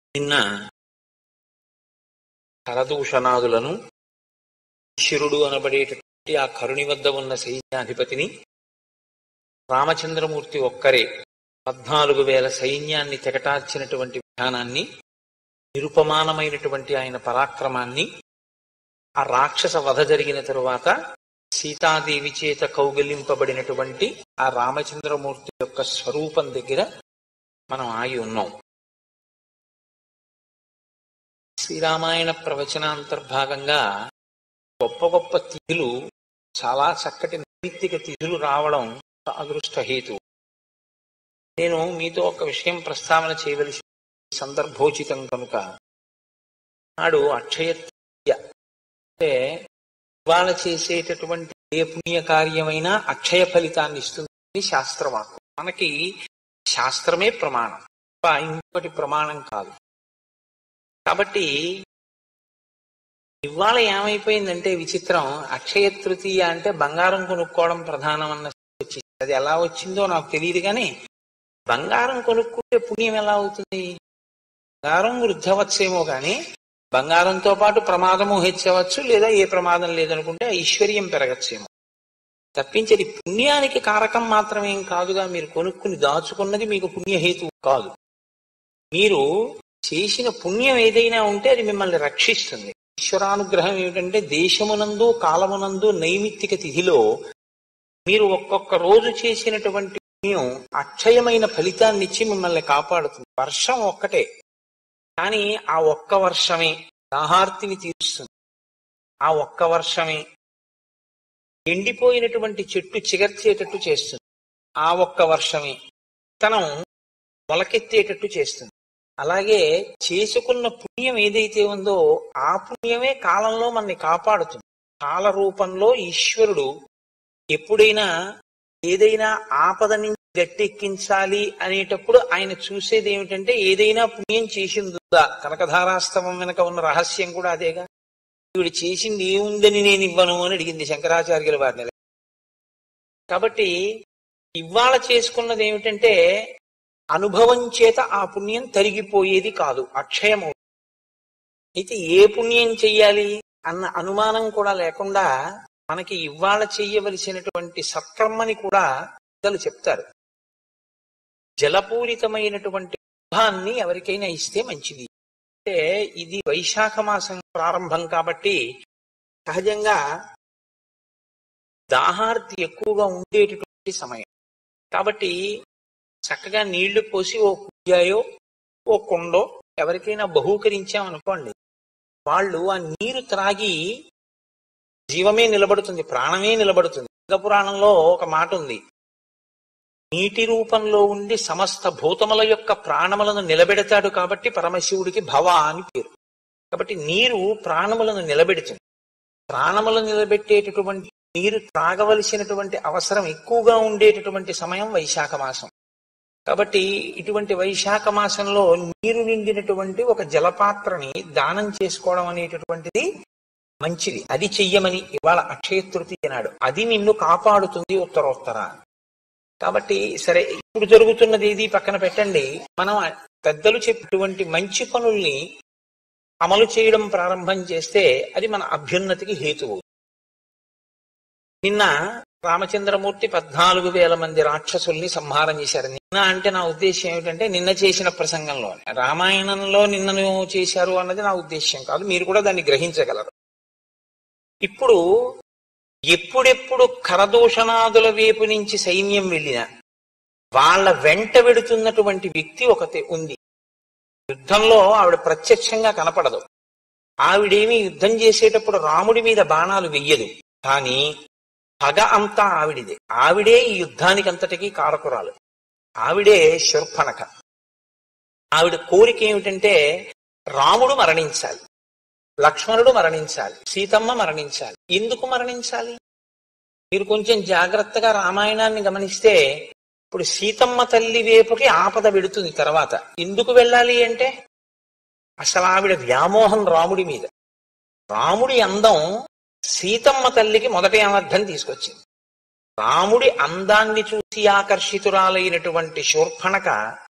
నిన్న కరదూషణాదులను శిరుడు అనబడేటటువంటి ఆ కరుణి వద్ద ఉన్న సైన్యాధిపతిని రామచంద్రమూర్తి ఒక్కరే పద్నాలుగు వేల సైన్యాన్ని తెగటార్చినటువంటి విధానాన్ని నిరుపమానమైనటువంటి ఆయన పరాక్రమాన్ని ఆ రాక్షస వధ జరిగిన తరువాత సీతాదేవి చేత కౌగిలింపబడినటువంటి ఆ రామచంద్రమూర్తి యొక్క స్వరూపం దగ్గర మనం ఆగి ఉన్నాం శ్రీరామాయణ ప్రవచనాంతర్భాగంగా గొప్ప గొప్ప తిథులు చాలా చక్కటి నైమిత్తిక తిథులు రావడం అదృష్ట హేతు నేను మీతో ఒక విషయం ప్రస్తావన చేయవలసి సందర్భోచితం కనుక నాడు అక్షయ తృతీయ అంటే ఇవాళ చేసేటటువంటి ఏ పుణ్య కార్యమైనా అక్షయ ఫలితాన్ని ఇస్తుంది శాస్త్రవాక్కు మనకి శాస్త్రమే ప్రమాణం తప్ప ఇంకొకటి ప్రమాణం కాదు కాబట్టి ఇవాళ ఏమైపోయిందంటే విచిత్రం అక్షయ తృతీయ అంటే బంగారం కొనుక్కోవడం ప్రధానం అన్న వచ్చి అది ఎలా వచ్చిందో నాకు తెలియదు కానీ బంగారం కొనుక్కుంటే పుణ్యం ఎలా అవుతుంది బంగారం వృద్ధవచ్చేమో కానీ బంగారంతో పాటు ప్రమాదము హెచ్చవచ్చు లేదా ఏ ప్రమాదం లేదనుకుంటే ఐశ్వర్యం పెరగచ్చేమో తప్పించేది పుణ్యానికి కారకం మాత్రమేం కాదుగా మీరు కొనుక్కుని దాచుకున్నది మీకు పుణ్యహేతువు కాదు మీరు చేసిన పుణ్యం ఏదైనా ఉంటే అది మిమ్మల్ని రక్షిస్తుంది ఈశ్వరానుగ్రహం ఏమిటంటే దేశమునందు కాలమునందు నైమిత్తిక తిథిలో మీరు ఒక్కొక్క రోజు చేసినటువంటి పుణ్యం అక్షయమైన ఫలితాన్ని ఇచ్చి మిమ్మల్ని కాపాడుతుంది వర్షం ఒక్కటే కానీ ఆ ఒక్క వర్షమే దాహార్తిని తీరుస్తుంది ఆ ఒక్క వర్షమే ఎండిపోయినటువంటి చెట్టు చిగర్చేటట్టు చేస్తుంది ఆ ఒక్క వర్షమే తనం మొలకెత్తేటట్టు చేస్తుంది అలాగే చేసుకున్న పుణ్యం ఏదైతే ఉందో ఆ పుణ్యమే కాలంలో మనని కాపాడుతుంది కాల రూపంలో ఈశ్వరుడు ఎప్పుడైనా ఏదైనా ఆపద నుంచి గట్టెక్కించాలి అనేటప్పుడు ఆయన చూసేది ఏమిటంటే ఏదైనా పుణ్యం చేసిందా కనకధారాస్తవం వెనక ఉన్న రహస్యం కూడా అదేగా ఈవిడ చేసింది ఏముందని నేను ఇవ్వను అని అడిగింది శంకరాచార్యుల వారిని కాబట్టి ఇవాళ చేసుకున్నది ఏమిటంటే అనుభవం చేత ఆ పుణ్యం తరిగిపోయేది కాదు అక్షయము అయితే ఏ పుణ్యం చెయ్యాలి అన్న అనుమానం కూడా లేకుండా మనకి ఇవాళ చెయ్యవలసినటువంటి సత్కర్మని కూడా పెద్దలు చెప్తారు జలపూరితమైనటువంటి శుభాన్ని ఎవరికైనా ఇస్తే మంచిది అంటే ఇది వైశాఖ మాసం ప్రారంభం కాబట్టి సహజంగా దాహార్తి ఎక్కువగా ఉండేటటువంటి సమయం కాబట్టి చక్కగా నీళ్లు పోసి ఓ కుయ్యాయో ఓ కుండో ఎవరికైనా బహూకరించామనుకోండి వాళ్ళు ఆ నీరు త్రాగి జీవమే నిలబడుతుంది ప్రాణమే నిలబడుతుంది లింగ పురాణంలో ఒక మాట ఉంది నీటి రూపంలో ఉండి సమస్త భూతముల యొక్క ప్రాణములను నిలబెడతాడు కాబట్టి పరమశివుడికి భవ అని పేరు కాబట్టి నీరు ప్రాణములను నిలబెడుతుంది ప్రాణములను నిలబెట్టేటటువంటి నీరు త్రాగవలసినటువంటి అవసరం ఎక్కువగా ఉండేటటువంటి సమయం వైశాఖ మాసం కాబట్టి ఇటువంటి వైశాఖ మాసంలో నీరు నిండినటువంటి ఒక జలపాత్రని దానం చేసుకోవడం అనేటటువంటిది మంచిది అది చెయ్యమని ఇవాళ అక్షయ తృతీయ నాడు అది నిన్ను కాపాడుతుంది ఉత్తరోత్తర కాబట్టి సరే ఇప్పుడు జరుగుతున్నది ఏది పక్కన పెట్టండి మనం పెద్దలు చెప్పినటువంటి మంచి పనుల్ని అమలు చేయడం ప్రారంభం చేస్తే అది మన అభ్యున్నతికి హేతువు నిన్న రామచంద్రమూర్తి పద్నాలుగు వేల మంది రాక్షసుల్ని సంహారం చేశారు నిన్న అంటే నా ఉద్దేశం ఏమిటంటే నిన్న చేసిన ప్రసంగంలో రామాయణంలో నిన్నను చేశారు అన్నది నా ఉద్దేశం కాదు మీరు కూడా దాన్ని గ్రహించగలరు ఇప్పుడు ఎప్పుడెప్పుడు కరదూషణాదుల వైపు నుంచి సైన్యం వెళ్ళినా వాళ్ళ వెంట వెడుతున్నటువంటి వ్యక్తి ఒకటి ఉంది యుద్ధంలో ఆవిడ ప్రత్యక్షంగా కనపడదు ఆవిడేమి యుద్ధం చేసేటప్పుడు రాముడి మీద బాణాలు వెయ్యదు కానీ పగ అంతా ఆవిడిదే ఆవిడే ఈ యుద్ధానికి అంతటికీ కారకురాలు ఆవిడే శూర్పణక ఆవిడ కోరిక ఏమిటంటే రాముడు మరణించాలి లక్ష్మణుడు మరణించాలి సీతమ్మ మరణించాలి ఎందుకు మరణించాలి మీరు కొంచెం జాగ్రత్తగా రామాయణాన్ని గమనిస్తే ఇప్పుడు సీతమ్మ తల్లి వైపుకి ఆపద పెడుతుంది తర్వాత ఎందుకు వెళ్ళాలి అంటే అసలు ఆవిడ వ్యామోహం రాముడి మీద రాముడి అందం సీతమ్మ తల్లికి మొదటి అనర్థం తీసుకొచ్చింది రాముడి అందాన్ని చూసి ఆకర్షితురాలైనటువంటి శూర్పణక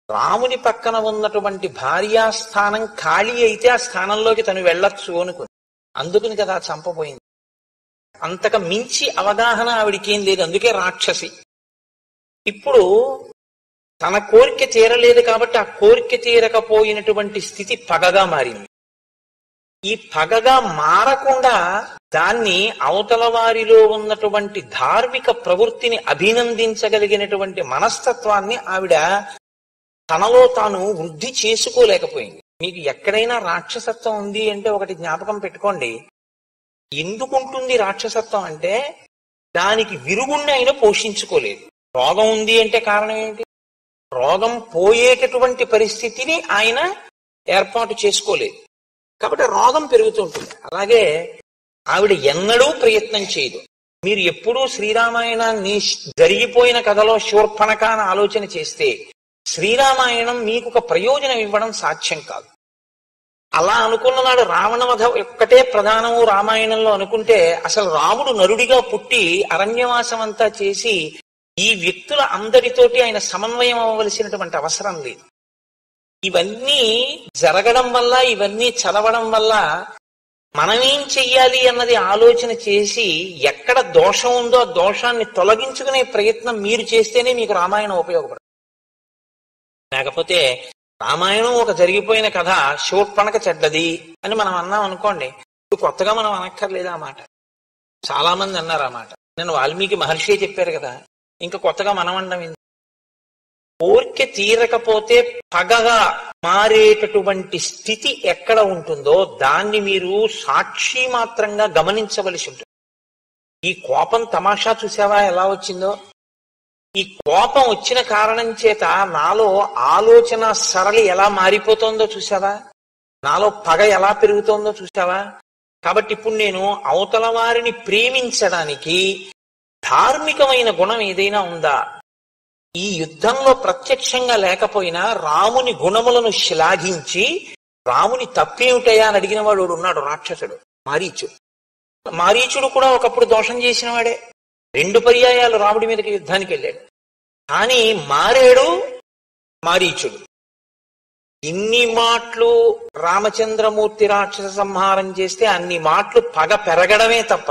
రాముని పక్కన ఉన్నటువంటి భార్యాస్థానం ఖాళీ అయితే ఆ స్థానంలోకి తను వెళ్ళొచ్చు అనుకుని అందుకుని కదా చంపబోయింది అంతక మించి అవగాహన ఆవిడికేం లేదు అందుకే రాక్షసి ఇప్పుడు తన కోరిక తీరలేదు కాబట్టి ఆ కోరిక తీరకపోయినటువంటి స్థితి పగగా మారింది ఈ పగగా మారకుండా దాన్ని అవతల వారిలో ఉన్నటువంటి ధార్మిక ప్రవృత్తిని అభినందించగలిగినటువంటి మనస్తత్వాన్ని ఆవిడ తనలో తాను వృద్ధి చేసుకోలేకపోయింది మీకు ఎక్కడైనా రాక్షసత్వం ఉంది అంటే ఒకటి జ్ఞాపకం పెట్టుకోండి ఎందుకుంటుంది రాక్షసత్వం అంటే దానికి విరుగుణ్ణి ఆయన పోషించుకోలేదు రోగం ఉంది అంటే కారణం ఏంటి రోగం పోయేటటువంటి పరిస్థితిని ఆయన ఏర్పాటు చేసుకోలేదు కాబట్టి రోగం పెరుగుతుంటుంది అలాగే ఆవిడ ఎన్నడూ ప్రయత్నం చేయదు మీరు ఎప్పుడూ శ్రీరామాయణాన్ని జరిగిపోయిన కథలో శూర్పణక అని ఆలోచన చేస్తే శ్రీరామాయణం మీకు ఒక ప్రయోజనం ఇవ్వడం సాధ్యం కాదు అలా అనుకున్న నాడు రావణ వధ ఒక్కటే ప్రధానము రామాయణంలో అనుకుంటే అసలు రాముడు నరుడిగా పుట్టి అరణ్యవాసం అంతా చేసి ఈ వ్యక్తుల అందరితోటి ఆయన సమన్వయం అవ్వవలసినటువంటి అవసరం లేదు ఇవన్నీ జరగడం వల్ల ఇవన్నీ చదవడం వల్ల మనమేం చెయ్యాలి అన్నది ఆలోచన చేసి ఎక్కడ దోషం ఉందో ఆ దోషాన్ని తొలగించుకునే ప్రయత్నం మీరు చేస్తేనే మీకు రామాయణం ఉపయోగపడుతుంది లేకపోతే రామాయణం ఒక జరిగిపోయిన కథ శూర్పణక చెడ్డది అని మనం అన్నాం అనుకోండి ఇప్పుడు కొత్తగా మనం అనక్కర్లేదు ఆ మాట చాలా మంది అన్నారు ఆ మాట నేను వాల్మీకి మహర్షి చెప్పారు కదా ఇంకా కొత్తగా మనం అనడం ఎందుకు? కోరిక తీరకపోతే పగగా మారేటటువంటి స్థితి ఎక్కడ ఉంటుందో దాన్ని మీరు సాక్షి మాత్రంగా గమనించవలసి ఉంటుంది ఈ కోపం తమాషా చూసావా ఎలా వచ్చిందో ఈ కోపం వచ్చిన కారణం చేత నాలో ఆలోచన సరళి ఎలా మారిపోతుందో చూసావా నాలో పగ ఎలా పెరుగుతోందో చూసావా కాబట్టి ఇప్పుడు నేను అవతల వారిని ప్రేమించడానికి ధార్మికమైన గుణం ఏదైనా ఉందా ఈ యుద్ధంలో ప్రత్యక్షంగా లేకపోయినా రాముని గుణములను శ్లాఘించి రాముని తప్పేమిటయా అని అడిగిన వాడు ఒకడు ఉన్నాడు రాక్షసుడు మారీచుడు మారీచుడు కూడా ఒకప్పుడు దోషం చేసిన వాడే రెండు పర్యాయాలు రాముడి మీదకి యుద్ధానికి వెళ్ళాడు కానీ మారేడు మారీచుడు ఇన్ని మాటలు రామచంద్రమూర్తి రాక్షస సంహారం చేస్తే అన్ని మాటలు పగ పెరగడమే తప్ప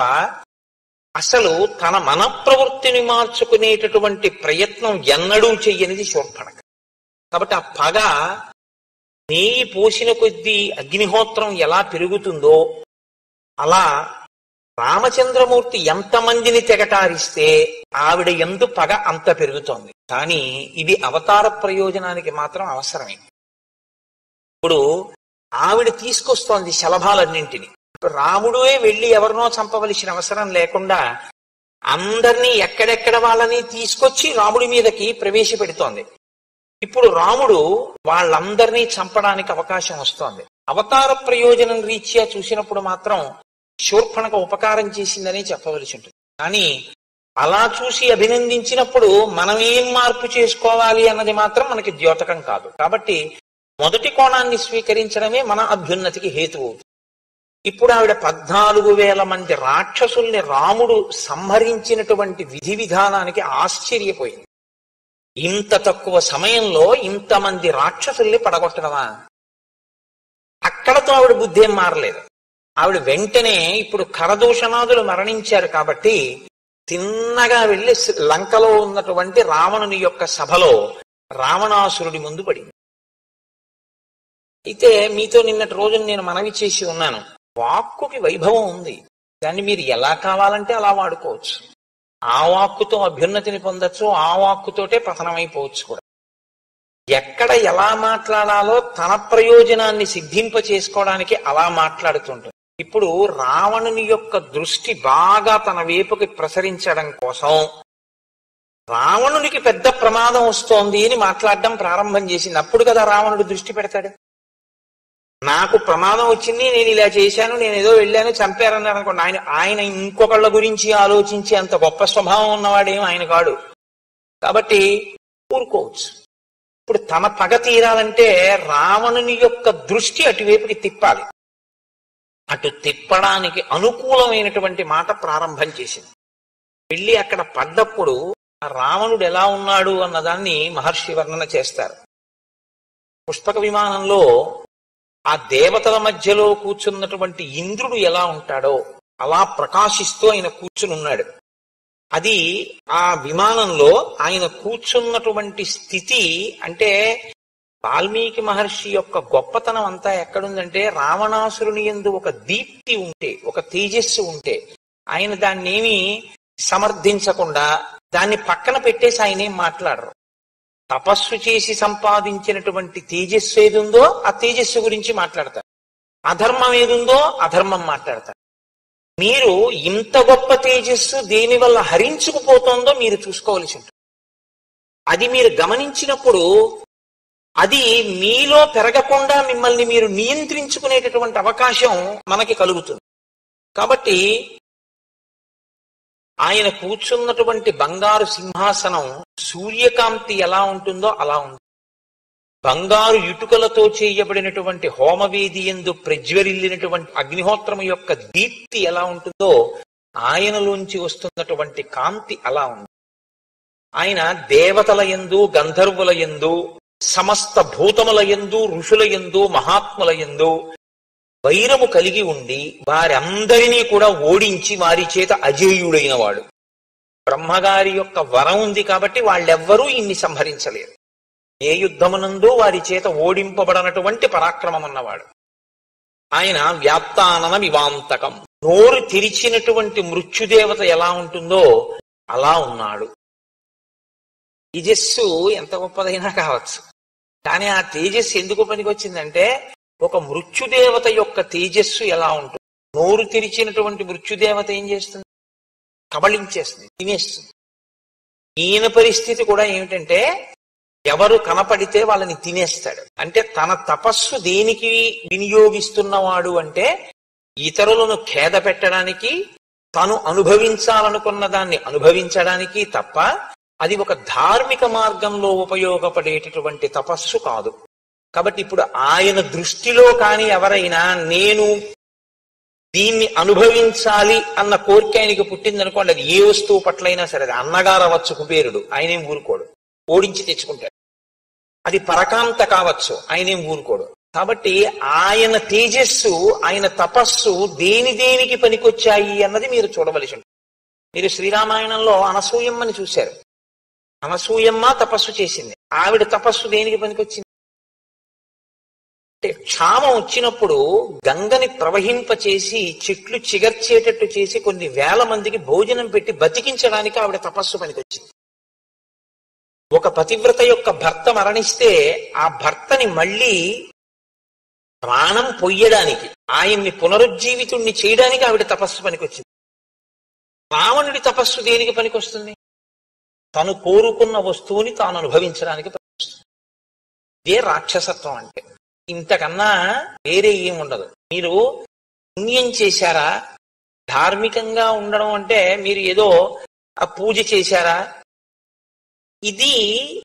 అసలు తన మన ప్రవృత్తిని మార్చుకునేటటువంటి ప్రయత్నం ఎన్నడూ చెయ్యనిది శూర్పణక కాబట్టి ఆ పగ నెయ్యి పోసిన కొద్దీ అగ్నిహోత్రం ఎలా పెరుగుతుందో అలా రామచంద్రమూర్తి ఎంతమందిని తెగటారిస్తే ఆవిడ ఎందు పగ అంత పెరుగుతోంది కానీ ఇది అవతార ప్రయోజనానికి మాత్రం అవసరమే ఇప్పుడు ఆవిడ తీసుకొస్తోంది శలభాలన్నింటిని రాముడే వెళ్ళి ఎవరినో చంపవలసిన అవసరం లేకుండా అందరినీ ఎక్కడెక్కడ వాళ్ళని తీసుకొచ్చి రాముడి మీదకి ప్రవేశపెడుతోంది ఇప్పుడు రాముడు వాళ్ళందరినీ చంపడానికి అవకాశం వస్తోంది అవతార ప్రయోజనం రీత్యా చూసినప్పుడు మాత్రం శూర్పణక ఉపకారం చేసిందని చెప్పవలసి ఉంటుంది కానీ అలా చూసి అభినందించినప్పుడు మనం ఏం మార్పు చేసుకోవాలి అన్నది మాత్రం మనకి ద్యోతకం కాదు కాబట్టి మొదటి కోణాన్ని స్వీకరించడమే మన అభ్యున్నతికి హేతువు ఇప్పుడు ఆవిడ పద్నాలుగు వేల మంది రాక్షసుల్ని రాముడు సంహరించినటువంటి విధి విధానానికి ఆశ్చర్యపోయింది ఇంత తక్కువ సమయంలో ఇంతమంది రాక్షసుల్ని పడగొట్టడమా అక్కడతో ఆవిడ బుద్ధి ఏం మారలేదు ఆవిడ వెంటనే ఇప్పుడు కరదూషణాదులు మరణించారు కాబట్టి తిన్నగా వెళ్లి లంకలో ఉన్నటువంటి రావణుని యొక్క సభలో రావణాసురుడి ముందు పడింది అయితే మీతో నిన్నటి రోజు నేను మనవి చేసి ఉన్నాను వాక్కుకి వైభవం ఉంది దాన్ని మీరు ఎలా కావాలంటే అలా వాడుకోవచ్చు ఆ వాక్కుతో అభ్యున్నతిని పొందొచ్చు ఆ వాక్కుతోటే పతనమైపోవచ్చు కూడా ఎక్కడ ఎలా మాట్లాడాలో తన ప్రయోజనాన్ని సిద్ధింప చేసుకోవడానికి అలా మాట్లాడుతుంటుంది ఇప్పుడు రావణుని యొక్క దృష్టి బాగా తన వైపుకి ప్రసరించడం కోసం రావణునికి పెద్ద ప్రమాదం వస్తోంది అని మాట్లాడడం ప్రారంభం చేసింది అప్పుడు కదా రావణుడు దృష్టి పెడతాడు నాకు ప్రమాదం వచ్చింది నేను ఇలా చేశాను నేను ఏదో వెళ్ళాను చంపారన్నారు అనుకోండి ఆయన ఆయన ఇంకొకళ్ళ గురించి ఆలోచించి అంత గొప్ప స్వభావం ఉన్నవాడేం ఆయన కాడు కాబట్టి ఊరుకోవచ్చు ఇప్పుడు తన పగ తీరాలంటే రావణుని యొక్క దృష్టి అటువైపుకి తిప్పాలి అటు తిప్పడానికి అనుకూలమైనటువంటి మాట ప్రారంభం చేసింది వెళ్ళి అక్కడ పడ్డప్పుడు ఆ రావణుడు ఎలా ఉన్నాడు అన్నదాన్ని మహర్షి వర్ణన చేస్తారు పుష్పక విమానంలో ఆ దేవతల మధ్యలో కూర్చున్నటువంటి ఇంద్రుడు ఎలా ఉంటాడో అలా ప్రకాశిస్తూ ఆయన కూర్చుని ఉన్నాడు అది ఆ విమానంలో ఆయన కూర్చున్నటువంటి స్థితి అంటే వాల్మీకి మహర్షి యొక్క గొప్పతనం అంతా ఎక్కడుందంటే రావణాసురుని ఎందు ఒక దీప్తి ఉంటే ఒక తేజస్సు ఉంటే ఆయన దాన్ని ఏమి సమర్థించకుండా దాన్ని పక్కన పెట్టేసి ఆయన ఏం మాట్లాడరు తపస్సు చేసి సంపాదించినటువంటి తేజస్సు ఏదుందో ఆ తేజస్సు గురించి మాట్లాడతారు అధర్మం ఏదుందో అధర్మం మాట్లాడతారు మీరు ఇంత గొప్ప తేజస్సు దేని వల్ల హరించుకుపోతుందో మీరు చూసుకోవలసి ఉంటుంది అది మీరు గమనించినప్పుడు అది మీలో పెరగకుండా మిమ్మల్ని మీరు నియంత్రించుకునేటటువంటి అవకాశం మనకి కలుగుతుంది కాబట్టి ఆయన కూర్చున్నటువంటి బంగారు సింహాసనం సూర్యకాంతి ఎలా ఉంటుందో అలా ఉంది బంగారు ఇటుకలతో చేయబడినటువంటి హోమవేది ఎందు ప్రజ్వరిల్లినటువంటి అగ్నిహోత్రము యొక్క దీప్తి ఎలా ఉంటుందో ఆయనలోంచి వస్తున్నటువంటి కాంతి అలా ఉంది ఆయన దేవతల ఎందు గంధర్వుల ఎందు సమస్త భూతముల ఎందు ఋషుల ఎందు మహాత్ముల ఎందు వైరము కలిగి ఉండి వారందరినీ కూడా ఓడించి వారి చేత అజేయుడైన వాడు బ్రహ్మగారి యొక్క వరం ఉంది కాబట్టి వాళ్ళెవ్వరూ ఇన్ని సంహరించలేరు ఏ యుద్ధమునందు వారి చేత ఓడింపబడనటువంటి పరాక్రమం ఉన్నవాడు ఆయన వ్యాప్తానన వివాంతకం నోరు తెరిచినటువంటి మృత్యుదేవత ఎలా ఉంటుందో అలా ఉన్నాడు తేజస్సు ఎంత గొప్పదైనా కావచ్చు కానీ ఆ తేజస్సు ఎందుకు పనికొచ్చిందంటే ఒక మృత్యుదేవత యొక్క తేజస్సు ఎలా ఉంటుంది నోరు తెరిచినటువంటి మృత్యుదేవత ఏం చేస్తుంది కబళించేస్తుంది తినేస్తుంది ఈయన పరిస్థితి కూడా ఏమిటంటే ఎవరు కనపడితే వాళ్ళని తినేస్తాడు అంటే తన తపస్సు దేనికి వినియోగిస్తున్నవాడు అంటే ఇతరులను ఖేద పెట్టడానికి తను అనుభవించాలనుకున్న దాన్ని అనుభవించడానికి తప్ప అది ఒక ధార్మిక మార్గంలో ఉపయోగపడేటటువంటి తపస్సు కాదు కాబట్టి ఇప్పుడు ఆయన దృష్టిలో కాని ఎవరైనా నేను దీన్ని అనుభవించాలి అన్న కోరిక ఆయనకి పుట్టిందనుకోండి అది ఏ వస్తువు పట్లైనా సరే అది అన్నగారు అవ్వచ్చు కుబేరుడు ఆయనేం ఊరుకోడు ఓడించి తెచ్చుకుంటాడు అది పరకాంత కావచ్చు ఆయనేం ఊరుకోడు కాబట్టి ఆయన తేజస్సు ఆయన తపస్సు దేని దేనికి పనికొచ్చాయి అన్నది మీరు చూడవలసి ఉంటుంది మీరు శ్రీరామాయణంలో అనసూయమ్మని చూశారు అనసూయమ్మ తపస్సు చేసింది ఆవిడ తపస్సు దేనికి పనికొచ్చింది అంటే క్షామం వచ్చినప్పుడు గంగని ప్రవహింపచేసి చెట్లు చిగర్చేటట్టు చేసి కొన్ని వేల మందికి భోజనం పెట్టి బతికించడానికి ఆవిడ తపస్సు పనికొచ్చింది ఒక పతివ్రత యొక్క భర్త మరణిస్తే ఆ భర్తని మళ్ళీ ప్రాణం పొయ్యడానికి ఆయన్ని పునరుజ్జీవితుణ్ణి చేయడానికి ఆవిడ తపస్సు పనికొచ్చింది రావణుడి తపస్సు దేనికి పనికొస్తుంది తను కోరుకున్న వస్తువుని తాను అనుభవించడానికి పనికొస్తుంది ఇదే రాక్షసత్వం అంటే ఇంతకన్నా వేరే ఏం ఉండదు మీరు పుణ్యం చేశారా ధార్మికంగా ఉండడం అంటే మీరు ఏదో ఆ పూజ చేశారా ఇది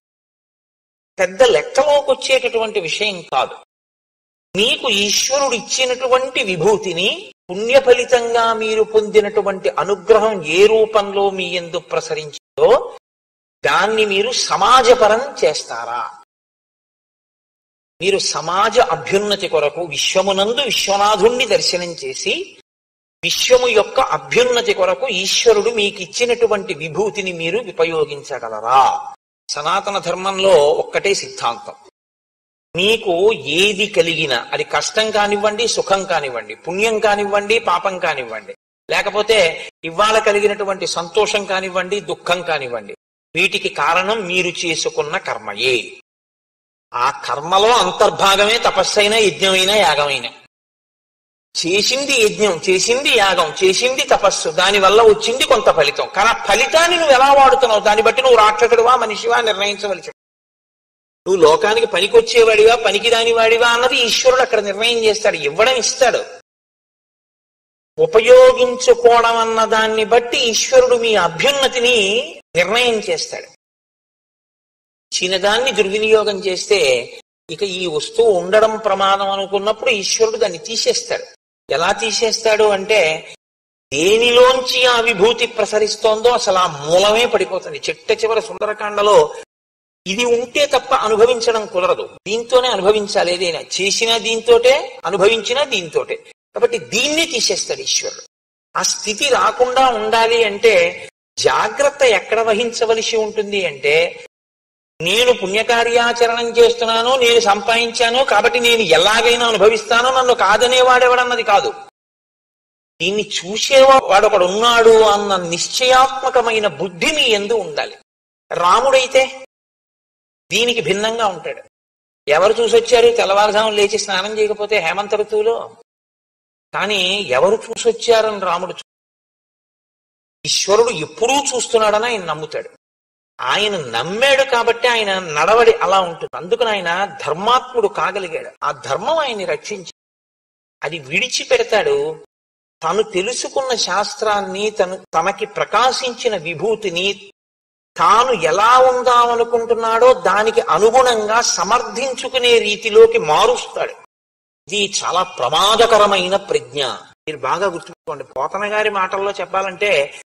పెద్ద లెక్కలోకి వచ్చేటటువంటి విషయం కాదు మీకు ఈశ్వరుడు ఇచ్చినటువంటి విభూతిని పుణ్య ఫలితంగా మీరు పొందినటువంటి అనుగ్రహం ఏ రూపంలో మీ ఎందు ప్రసరించిందో దాన్ని మీరు సమాజపరం చేస్తారా మీరు సమాజ అభ్యున్నతి కొరకు విశ్వమునందు విశ్వనాథుణ్ణి దర్శనం చేసి విశ్వము యొక్క అభ్యున్నతి కొరకు ఈశ్వరుడు మీకు ఇచ్చినటువంటి విభూతిని మీరు ఉపయోగించగలరా సనాతన ధర్మంలో ఒక్కటే సిద్ధాంతం మీకు ఏది కలిగినా అది కష్టం కానివ్వండి సుఖం కానివ్వండి పుణ్యం కానివ్వండి పాపం కానివ్వండి లేకపోతే ఇవాళ కలిగినటువంటి సంతోషం కానివ్వండి దుఃఖం కానివ్వండి వీటికి కారణం మీరు చేసుకున్న కర్మయే ఆ కర్మలో అంతర్భాగమే తపస్సైనా యజ్ఞమైనా యాగమైనా చేసింది యజ్ఞం చేసింది యాగం చేసింది తపస్సు దాని వల్ల వచ్చింది కొంత ఫలితం కానీ ఆ ఫలితాన్ని నువ్వు ఎలా వాడుతున్నావు దాన్ని బట్టి నువ్వు రాక్షసుడివా మనిషివా నిర్ణయించవలసి నువ్వు లోకానికి పనికొచ్చేవాడివా పనికిరాని వాడివా అన్నది ఈశ్వరుడు అక్కడ నిర్ణయం చేస్తాడు ఇవ్వడం ఇస్తాడు ఉపయోగించుకోవడం అన్న దాన్ని బట్టి ఈశ్వరుడు మీ అభ్యున్నతిని నిర్ణయం చేస్తాడు చిన్నదాన్ని దుర్వినియోగం చేస్తే ఇక ఈ వస్తువు ఉండడం ప్రమాదం అనుకున్నప్పుడు ఈశ్వరుడు దాన్ని తీసేస్తాడు ఎలా తీసేస్తాడు అంటే దేనిలోంచి ఆ విభూతి ప్రసరిస్తోందో అసలు ఆ మూలమే పడిపోతుంది చిట్ట చివర సుందరకాండలో ఇది ఉంటే తప్ప అనుభవించడం కుదరదు దీంతోనే అనుభవించాలి ఏదైనా చేసిన దీంతోటే అనుభవించిన దీంతోటే కాబట్టి దీన్ని తీసేస్తాడు ఈశ్వరుడు ఆ స్థితి రాకుండా ఉండాలి అంటే జాగ్రత్త ఎక్కడ వహించవలసి ఉంటుంది అంటే నేను పుణ్యకార్యాచరణం చేస్తున్నాను నేను సంపాదించాను కాబట్టి నేను ఎలాగైనా అనుభవిస్తానో నన్ను కాదనేవాడెవడన్నది కాదు దీన్ని చూసేవాడు ఒకడు ఉన్నాడు అన్న నిశ్చయాత్మకమైన బుద్ధి మీ ఎందు ఉండాలి రాముడైతే దీనికి భిన్నంగా ఉంటాడు ఎవరు చూసొచ్చారు తెల్లవారుజాము లేచి స్నానం చేయకపోతే హేమంత ఋతువులో కానీ ఎవరు చూసొచ్చారని రాముడు చూ- ఈశ్వరుడు ఎప్పుడూ చూస్తున్నాడని ఆయన నమ్ముతాడు ఆయన నమ్మాడు కాబట్టి ఆయన నడవడి అలా ఉంటుంది అందుకని ఆయన ధర్మాత్ముడు కాగలిగాడు ఆ ధర్మం ఆయన్ని రక్షించి అది విడిచిపెడతాడు తను తెలుసుకున్న శాస్త్రాన్ని తను తనకి ప్రకాశించిన విభూతిని తాను ఎలా ఉందామనుకుంటున్నాడో దానికి అనుగుణంగా సమర్థించుకునే రీతిలోకి మారుస్తాడు ఇది చాలా ప్రమాదకరమైన ప్రజ్ఞ మీరు బాగా గుర్తుపెట్టుకోండి పోతన గారి మాటల్లో చెప్పాలంటే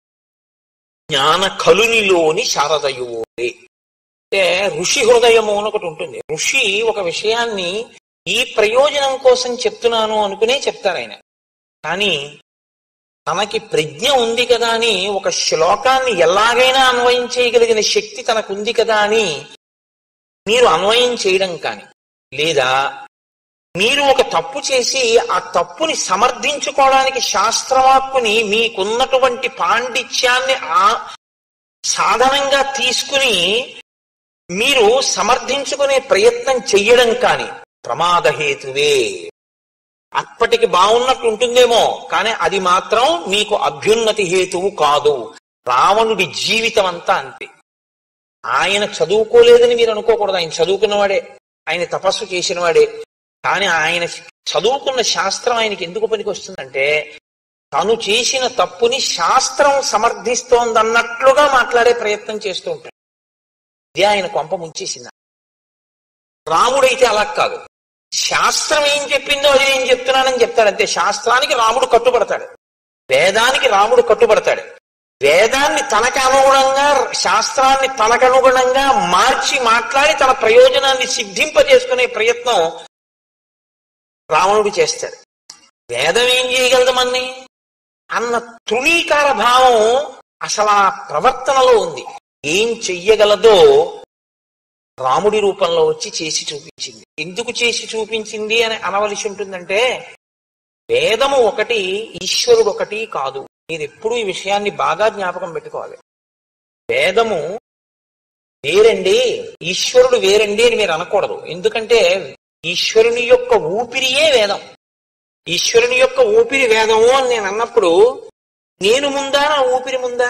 జ్ఞాన కలునిలోని శారదయోరే అంటే ఋషి హృదయము అని ఒకటి ఉంటుంది ఋషి ఒక విషయాన్ని ఈ ప్రయోజనం కోసం చెప్తున్నాను అనుకునే చెప్తారు ఆయన కానీ తనకి ప్రజ్ఞ ఉంది కదా అని ఒక శ్లోకాన్ని ఎలాగైనా అన్వయం చేయగలిగిన శక్తి తనకు ఉంది కదా అని మీరు అన్వయం చేయడం కానీ లేదా మీరు ఒక తప్పు చేసి ఆ తప్పుని సమర్థించుకోవడానికి శాస్త్రవాక్కుని మీకున్నటువంటి పాండిత్యాన్ని ఆ సాధనంగా తీసుకుని మీరు సమర్థించుకునే ప్రయత్నం చెయ్యడం కాని ప్రమాదహేతువే అప్పటికి బాగున్నట్టు ఉంటుందేమో కానీ అది మాత్రం మీకు అభ్యున్నతి హేతువు కాదు రావణుడి జీవితం అంతా అంతే ఆయన చదువుకోలేదని మీరు అనుకోకూడదు ఆయన చదువుకున్నవాడే ఆయన తపస్సు చేసినవాడే కానీ ఆయన చదువుకున్న శాస్త్రం ఆయనకి ఎందుకు పనికి వస్తుందంటే తను చేసిన తప్పుని శాస్త్రం సమర్థిస్తోందన్నట్లుగా మాట్లాడే ప్రయత్నం చేస్తూ ఉంటాడు ఇదే ఆయన కొంప ముంచేసింది రాముడైతే అలా కాదు శాస్త్రం ఏం చెప్పిందో అది నేను చెప్తున్నానని చెప్తాడు అంతే శాస్త్రానికి రాముడు కట్టుబడతాడు వేదానికి రాముడు కట్టుబడతాడు వేదాన్ని తనకు అనుగుణంగా శాస్త్రాన్ని తనకు అనుగుణంగా మార్చి మాట్లాడి తన ప్రయోజనాన్ని సిద్ధింపజేసుకునే ప్రయత్నం రావణుడు చేస్తాడు వేదం ఏం చేయగలదు మన్ని అన్న తృణీకార భావం అసలు ఆ ప్రవర్తనలో ఉంది ఏం చెయ్యగలదో రాముడి రూపంలో వచ్చి చేసి చూపించింది ఎందుకు చేసి చూపించింది అని అనవలసి ఉంటుందంటే వేదము ఒకటి ఈశ్వరుడు ఒకటి కాదు మీరు ఎప్పుడు ఈ విషయాన్ని బాగా జ్ఞాపకం పెట్టుకోవాలి వేదము వేరండి ఈశ్వరుడు వేరండి అని మీరు అనకూడదు ఎందుకంటే ఈశ్వరుని యొక్క ఊపిరియే వేదం ఈశ్వరుని యొక్క ఊపిరి వేదము అని నేను అన్నప్పుడు నేను ముందా నా ఊపిరి ముందా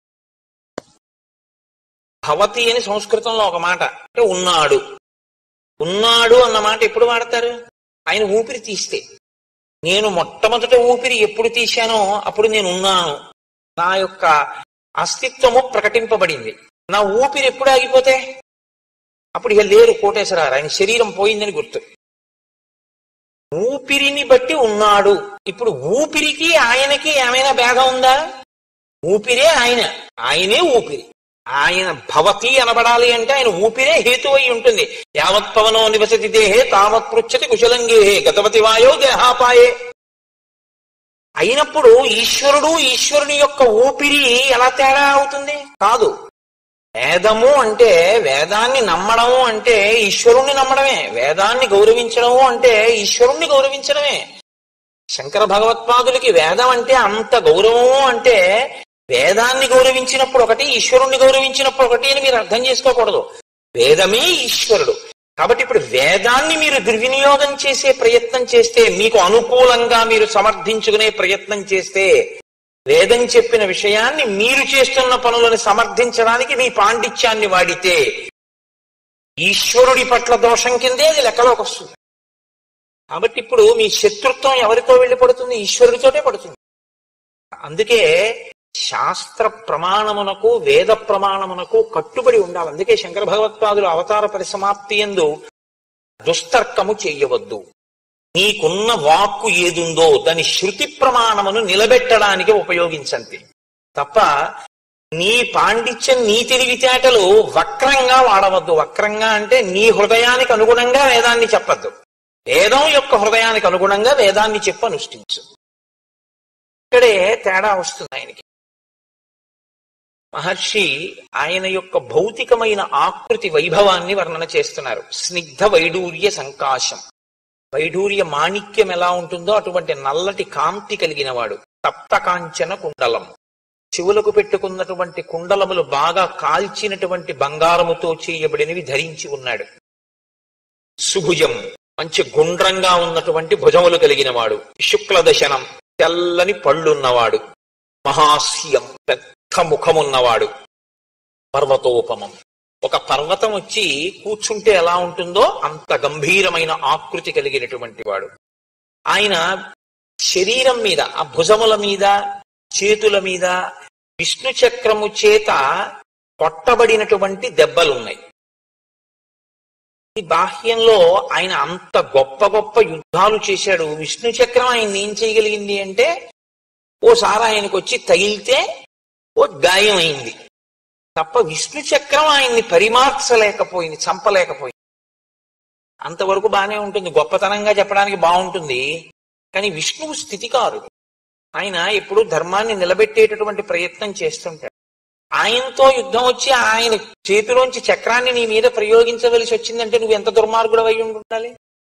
భవతి అని సంస్కృతంలో ఒక మాట అంటే ఉన్నాడు ఉన్నాడు అన్న మాట ఎప్పుడు వాడతారు ఆయన ఊపిరి తీస్తే నేను మొట్టమొదట ఊపిరి ఎప్పుడు తీశానో అప్పుడు నేను ఉన్నాను నా యొక్క అస్తిత్వము ప్రకటింపబడింది నా ఊపిరి ఎప్పుడు ఆగిపోతే అప్పుడు ఇక లేరు కోటేశ్వరారు ఆయన శరీరం పోయిందని గుర్తు ఊపిరిని బట్టి ఉన్నాడు ఇప్పుడు ఊపిరికి ఆయనకి ఏమైనా భేదం ఉందా ఊపిరే ఆయన ఆయనే ఊపిరి ఆయన భవతి అనబడాలి అంటే ఆయన ఊపిరే హేతు అయి ఉంటుంది యావత్ పవనో నివసతి దేహే తావత్ పృచ్చతి కుశలంగేహే గతవతి వాయో దేహాపాయే అయినప్పుడు ఈశ్వరుడు ఈశ్వరుని యొక్క ఊపిరి ఎలా తేడా అవుతుంది కాదు వేదము అంటే వేదాన్ని నమ్మడము అంటే ఈశ్వరుణ్ణి నమ్మడమే వేదాన్ని గౌరవించడము అంటే ఈశ్వరుణ్ణి గౌరవించడమే శంకర భగవత్పాదులకి వేదం అంటే అంత గౌరవము అంటే వేదాన్ని గౌరవించినప్పుడు ఒకటి ఈశ్వరుణ్ణి గౌరవించినప్పుడు ఒకటి అని మీరు అర్థం చేసుకోకూడదు వేదమే ఈశ్వరుడు కాబట్టి ఇప్పుడు వేదాన్ని మీరు దుర్వినియోగం చేసే ప్రయత్నం చేస్తే మీకు అనుకూలంగా మీరు సమర్థించుకునే ప్రయత్నం చేస్తే వేదం చెప్పిన విషయాన్ని మీరు చేస్తున్న పనులను సమర్థించడానికి మీ పాండిత్యాన్ని వాడితే ఈశ్వరుడి పట్ల దోషం కిందే అది లెక్కలోకి వస్తుంది కాబట్టి ఇప్పుడు మీ శత్రుత్వం ఎవరితో వెళ్ళి పడుతుంది ఈశ్వరుడితోటే పడుతుంది అందుకే శాస్త్ర ప్రమాణమునకు వేద ప్రమాణమునకు కట్టుబడి ఉండాలి అందుకే శంకర భగవత్పాదులు అవతార పరిసమాప్తి ఎందు దుస్తర్కము చెయ్యవద్దు నీకున్న వాక్కు ఏదుందో దాని శృతి ప్రమాణమును నిలబెట్టడానికి ఉపయోగించండి తప్ప నీ పాండిత్యం నీ తెలివితేటలు వక్రంగా వాడవద్దు వక్రంగా అంటే నీ హృదయానికి అనుగుణంగా వేదాన్ని చెప్పద్దు వేదం యొక్క హృదయానికి అనుగుణంగా వేదాన్ని చెప్పు అనుష్ఠించు ఇక్కడే తేడా వస్తుంది ఆయనకి మహర్షి ఆయన యొక్క భౌతికమైన ఆకృతి వైభవాన్ని వర్ణన చేస్తున్నారు స్నిగ్ధ వైడూర్య సంకాశం వైడూర్య మాణిక్యం ఎలా ఉంటుందో అటువంటి నల్లటి కాంతి కలిగిన వాడు తప్త కాంచన కుండలం చెవులకు పెట్టుకున్నటువంటి కుండలములు బాగా కాల్చినటువంటి బంగారముతో చేయబడినవి ధరించి ఉన్నాడు సుభుజం మంచి గుండ్రంగా ఉన్నటువంటి భుజములు కలిగిన వాడు శుక్ల దశనం తెల్లని పళ్ళున్నవాడు మహాస్యం పెద్ద ముఖమున్నవాడు పర్వతోపమం ఒక పర్వతం వచ్చి కూర్చుంటే ఎలా ఉంటుందో అంత గంభీరమైన ఆకృతి కలిగినటువంటి వాడు ఆయన శరీరం మీద ఆ భుజముల మీద చేతుల మీద విష్ణు చక్రము చేత కొట్టబడినటువంటి దెబ్బలున్నాయి ఈ బాహ్యంలో ఆయన అంత గొప్ప గొప్ప యుద్ధాలు చేశాడు విష్ణు చక్రం ఆయన ఏం చేయగలిగింది అంటే ఓసారి ఆయనకు వచ్చి తగిలితే ఓ గాయం అయింది తప్ప విష్ణు చక్రం ఆయన్ని పరిమార్చలేకపోయింది చంపలేకపోయింది అంతవరకు బానే ఉంటుంది గొప్పతనంగా చెప్పడానికి బాగుంటుంది కానీ విష్ణువు స్థితి కాదు ఆయన ఎప్పుడు ధర్మాన్ని నిలబెట్టేటటువంటి ప్రయత్నం చేస్తుంటాడు ఆయనతో యుద్ధం వచ్చి ఆయన చేతిలోంచి చక్రాన్ని నీ మీద ప్రయోగించవలసి వచ్చిందంటే నువ్వు ఎంత దుర్మార్గుడు అయి ఉండాలి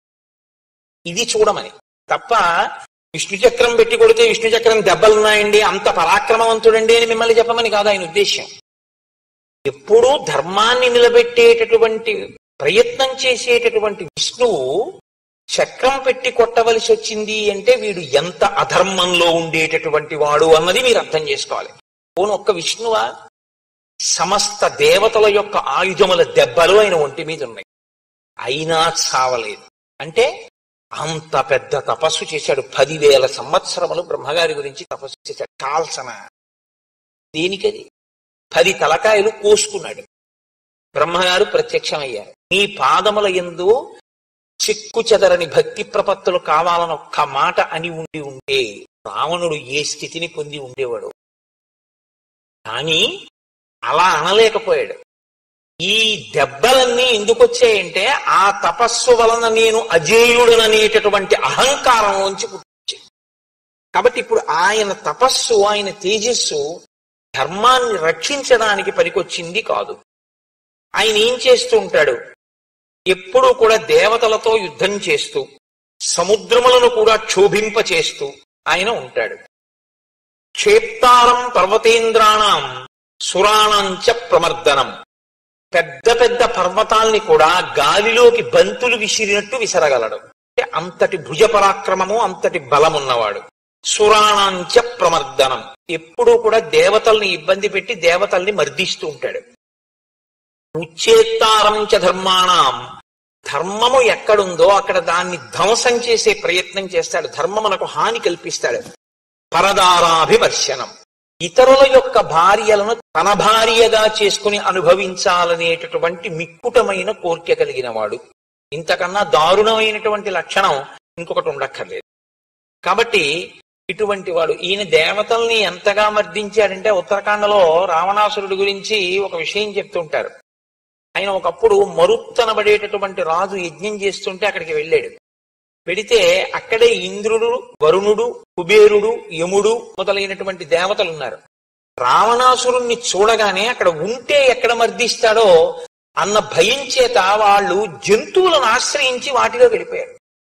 ఇది చూడమని తప్ప విష్ణు చక్రం పెట్టి కొడితే విష్ణు చక్రం దెబ్బలున్నాయండి అంత పరాక్రమవంతుడండి అని మిమ్మల్ని చెప్పమని కాదు ఆయన ఉద్దేశ్యం ఎప్పుడూ ధర్మాన్ని నిలబెట్టేటటువంటి ప్రయత్నం చేసేటటువంటి విష్ణువు చక్రం పెట్టి కొట్టవలసి వచ్చింది అంటే వీడు ఎంత అధర్మంలో ఉండేటటువంటి వాడు అన్నది మీరు అర్థం చేసుకోవాలి పోను ఒక్క విష్ణువా సమస్త దేవతల యొక్క ఆయుధముల దెబ్బలు ఆయన ఒంటి మీద ఉన్నాయి అయినా చావలేదు అంటే అంత పెద్ద తపస్సు చేశాడు పదివేల సంవత్సరములు బ్రహ్మగారి గురించి తపస్సు చేశాడు కాల్సన దేనికది పది తలకాయలు కోసుకున్నాడు బ్రహ్మగారు ప్రత్యక్షమయ్యారు నీ పాదముల ఎందు చిక్కు చెదరని భక్తి ప్రపత్తులు కావాలని ఒక్క మాట అని ఉండి ఉంటే రావణుడు ఏ స్థితిని పొంది ఉండేవాడు కానీ అలా అనలేకపోయాడు ఈ దెబ్బలన్నీ ఎందుకు వచ్చాయంటే ఆ తపస్సు వలన నేను అజేయుడననేటటువంటి అహంకారంలోంచి పుట్టించాయి కాబట్టి ఇప్పుడు ఆయన తపస్సు ఆయన తేజస్సు ధర్మాన్ని రక్షించడానికి పనికొచ్చింది కాదు ఆయన ఏం చేస్తూ ఉంటాడు ఎప్పుడూ కూడా దేవతలతో యుద్ధం చేస్తూ సముద్రములను కూడా క్షోభింప చేస్తూ ఆయన ఉంటాడు క్షేప్తారం పర్వతేంద్రాణం సురాణంచ ప్రమర్దనం పెద్ద పెద్ద పర్వతాల్ని కూడా గాలిలోకి బంతులు విసిరినట్టు విసరగలడు అంటే అంతటి భుజ పరాక్రమము అంతటి బలమున్నవాడు సురాణాంచ ప్రమర్దనం ఎప్పుడూ కూడా దేవతల్ని ఇబ్బంది పెట్టి దేవతల్ని మర్దిస్తూ ఉంటాడు ఉచ్చేత్తారం చ ధర్మాణం ధర్మము ఎక్కడుందో అక్కడ దాన్ని ధ్వంసం చేసే ప్రయత్నం చేస్తాడు ధర్మమునకు హాని కల్పిస్తాడు పరదారాభివర్షణం ఇతరుల యొక్క భార్యలను తన భార్యగా చేసుకుని అనుభవించాలనేటటువంటి మిక్కుటమైన కోరిక కలిగిన వాడు ఇంతకన్నా దారుణమైనటువంటి లక్షణం ఇంకొకటి ఉండక్కర్లేదు కాబట్టి ఇటువంటి వాడు ఈయన దేవతల్ని ఎంతగా మర్దించాడంటే ఉత్తరాఖండలో రావణాసురుడి గురించి ఒక విషయం చెప్తుంటారు ఆయన ఒకప్పుడు మరుత్తనబడేటటువంటి రాజు యజ్ఞం చేస్తుంటే అక్కడికి వెళ్ళాడు వెడితే అక్కడే ఇంద్రుడు వరుణుడు కుబేరుడు యముడు మొదలైనటువంటి దేవతలు ఉన్నారు రావణాసురుణ్ణి చూడగానే అక్కడ ఉంటే ఎక్కడ మర్దిస్తాడో అన్న భయం చేత వాళ్ళు జంతువులను ఆశ్రయించి వాటిలో వెళ్ళిపోయారు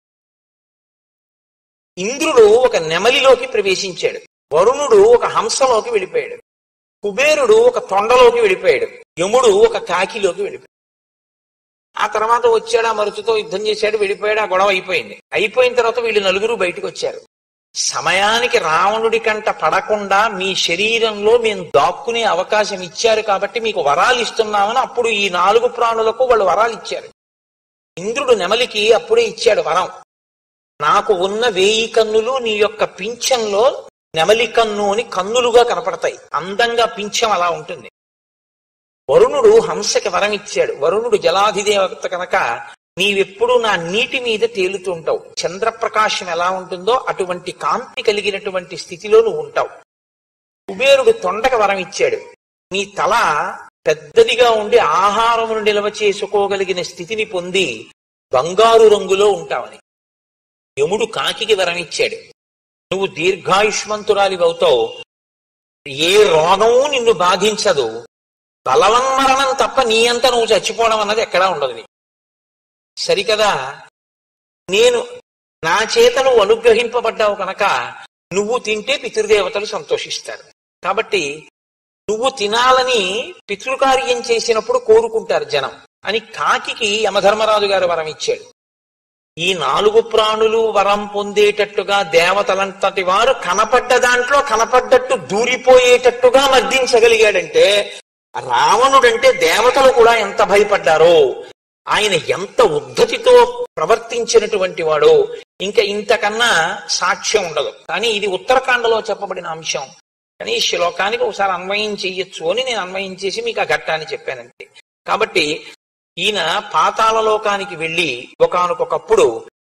ఇంద్రుడు ఒక నెమలిలోకి ప్రవేశించాడు వరుణుడు ఒక హంసలోకి వెళ్ళిపోయాడు కుబేరుడు ఒక తొండలోకి వెళ్ళిపోయాడు యముడు ఒక కాకిలోకి వెళ్ళిపోయాడు ఆ తర్వాత వచ్చాడు ఆ మరుచుతో యుద్ధం చేశాడు వెళ్ళిపోయాడు ఆ గొడవ అయిపోయింది అయిపోయిన తర్వాత వీళ్ళు నలుగురు బయటకు వచ్చారు సమయానికి రావణుడి కంట పడకుండా మీ శరీరంలో మేము దాక్కునే అవకాశం ఇచ్చారు కాబట్టి మీకు వరాలు ఇస్తున్నామని అప్పుడు ఈ నాలుగు ప్రాణులకు వాళ్ళు వరాలు ఇచ్చారు ఇంద్రుడు నెమలికి అప్పుడే ఇచ్చాడు వరం నాకు ఉన్న వేయి కన్నులు నీ యొక్క పింఛంలో నెమలి కన్ను అని కన్నులుగా కనపడతాయి అందంగా పింఛం అలా ఉంటుంది వరుణుడు హంసకి వరం ఇచ్చాడు వరుణుడు జలాధిదేవత కనుక నీవెప్పుడు నా నీటి మీద తేలుతుంటావు చంద్రప్రకాశం ఎలా ఉంటుందో అటువంటి కాంతి కలిగినటువంటి స్థితిలో నువ్వు ఉంటావు కుబేరుడు తొండక వరం ఇచ్చాడు నీ తల పెద్దదిగా ఉండి ఆహారమును నిల్వ చేసుకోగలిగిన స్థితిని పొంది బంగారు రంగులో ఉంటావని యముడు కాకికి వరమిచ్చాడు నువ్వు దీర్ఘాయుష్మంతురాలి అవుతావు ఏ రోగము నిన్ను బాధించదు బలవన్మరణం తప్ప నీ అంతా నువ్వు చచ్చిపోవడం అన్నది ఎక్కడా ఉండదు నీకు. సరికదా నేను నా చేత నువ్వు అనుగ్రహింపబడ్డావు కనుక నువ్వు తింటే పితృదేవతలు సంతోషిస్తారు కాబట్టి నువ్వు తినాలని పితృకార్యం చేసినప్పుడు కోరుకుంటారు జనం అని కాకికి యమధర్మరాజు గారు వరం ఇచ్చాడు ఈ నాలుగు ప్రాణులు వరం పొందేటట్టుగా దేవతలంతటి వారు కనపడ్డ దాంట్లో కనపడ్డట్టు దూరిపోయేటట్టుగా మర్దించగలిగాడంటే రావణుడంటే దేవతలు కూడా ఎంత భయపడ్డారో ఆయన ఎంత ఉద్ధతితో ప్రవర్తించినటువంటి వాడో ఇంకా ఇంతకన్నా సాక్ష్యం ఉండదు కానీ ఇది ఉత్తరాఖండలో చెప్పబడిన అంశం కానీ ఈ శ్లోకానికి ఒకసారి అన్వయం చెయ్యొచ్చు అని నేను అన్వయం చేసి మీకు ఆ ఘట్టాన్ని చెప్పానంతే కాబట్టి ఈయన పాతాళ లోకానికి వెళ్ళి ఒకనకొకప్పుడు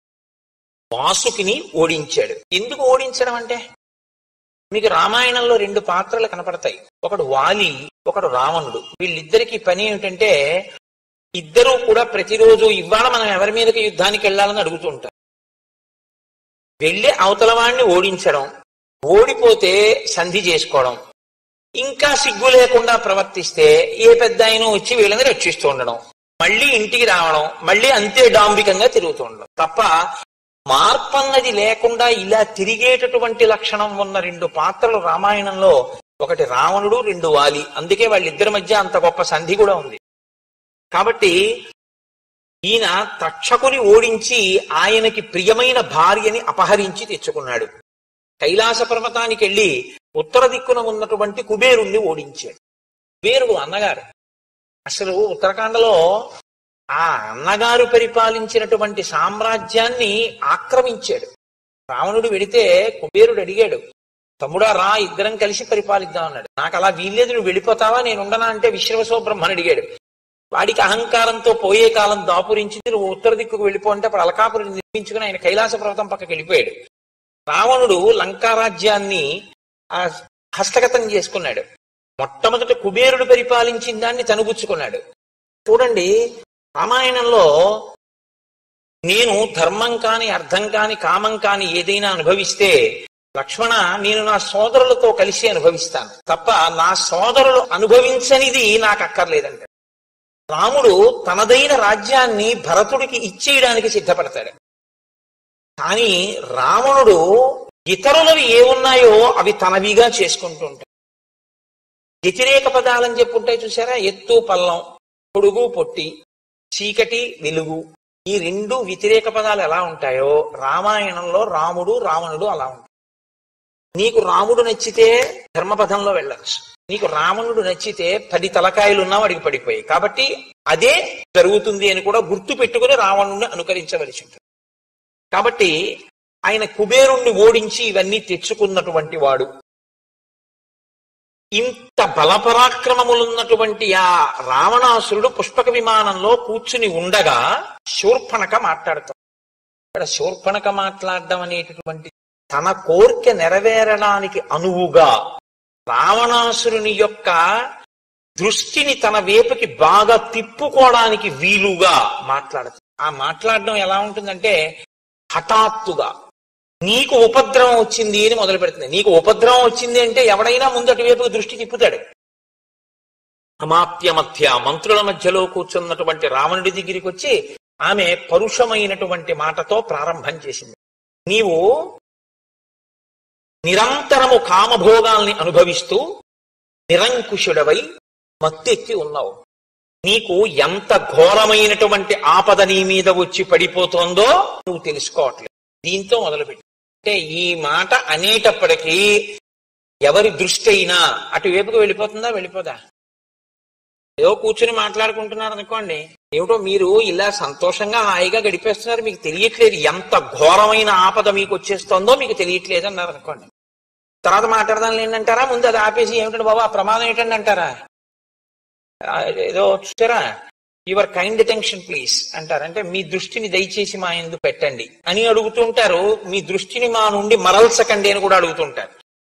వాసుకిని ఓడించాడు ఎందుకు ఓడించడం అంటే మీకు రామాయణంలో రెండు పాత్రలు కనపడతాయి ఒకడు వాలి ఒకడు రావణుడు వీళ్ళిద్దరికి పని ఏమిటంటే ఇద్దరూ కూడా ప్రతిరోజు ఇవాళ మనం ఎవరి మీదకి యుద్ధానికి వెళ్ళాలని అడుగుతూ ఉంటారు వెళ్ళి అవతల వాడిని ఓడించడం ఓడిపోతే సంధి చేసుకోవడం ఇంకా సిగ్గు లేకుండా ప్రవర్తిస్తే ఏ పెద్ద ఆయన వచ్చి వీళ్ళని రక్షిస్తూ ఉండడం మళ్ళీ ఇంటికి రావడం మళ్ళీ అంతే డాంబికంగా తిరుగుతూ ఉండడం తప్ప మార్పు అన్నది లేకుండా ఇలా తిరిగేటటువంటి లక్షణం ఉన్న రెండు పాత్రలు రామాయణంలో ఒకటి రావణుడు రెండు వాలి అందుకే వాళ్ళిద్దరి మధ్య అంత గొప్ప సంధి కూడా ఉంది కాబట్టి ఈయన తక్షకుని ఓడించి ఆయనకి ప్రియమైన భార్యని అపహరించి తెచ్చుకున్నాడు కైలాస పర్వతానికి వెళ్ళి ఉత్తర దిక్కున ఉన్నటువంటి కుబేరుణ్ణి ఓడించాడు కుబేరుడు అన్నగారు అసలు ఉత్తరాఖండలో ఆ అన్నగారు పరిపాలించినటువంటి సామ్రాజ్యాన్ని ఆక్రమించాడు రావణుడు వెడితే కుబేరుడు అడిగాడు తమ్ముడా రా ఇద్దరం కలిసి పరిపాలిద్దాం అన్నాడు నాకు అలా వీల్లేదు నువ్వు వెళ్ళిపోతావా నేను ఉండనా అంటే విశ్వసో బ్రహ్మని అడిగాడు వాడికి అహంకారంతో పోయే కాలం దాపురించి నువ్వు ఉత్తర దిక్కుకు వెళ్ళిపో అంటే అప్పుడు అలకాపురి నిర్మించుకుని ఆయన కైలాస పర్వతం పక్కకి వెళ్ళిపోయాడు రావణుడు లంకారాజ్యాన్ని ఆ హస్తగతం చేసుకున్నాడు మొట్టమొదట కుబేరుడు పరిపాలించిన దాన్ని తనుగుచ్చుకున్నాడు చూడండి రామాయణంలో నేను ధర్మం కాని అర్థం కాని కామం కాని ఏదైనా అనుభవిస్తే లక్ష్మణ నేను నా సోదరులతో కలిసి అనుభవిస్తాను తప్ప నా సోదరులు అనుభవించనిది నాకు అక్కర్లేదంటే రాముడు తనదైన రాజ్యాన్ని భరతుడికి ఇచ్చేయడానికి సిద్ధపడతాడు కానీ రావణుడు ఇతరులవి ఏమున్నాయో అవి తనవిగా చేసుకుంటూ ఉంటాడు వ్యతిరేక పదాలని చెప్పుంటాయి చూసారా ఎత్తు పల్లం పొడుగు పొట్టి చీకటి వెలుగు ఈ రెండు వ్యతిరేక పదాలు ఎలా ఉంటాయో రామాయణంలో రాముడు రావణుడు అలా ఉంటాయి నీకు రాముడు నచ్చితే ధర్మపథంలో వెళ్ళచ్చు నీకు రావణుడు నచ్చితే పది తలకాయలున్నా వాడికి పడిపోయాయి కాబట్టి అదే జరుగుతుంది అని కూడా గుర్తు పెట్టుకుని రావణుడిని అనుకరించవలసి ఉంటుంది కాబట్టి ఆయన కుబేరుణ్ణి ఓడించి ఇవన్నీ తెచ్చుకున్నటువంటి వాడు ఇంత బలపరాక్రమములున్నటువంటి ఆ రావణాసురుడు పుష్పక విమానంలో కూర్చుని ఉండగా శూర్పణక మాట్లాడతాం ఇక్కడ శూర్పణక మాట్లాడడం అనేటటువంటి తన కోరిక నెరవేరడానికి అనువుగా రావణాసురుని యొక్క దృష్టిని తన వైపుకి బాగా తిప్పుకోవడానికి వీలుగా మాట్లాడుతుంది ఆ మాట్లాడడం ఎలా ఉంటుందంటే హఠాత్తుగా నీకు ఉపద్రవం వచ్చింది అని మొదలు పెడుతుంది నీకు ఉపద్రవం వచ్చింది అంటే ఎవడైనా ముందటి వైపు దృష్టి తిప్పుతాడు అమాత్య మధ్య మంత్రుల మధ్యలో కూర్చున్నటువంటి రావణుడి దగ్గరికి వచ్చి ఆమె పరుషమైనటువంటి మాటతో ప్రారంభం చేసింది నీవు నిరంతరము కామభోగాల్ని అనుభవిస్తూ నిరంకుశుడవై మత్తెక్కి ఉన్నావు నీకు ఎంత ఘోరమైనటువంటి ఆపద నీ మీద వచ్చి పడిపోతోందో నువ్వు తెలుసుకోవట్లేదు దీంతో మొదలుపెట్టి అంటే ఈ మాట అనేటప్పటికీ ఎవరి దృష్టి అయినా అటువైపుకు వెళ్ళిపోతుందా వెళ్ళిపోదా ఏదో కూర్చుని మాట్లాడుకుంటున్నారు అనుకోండి ఏమిటో మీరు ఇలా సంతోషంగా హాయిగా గడిపేస్తున్నారు మీకు తెలియట్లేదు ఎంత ఘోరమైన ఆపద మీకు వచ్చేస్తోందో మీకు తెలియట్లేదు అన్నారు అనుకోండి తర్వాత మాట్లాడదాం ఏంటంటారా ముందు అది ఆపేసి ఏమిటంటే బాబా ఆ ప్రమాదం ఏంటండి అంటారా ఆ, ఏదో చూసారా యువర్ కైండ్ అటెన్షన్ ప్లీజ్ అంటారు అంటే మీ దృష్టిని దయచేసి మా ఎందు పెట్టండి అని అడుగుతుంటారు మీ దృష్టిని మా నుండి మరల్చకండి అని కూడా అడుగుతుంటారు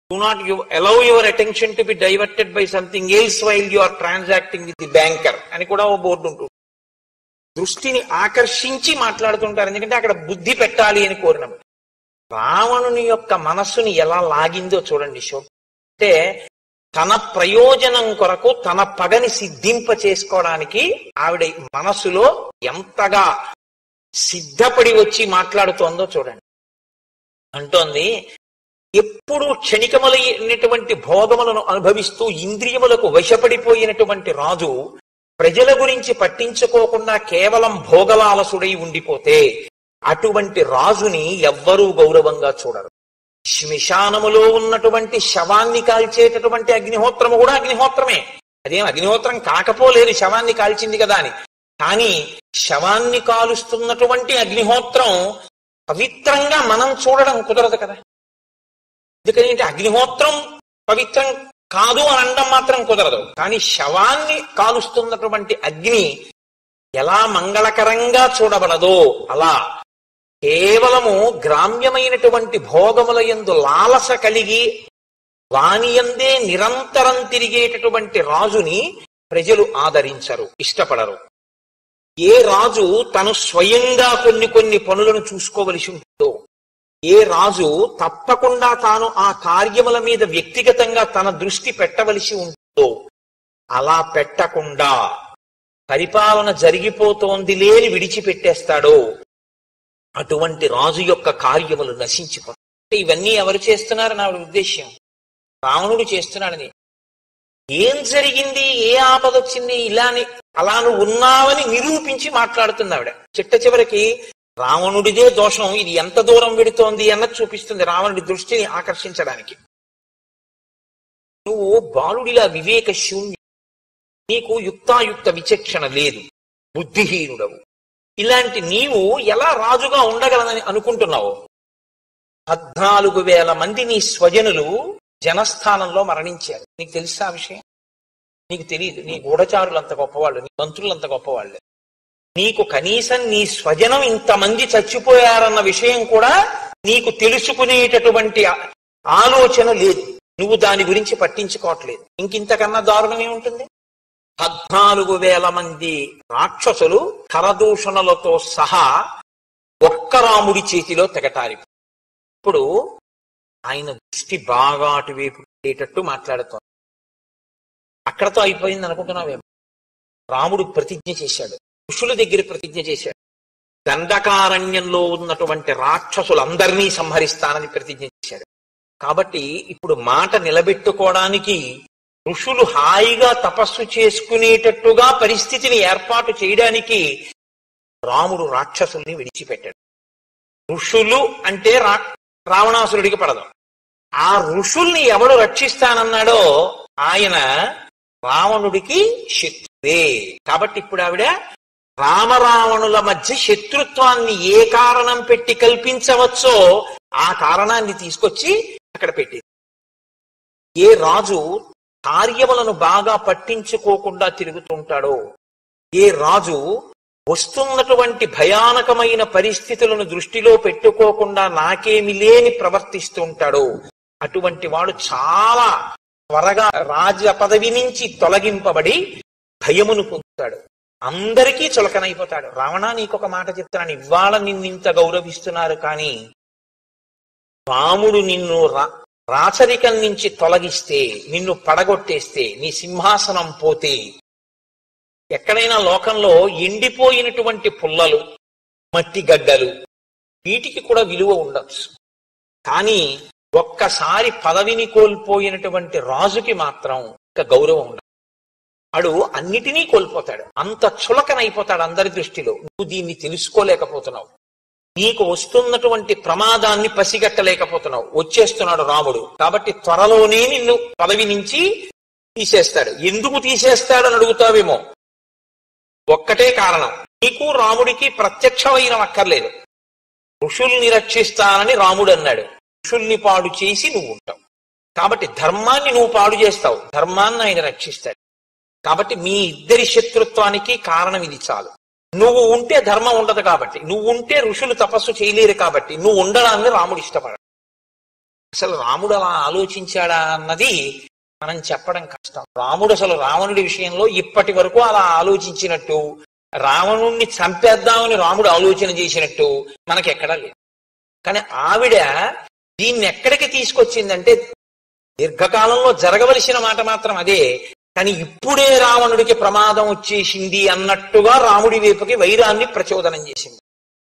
do not you allow your attention to be diverted by something else while you are transacting with the banker అని కూడా ఓ బోర్డు ఉంటుంది దృష్టిని ఆకర్షించి మాట్లాడుతుంటారు ఎందుకంటే అక్కడ బుద్ధి పెట్టాలి అని కోరినప్పుడు రావణుని యొక్క మనస్సుని ఎలా లాగిందో చూడండి షో అంటే తన ప్రయోజనం కొరకు తన పగని సిద్ధింప చేసుకోవడానికి ఆవిడ మనసులో ఎంతగా సిద్ధపడి వచ్చి మాట్లాడుతోందో చూడండి అంటోంది ఎప్పుడు క్షణికములైనటువంటి భోగములను అనుభవిస్తూ ఇంద్రియములకు వశపడిపోయినటువంటి రాజు ప్రజల గురించి పట్టించుకోకుండా కేవలం భోగలాలసుడై ఉండిపోతే అటువంటి రాజుని ఎవ్వరూ గౌరవంగా చూడరు శ్మశానములో ఉన్నటువంటి శవాన్ని కాల్చేటటువంటి అగ్నిహోత్రము కూడా అగ్నిహోత్రమే అదేం అగ్నిహోత్రం కాకపోలేదు శవాన్ని కాల్చింది కదా అని కానీ శవాన్ని కాలుస్తున్నటువంటి అగ్నిహోత్రం పవిత్రంగా మనం చూడడం కుదరదు కదా ఎందుకని అంటే అగ్నిహోత్రం పవిత్రం కాదు అని అనడం మాత్రం కుదరదు కానీ శవాన్ని కాలుస్తున్నటువంటి అగ్ని ఎలా మంగళకరంగా చూడబడదో అలా కేవలము గ్రామ్యమైనటువంటి భోగముల యందు లాలస కలిగి వానియందే నిరంతరం తిరిగేటటువంటి రాజుని ప్రజలు ఆదరించరు ఇష్టపడరు ఏ రాజు తను స్వయంగా కొన్ని కొన్ని పనులను చూసుకోవలసి ఉంటుందో ఏ రాజు తప్పకుండా తాను ఆ కార్యముల మీద వ్యక్తిగతంగా తన దృష్టి పెట్టవలసి ఉంటుందో అలా పెట్టకుండా పరిపాలన జరిగిపోతోంది లేని విడిచిపెట్టేస్తాడో అటువంటి రాజు యొక్క కార్యములు నశించిపోతాయి ఇవన్నీ ఎవరు చేస్తున్నారని ఆవిడ ఉద్దేశ్యం రావణుడు చేస్తున్నాడని ఏం జరిగింది ఏ ఆపద వచ్చింది ఇలాని అలా నువ్వు ఉన్నావని నిరూపించి మాట్లాడుతుంది ఆవిడ చిట్ట చివరికి రావణుడిదే దోషం ఇది ఎంత దూరం వెడుతోంది అన్నది చూపిస్తుంది రావణుడి దృష్టిని ఆకర్షించడానికి నువ్వు బాలుడిలా వివేక శూన్య నీకు యుక్తాయుక్త విచక్షణ లేదు బుద్ధిహీనుడవు ఇలాంటి నీవు ఎలా రాజుగా ఉండగలనని అనుకుంటున్నావు పద్నాలుగు వేల మంది నీ స్వజనులు జనస్థానంలో మరణించారు నీకు తెలుసా ఆ విషయం నీకు తెలియదు నీ గూఢచారులు అంత గొప్పవాళ్ళు నీ మంత్రులు అంత గొప్పవాళ్ళు నీకు కనీసం నీ స్వజనం ఇంతమంది చచ్చిపోయారన్న విషయం కూడా నీకు తెలుసుకునేటటువంటి ఆ- ఆలోచన లేదు నువ్వు దాని గురించి పట్టించుకోవట్లేదు ఇంకింతకన్నా దారుణం ఏముంటుంది పద్నాలుగు వేల మంది రాక్షసులు కరదూషణలతో సహా ఒక్క రాముడి చేతిలో తెగటారి ఇప్పుడు ఆయన దృష్టి బాగా అటువైపు ఉండేటట్టు మాట్లాడుతోంది అక్కడతో అయిపోయింది అనుకుంటున్నావేమో రాముడు ప్రతిజ్ఞ చేశాడు ఋషుల దగ్గర ప్రతిజ్ఞ చేశాడు దండకారణ్యంలో ఉన్నటువంటి రాక్షసులందరినీ సంహరిస్తానని ప్రతిజ్ఞ చేశాడు కాబట్టి ఇప్పుడు మాట నిలబెట్టుకోవడానికి ఋషులు హాయిగా తపస్సు చేసుకునేటట్టుగా పరిస్థితిని ఏర్పాటు చేయడానికి రాముడు రాక్షసుల్ని విడిచిపెట్టాడు ఋషులు అంటే రా రావణాసురుడికి పడదు ఆ ఋషుల్ని ఎవడు రక్షిస్తానన్నాడో ఆయన రావణుడికి శత్రువే కాబట్టి ఇప్పుడు ఆవిడ రామరావణుల మధ్య శత్రుత్వాన్ని ఏ కారణం పెట్టి కల్పించవచ్చో ఆ కారణాన్ని తీసుకొచ్చి అక్కడ పెట్టింది ఏ రాజు కార్యములను బాగా పట్టించుకోకుండా తిరుగుతుంటాడో ఏ రాజు వస్తున్నటువంటి భయానకమైన పరిస్థితులను దృష్టిలో పెట్టుకోకుండా నాకేమి లేని ప్రవర్తిస్తూ ఉంటాడో అటువంటి వాడు చాలా త్వరగా రాజ పదవి నుంచి తొలగింపబడి భయమును పొందుతాడు అందరికీ చులకనైపోతాడు రావణ నీకొక మాట చెప్తున్నాను ఇవాళ నిన్నింత గౌరవిస్తున్నారు కానీ రాముడు నిన్ను రా రాచరికం నుంచి తొలగిస్తే నిన్ను పడగొట్టేస్తే నీ సింహాసనం పోతే ఎక్కడైనా లోకంలో ఎండిపోయినటువంటి పుల్లలు మట్టి గడ్డలు వీటికి కూడా విలువ ఉండొచ్చు కానీ ఒక్కసారి పదవిని కోల్పోయినటువంటి రాజుకి మాత్రం ఇక గౌరవం ఉండదు వాడు అన్నిటినీ కోల్పోతాడు అంత చులకనైపోతాడు అందరి దృష్టిలో నువ్వు దీన్ని తెలుసుకోలేకపోతున్నావు నీకు వస్తున్నటువంటి ప్రమాదాన్ని పసిగట్టలేకపోతున్నావు వచ్చేస్తున్నాడు రాముడు కాబట్టి త్వరలోనే నిన్ను పదవి నుంచి తీసేస్తాడు ఎందుకు తీసేస్తాడని అడుగుతావేమో ఒక్కటే కారణం నీకు రాముడికి ప్రత్యక్షమైన అక్కర్లేదు ఋషుల్ని రక్షిస్తానని రాముడు అన్నాడు ఋషుల్ని పాడు చేసి నువ్వు ఉంటావు కాబట్టి ధర్మాన్ని నువ్వు పాడు చేస్తావు ధర్మాన్ని ఆయన రక్షిస్తాడు కాబట్టి మీ ఇద్దరి శత్రుత్వానికి కారణం ఇది చాలు నువ్వు ఉంటే ధర్మం ఉండదు కాబట్టి నువ్వు ఉంటే ఋషులు తపస్సు చేయలేరు కాబట్టి నువ్వు ఉండడాన్ని రాముడు ఇష్టపడ అసలు రాముడు అలా ఆలోచించాడా అన్నది మనం చెప్పడం కష్టం రాముడు అసలు రావణుడి విషయంలో ఇప్పటి వరకు అలా ఆలోచించినట్టు రావణుణ్ణి చంపేద్దామని రాముడు ఆలోచన చేసినట్టు మనకెక్కడా లేదు కానీ ఆవిడ దీన్ని ఎక్కడికి తీసుకొచ్చిందంటే దీర్ఘకాలంలో జరగవలసిన మాట మాత్రం అదే కానీ ఇప్పుడే రావణుడికి ప్రమాదం వచ్చేసింది అన్నట్టుగా రాముడి వైపుకి వైరాన్ని ప్రచోదనం చేసింది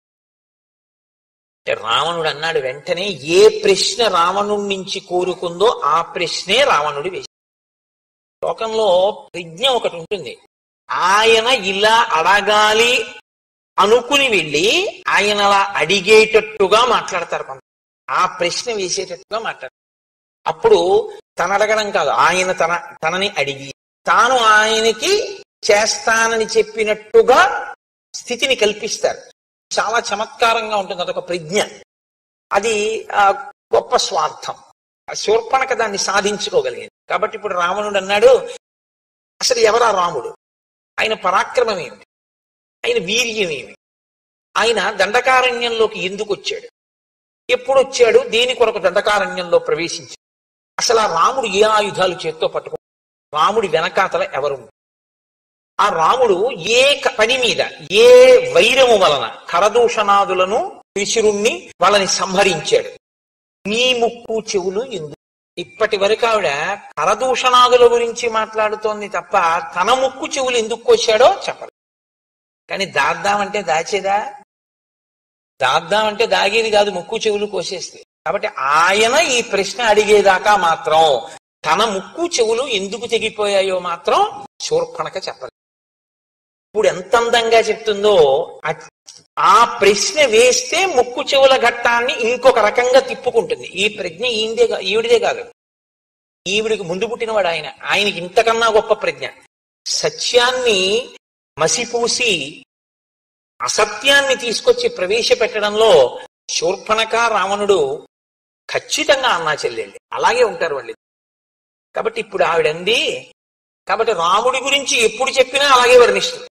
అంటే రావణుడు అన్నాడు వెంటనే ఏ ప్రశ్న రావణుడి నుంచి కోరుకుందో ఆ ప్రశ్నే రావణుడి వేసి లోకంలో ప్రజ్ఞ ఒకటి ఉంటుంది ఆయన ఇలా అడగాలి అనుకుని వెళ్ళి ఆయన అలా అడిగేటట్టుగా మాట్లాడతారు కొంత ఆ ప్రశ్న వేసేటట్టుగా మాట్లాడతారు అప్పుడు తన అడగడం కాదు ఆయన తన తనని అడిగి తాను ఆయనకి చేస్తానని చెప్పినట్టుగా స్థితిని కల్పిస్తారు చాలా చమత్కారంగా ఉంటుంది అదొక ప్రజ్ఞ అది ఆ, గొప్ప స్వార్థం ఆ శూర్పణక దాన్ని సాధించుకోగలిగింది కాబట్టి ఇప్పుడు రావణుడు అన్నాడు అసలు ఎవరా రాముడు ఆయన పరాక్రమం ఏమిటి ఆయన వీర్యం ఏమి ఆయన దండకారణ్యంలోకి ఎందుకు వచ్చాడు ఎప్పుడు వచ్చాడు దేని కొరకు దండకారణ్యంలో ప్రవేశించాడు అసలు ఆ రాముడు ఏ ఆయుధాలు చేత్తో పట్టుకో రాముడి వెనకాతల ఎవరు ఆ రాముడు ఏ క- పని మీద ఏ వైరము వలన కరదూషణాదులను విసురుణ్ణి వాళ్ళని సంహరించాడు నీ ముక్కు చెవులు ఎందు ఇప్పటి వరకు ఆవిడ కరదూషణాదుల గురించి మాట్లాడుతోంది తప్ప తన ముక్కు చెవులు ఎందుకు కోసాడో చెప్పదు కానీ దాద్దామంటే దాచేదా దాద్దామంటే దాగేది కాదు ముక్కు చెవులు కోసేస్తే కాబట్టి ఆయన ఈ ప్రశ్న అడిగేదాకా మాత్రం తన ముక్కు చెవులు ఎందుకు తెగిపోయాయో మాత్రం శూర్పణక చెప్పదు ఇప్పుడు ఎంత అందంగా చెప్తుందో ఆ- ఆ ప్రశ్న వేస్తే ముక్కు చెవుల ఘట్టాన్ని ఇంకొక రకంగా తిప్పుకుంటుంది ఈ ప్రజ్ఞ ఈందే కా- ఈవిడిదే కాదు ఈవిడికి ముందు పుట్టినవాడు ఆయన ఆయనకి ఇంతకన్నా గొప్ప ప్రజ్ఞ సత్యాన్ని మసిపూసి అసత్యాన్ని తీసుకొచ్చి ప్రవేశపెట్టడంలో శూర్పణక రావణుడు ఖచ్చితంగా అన్నా చెల్లెళ్ళి అలాగే ఉంటారు వాళ్ళు కాబట్టి ఇప్పుడు ఆవిడంది కాబట్టి రాముడి గురించి ఎప్పుడు చెప్పినా అలాగే వర్ణిస్తుంది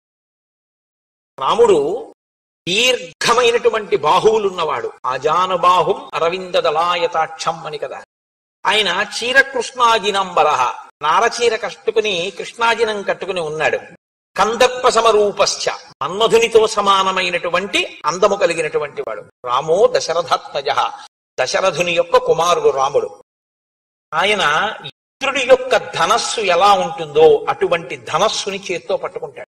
రాముడు దీర్ఘమైనటువంటి బాహువులున్నవాడు ఆజానుబాహుం అరవింద దళాయతాక్షం అని కదా ఆయన చీర కృష్ణాజినంబర నారచీర కట్టుకుని కృష్ణాజినం కట్టుకుని ఉన్నాడు కందర్ప సమరూపశ్చ మన్మధునితో సమానమైనటువంటి అందము కలిగినటువంటి వాడు రామో దశరథాత్మజ దశరథుని యొక్క కుమారుడు రాముడు ఆయన ఇంద్రుడి యొక్క ధనస్సు ఎలా ఉంటుందో అటువంటి ధనస్సుని చేత్తో పట్టుకుంటాడు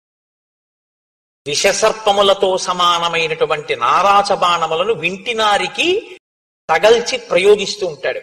విషసర్పములతో సమానమైనటువంటి నారాచ బాణములను వింటినారికి తగల్చి ప్రయోగిస్తూ ఉంటాడు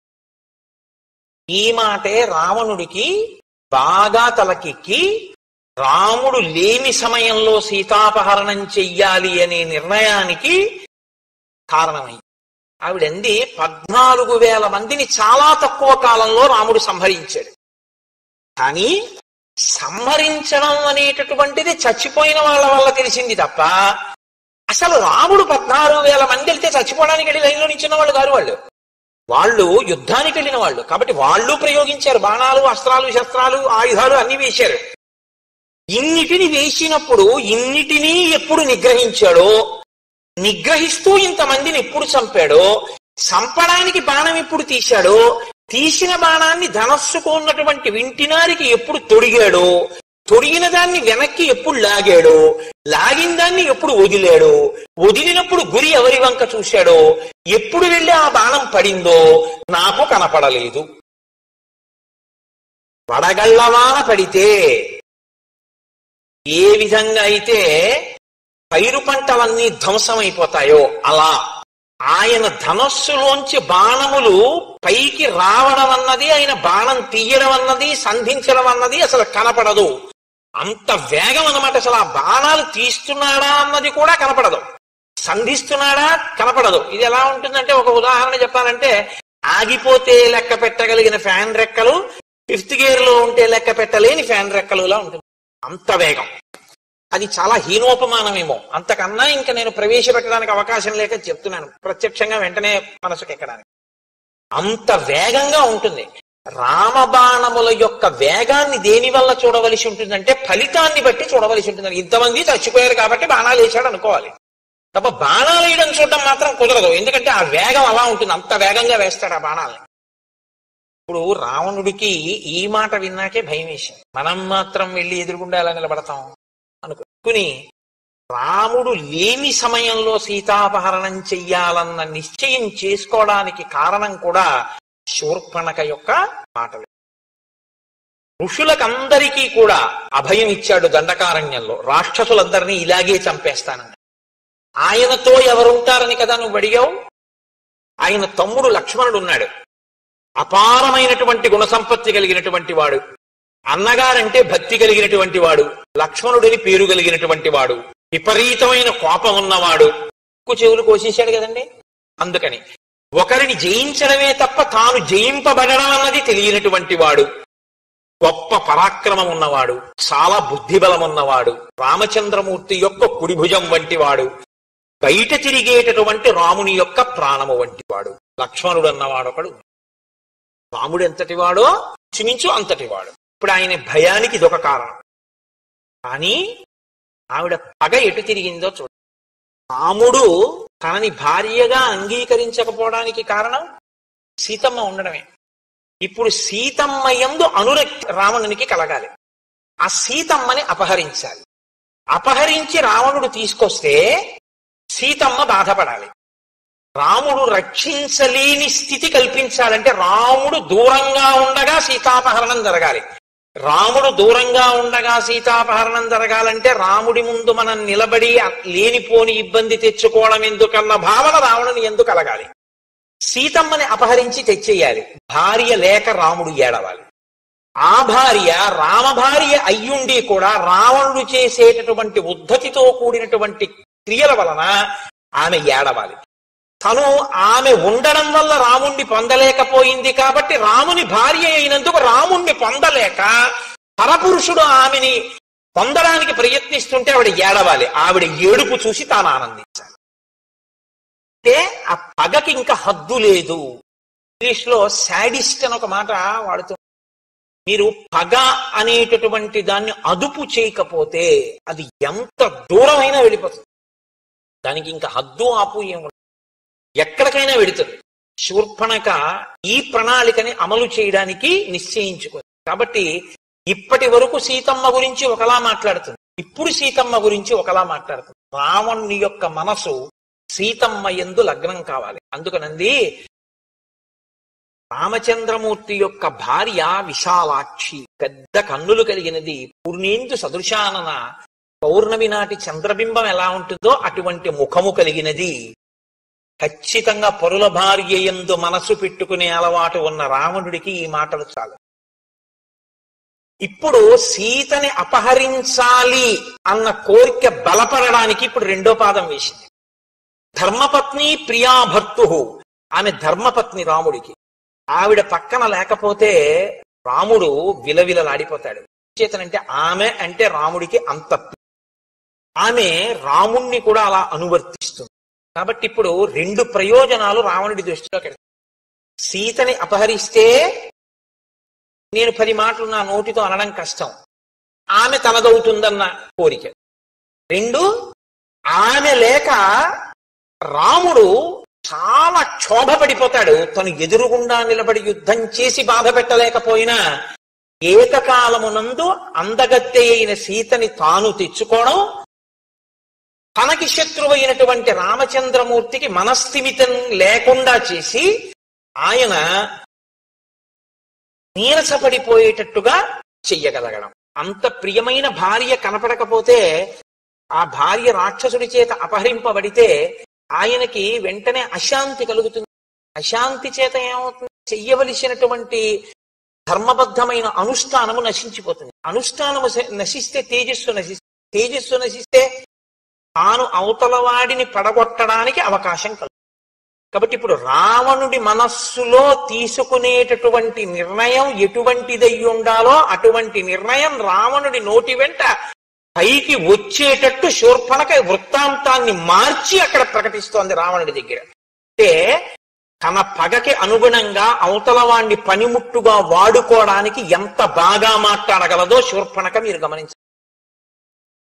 ఈ మాటే రావణుడికి బాగా తలకెక్కి రాముడు లేని సమయంలో సీతాపహరణం చెయ్యాలి అనే నిర్ణయానికి కారణమైంది ఆవిడంది పద్నాలుగు వేల మందిని చాలా తక్కువ కాలంలో రాముడు సంహరించాడు కానీ సంహరించడం అనేటటువంటిది చచ్చిపోయిన వాళ్ళ వల్ల తెలిసింది తప్ప అసలు రాముడు పద్నాలుగు వేల మంది వెళ్తే చచ్చిపోవడానికి వెళ్ళి లైన్లో నించున్న వాళ్ళు కాదు వాళ్ళు వాళ్ళు యుద్ధానికి వెళ్ళిన వాళ్ళు కాబట్టి వాళ్ళు ప్రయోగించారు బాణాలు అస్త్రాలు శస్త్రాలు ఆయుధాలు అన్ని వేశారు ఇన్నిటిని వేసినప్పుడు ఇన్నిటినీ ఎప్పుడు నిగ్రహించాడో నిగ్రహిస్తూ ఇంతమందిని ఎప్పుడు చంపాడో చంపడానికి బాణం ఎప్పుడు తీశాడో తీసిన బాణాన్ని ధనస్సుకు ఉన్నటువంటి వింటినారికి ఎప్పుడు తొడిగాడో తొడిగిన దాన్ని వెనక్కి ఎప్పుడు లాగాడో లాగిన దాన్ని ఎప్పుడు వదిలాడో వదిలినప్పుడు గురి ఎవరి వంక చూశాడో ఎప్పుడు వెళ్ళి ఆ బాణం పడిందో నాకు కనపడలేదు వడగళ్ళవాన పడితే ఏ విధంగా అయితే పైరు పంటలన్నీ ధ్వంసమైపోతాయో అలా ఆయన ధనస్సులోంచి బాణములు పైకి రావడం అన్నది ఆయన బాణం తీయడం అన్నది సంధించడం అన్నది అసలు కనపడదు అంత వేగం అన్నమాట అసలు ఆ బాణాలు తీస్తున్నాడా అన్నది కూడా కనపడదు సంధిస్తున్నాడా కనపడదు ఇది ఎలా ఉంటుందంటే ఒక ఉదాహరణ చెప్పాలంటే ఆగిపోతే లెక్క పెట్టగలిగిన ఫ్యాన్ రెక్కలు ఫిఫ్త్ గేర్ లో ఉంటే లెక్క పెట్టలేని ఫ్యాన్ రెక్కలులా ఉంటుంది అంత వేగం అది చాలా హీనోపమానమేమో అంతకన్నా ఇంకా నేను ప్రవేశపెట్టడానికి అవకాశం లేక చెప్తున్నాను ప్రత్యక్షంగా వెంటనే మనసుకు ఎక్కడానికి అంత వేగంగా ఉంటుంది రామబాణముల యొక్క వేగాన్ని దేని వల్ల చూడవలసి ఉంటుందంటే ఫలితాన్ని బట్టి చూడవలసి ఉంటుంది ఇంతమంది చచ్చిపోయారు కాబట్టి బాణాలు వేశాడు అనుకోవాలి తప్ప బాణాలు వేయడం చూడడం మాత్రం కుదరదు ఎందుకంటే ఆ వేగం అలా ఉంటుంది అంత వేగంగా వేస్తాడు ఆ బాణాలని ఇప్పుడు రావణుడికి ఈ మాట విన్నాకే భయం వేసింది మనం మాత్రం వెళ్ళి ఎదురుగుండా ఎలా నిలబడతాం అనుకుని రాముడు లేని సమయంలో సీతాపహరణం చెయ్యాలన్న నిశ్చయం చేసుకోవడానికి కారణం కూడా శూర్పణక యొక్క మాటలు ఋషులకందరికీ కూడా అభయం ఇచ్చాడు దండకారణ్యంలో రాక్షసులందరినీ ఇలాగే చంపేస్తానని ఆయనతో ఎవరుంటారని కదా నువ్వు అడిగావు ఆయన తమ్ముడు లక్ష్మణుడు ఉన్నాడు అపారమైనటువంటి గుణసంపత్తి కలిగినటువంటి వాడు అన్నగారంటే భక్తి కలిగినటువంటి వాడు లక్ష్మణుడిని పేరు కలిగినటువంటి వాడు విపరీతమైన కోపం ఉన్నవాడు ఎక్కువ చెవులు కోసేశాడు కదండి అందుకని ఒకరిని జయించడమే తప్ప తాను జయింపబడడం అన్నది తెలియనటువంటి వాడు గొప్ప పరాక్రమం ఉన్నవాడు చాలా బుద్ధిబలం ఉన్నవాడు రామచంద్రమూర్తి యొక్క కుడిభుజం వంటి వాడు బయట తిరిగేటటువంటి రాముని యొక్క ప్రాణము వంటి వాడు లక్ష్మణుడు అన్నవాడు ఒకడు రాముడు ఎంతటి వాడో చిమించు అంతటి వాడు ఇప్పుడు ఆయన భయానికి ఇదొక కారణం కానీ ఆవిడ పగ ఎటు తిరిగిందో చూడ రాముడు తనని భార్యగా అంగీకరించకపోవడానికి కారణం సీతమ్మ ఉండడమే ఇప్పుడు సీతమ్మ యందు అనురక్తి రావణునికి కలగాలి ఆ సీతమ్మని అపహరించాలి అపహరించి రావణుడు తీసుకొస్తే సీతమ్మ బాధపడాలి రాముడు రక్షించలేని స్థితి కల్పించాలంటే రాముడు దూరంగా ఉండగా సీతాపహరణం జరగాలి రాముడు దూరంగా ఉండగా సీతాపహరణం జరగాలంటే రాముడి ముందు మనం నిలబడి లేనిపోని ఇబ్బంది తెచ్చుకోవడం ఎందుకన్న భావన రావణుని ఎందుకు కలగాలి సీతమ్మని అపహరించి తెచ్చేయాలి భార్య లేక రాముడు ఏడవాలి ఆ భార్య రామ భార్య అయ్యుండి కూడా రావణుడు చేసేటటువంటి ఉద్ధతితో కూడినటువంటి క్రియల వలన ఆమె ఏడవాలి తను ఆమె ఉండడం వల్ల రాముణ్ణి పొందలేకపోయింది కాబట్టి రాముని భార్య అయినందుకు రాముణ్ణి పొందలేక పరపురుషుడు ఆమెని పొందడానికి ప్రయత్నిస్తుంటే ఆవిడ ఏడవాలి ఆవిడ ఏడుపు చూసి తాను ఆనందించాలి అంటే ఆ పగకి ఇంకా హద్దు లేదు ఇంగ్లీష్ లో శాడిస్ట్ అని ఒక మాట వాడుతూ మీరు పగ అనేటటువంటి దాన్ని అదుపు చేయకపోతే అది ఎంత దూరమైనా వెళ్ళిపోతుంది దానికి ఇంకా హద్దు ఆపు ఏమి ఎక్కడికైనా వెడుతుంది శూర్పణక ఈ ప్రణాళికని అమలు చేయడానికి నిశ్చయించుకుంది కాబట్టి ఇప్పటి వరకు సీతమ్మ గురించి ఒకలా మాట్లాడుతుంది ఇప్పుడు సీతమ్మ గురించి ఒకలా మాట్లాడుతుంది రావణుని యొక్క మనసు సీతమ్మ ఎందు లగ్నం కావాలి అందుకనంది రామచంద్రమూర్తి యొక్క భార్య విశాలాక్షి పెద్ద కన్నులు కలిగినది పూర్ణేందు సదృశానన పౌర్ణమి నాటి చంద్రబింబం ఎలా ఉంటుందో అటువంటి ముఖము కలిగినది ఖచ్చితంగా పరుల భార్య ఎందు మనసు పెట్టుకునే అలవాటు ఉన్న రావణుడికి ఈ మాటలు చాలు ఇప్పుడు సీతని అపహరించాలి అన్న కోరిక బలపడడానికి ఇప్పుడు రెండో పాదం వేసింది ధర్మపత్ని ప్రియాభర్తు ఆమె ధర్మపత్ని రాముడికి ఆవిడ పక్కన లేకపోతే రాముడు విలవిలలాడిపోతాడు చేతనంటే ఆమె అంటే రాముడికి అంత ఆమె రాముణ్ణి కూడా అలా అనువర్తిస్తుంది కాబట్టి ఇప్పుడు రెండు ప్రయోజనాలు రావణుడి దృష్టిలో పెడతాయి సీతని అపహరిస్తే నేను పది మాటలు నా నోటితో అనడం కష్టం ఆమె తనదవుతుందన్న కోరిక రెండు ఆమె లేక రాముడు చాలా క్షోభ పడిపోతాడు తను ఎదురుగుండా నిలబడి యుద్ధం చేసి బాధ పెట్టలేకపోయినా ఏకకాలమునందు అందగత్తె అయిన సీతని తాను తెచ్చుకోవడం తనకి శత్రువైనటువంటి రామచంద్రమూర్తికి మనస్థిమితం లేకుండా చేసి ఆయన నీరసపడిపోయేటట్టుగా చెయ్యగలగడం అంత ప్రియమైన భార్య కనపడకపోతే ఆ భార్య రాక్షసుడి చేత అపహరింపబడితే ఆయనకి వెంటనే అశాంతి కలుగుతుంది అశాంతి చేత ఏమవుతుంది చెయ్యవలసినటువంటి ధర్మబద్ధమైన అనుష్ఠానము నశించిపోతుంది అనుష్ఠానము నశిస్తే తేజస్సు నశిస్తే తేజస్సు నశిస్తే తాను అవతల వాడిని పడగొట్టడానికి అవకాశం కలుగుతుంది కాబట్టి ఇప్పుడు రావణుడి మనస్సులో తీసుకునేటటువంటి నిర్ణయం ఎటువంటిదై ఉండాలో అటువంటి నిర్ణయం రావణుడి నోటి వెంట పైకి వచ్చేటట్టు శూర్పణక వృత్తాంతాన్ని మార్చి అక్కడ ప్రకటిస్తోంది రావణుడి దగ్గర అంటే తన పగకి అనుగుణంగా అవతల వాణ్ణి పనిముట్టుగా వాడుకోవడానికి ఎంత బాగా మాట్లాడగలదో శూర్పణక మీరు గమనించాలి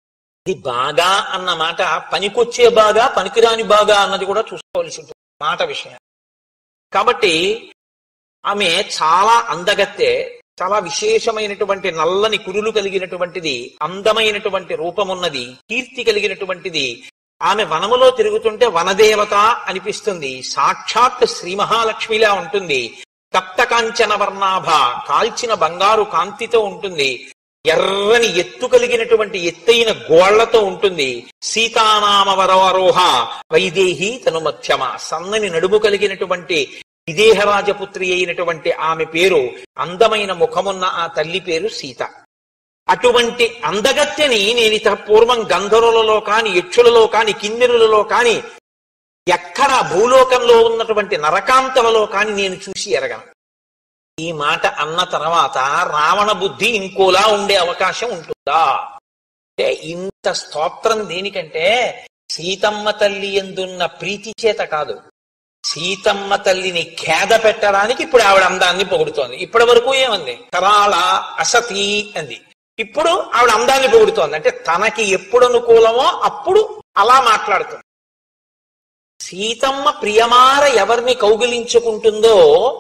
ఇది బాగా అన్న మాట పనికొచ్చే బాగా పనికిరాని బాగా అన్నది కూడా చూసుకోవాల్సి ఉంటుంది మాట విషయం కాబట్టి ఆమె చాలా అందగత్తె చాలా విశేషమైనటువంటి నల్లని కురులు కలిగినటువంటిది అందమైనటువంటి రూపమున్నది కీర్తి కలిగినటువంటిది ఆమె వనములో తిరుగుతుంటే వనదేవత అనిపిస్తుంది సాక్షాత్ శ్రీ మహాలక్ష్మిలా ఉంటుంది తప్త కాంచన వర్ణాభ కాల్చిన బంగారు కాంతితో ఉంటుంది ఎర్రని ఎత్తు కలిగినటువంటి ఎత్తైన గోళ్లతో ఉంటుంది సీతానామ వరవరోహ వైదేహి తను మధ్యమ సన్నని నడుము కలిగినటువంటి విదేహరాజపుత్రి అయినటువంటి ఆమె పేరు అందమైన ముఖమున్న ఆ తల్లి పేరు సీత అటువంటి అందగత్తెని నేను ఇత పూర్వం గంధర్వులలో కాని యక్షులలో కాని కిన్నెరులలో కాని ఎక్కడ భూలోకంలో ఉన్నటువంటి నరకాంతలలో కాని నేను చూసి ఎరగను ఈ మాట అన్న తర్వాత రావణ బుద్ధి ఇంకోలా ఉండే అవకాశం ఉంటుందా అంటే ఇంత స్తోత్రం దేనికంటే సీతమ్మ తల్లి ఎందున్న ప్రీతి చేత కాదు సీతమ్మ తల్లిని ఖేద పెట్టడానికి ఇప్పుడు ఆవిడ అందాన్ని పొగుడుతోంది ఇప్పటి వరకు ఏమంది కరాళ అసతి అంది ఇప్పుడు ఆవిడ అందాన్ని పొగుడుతోంది అంటే తనకి ఎప్పుడు అనుకూలమో అప్పుడు అలా మాట్లాడుతుంది సీతమ్మ ప్రియమార ఎవరిని కౌగిలించుకుంటుందో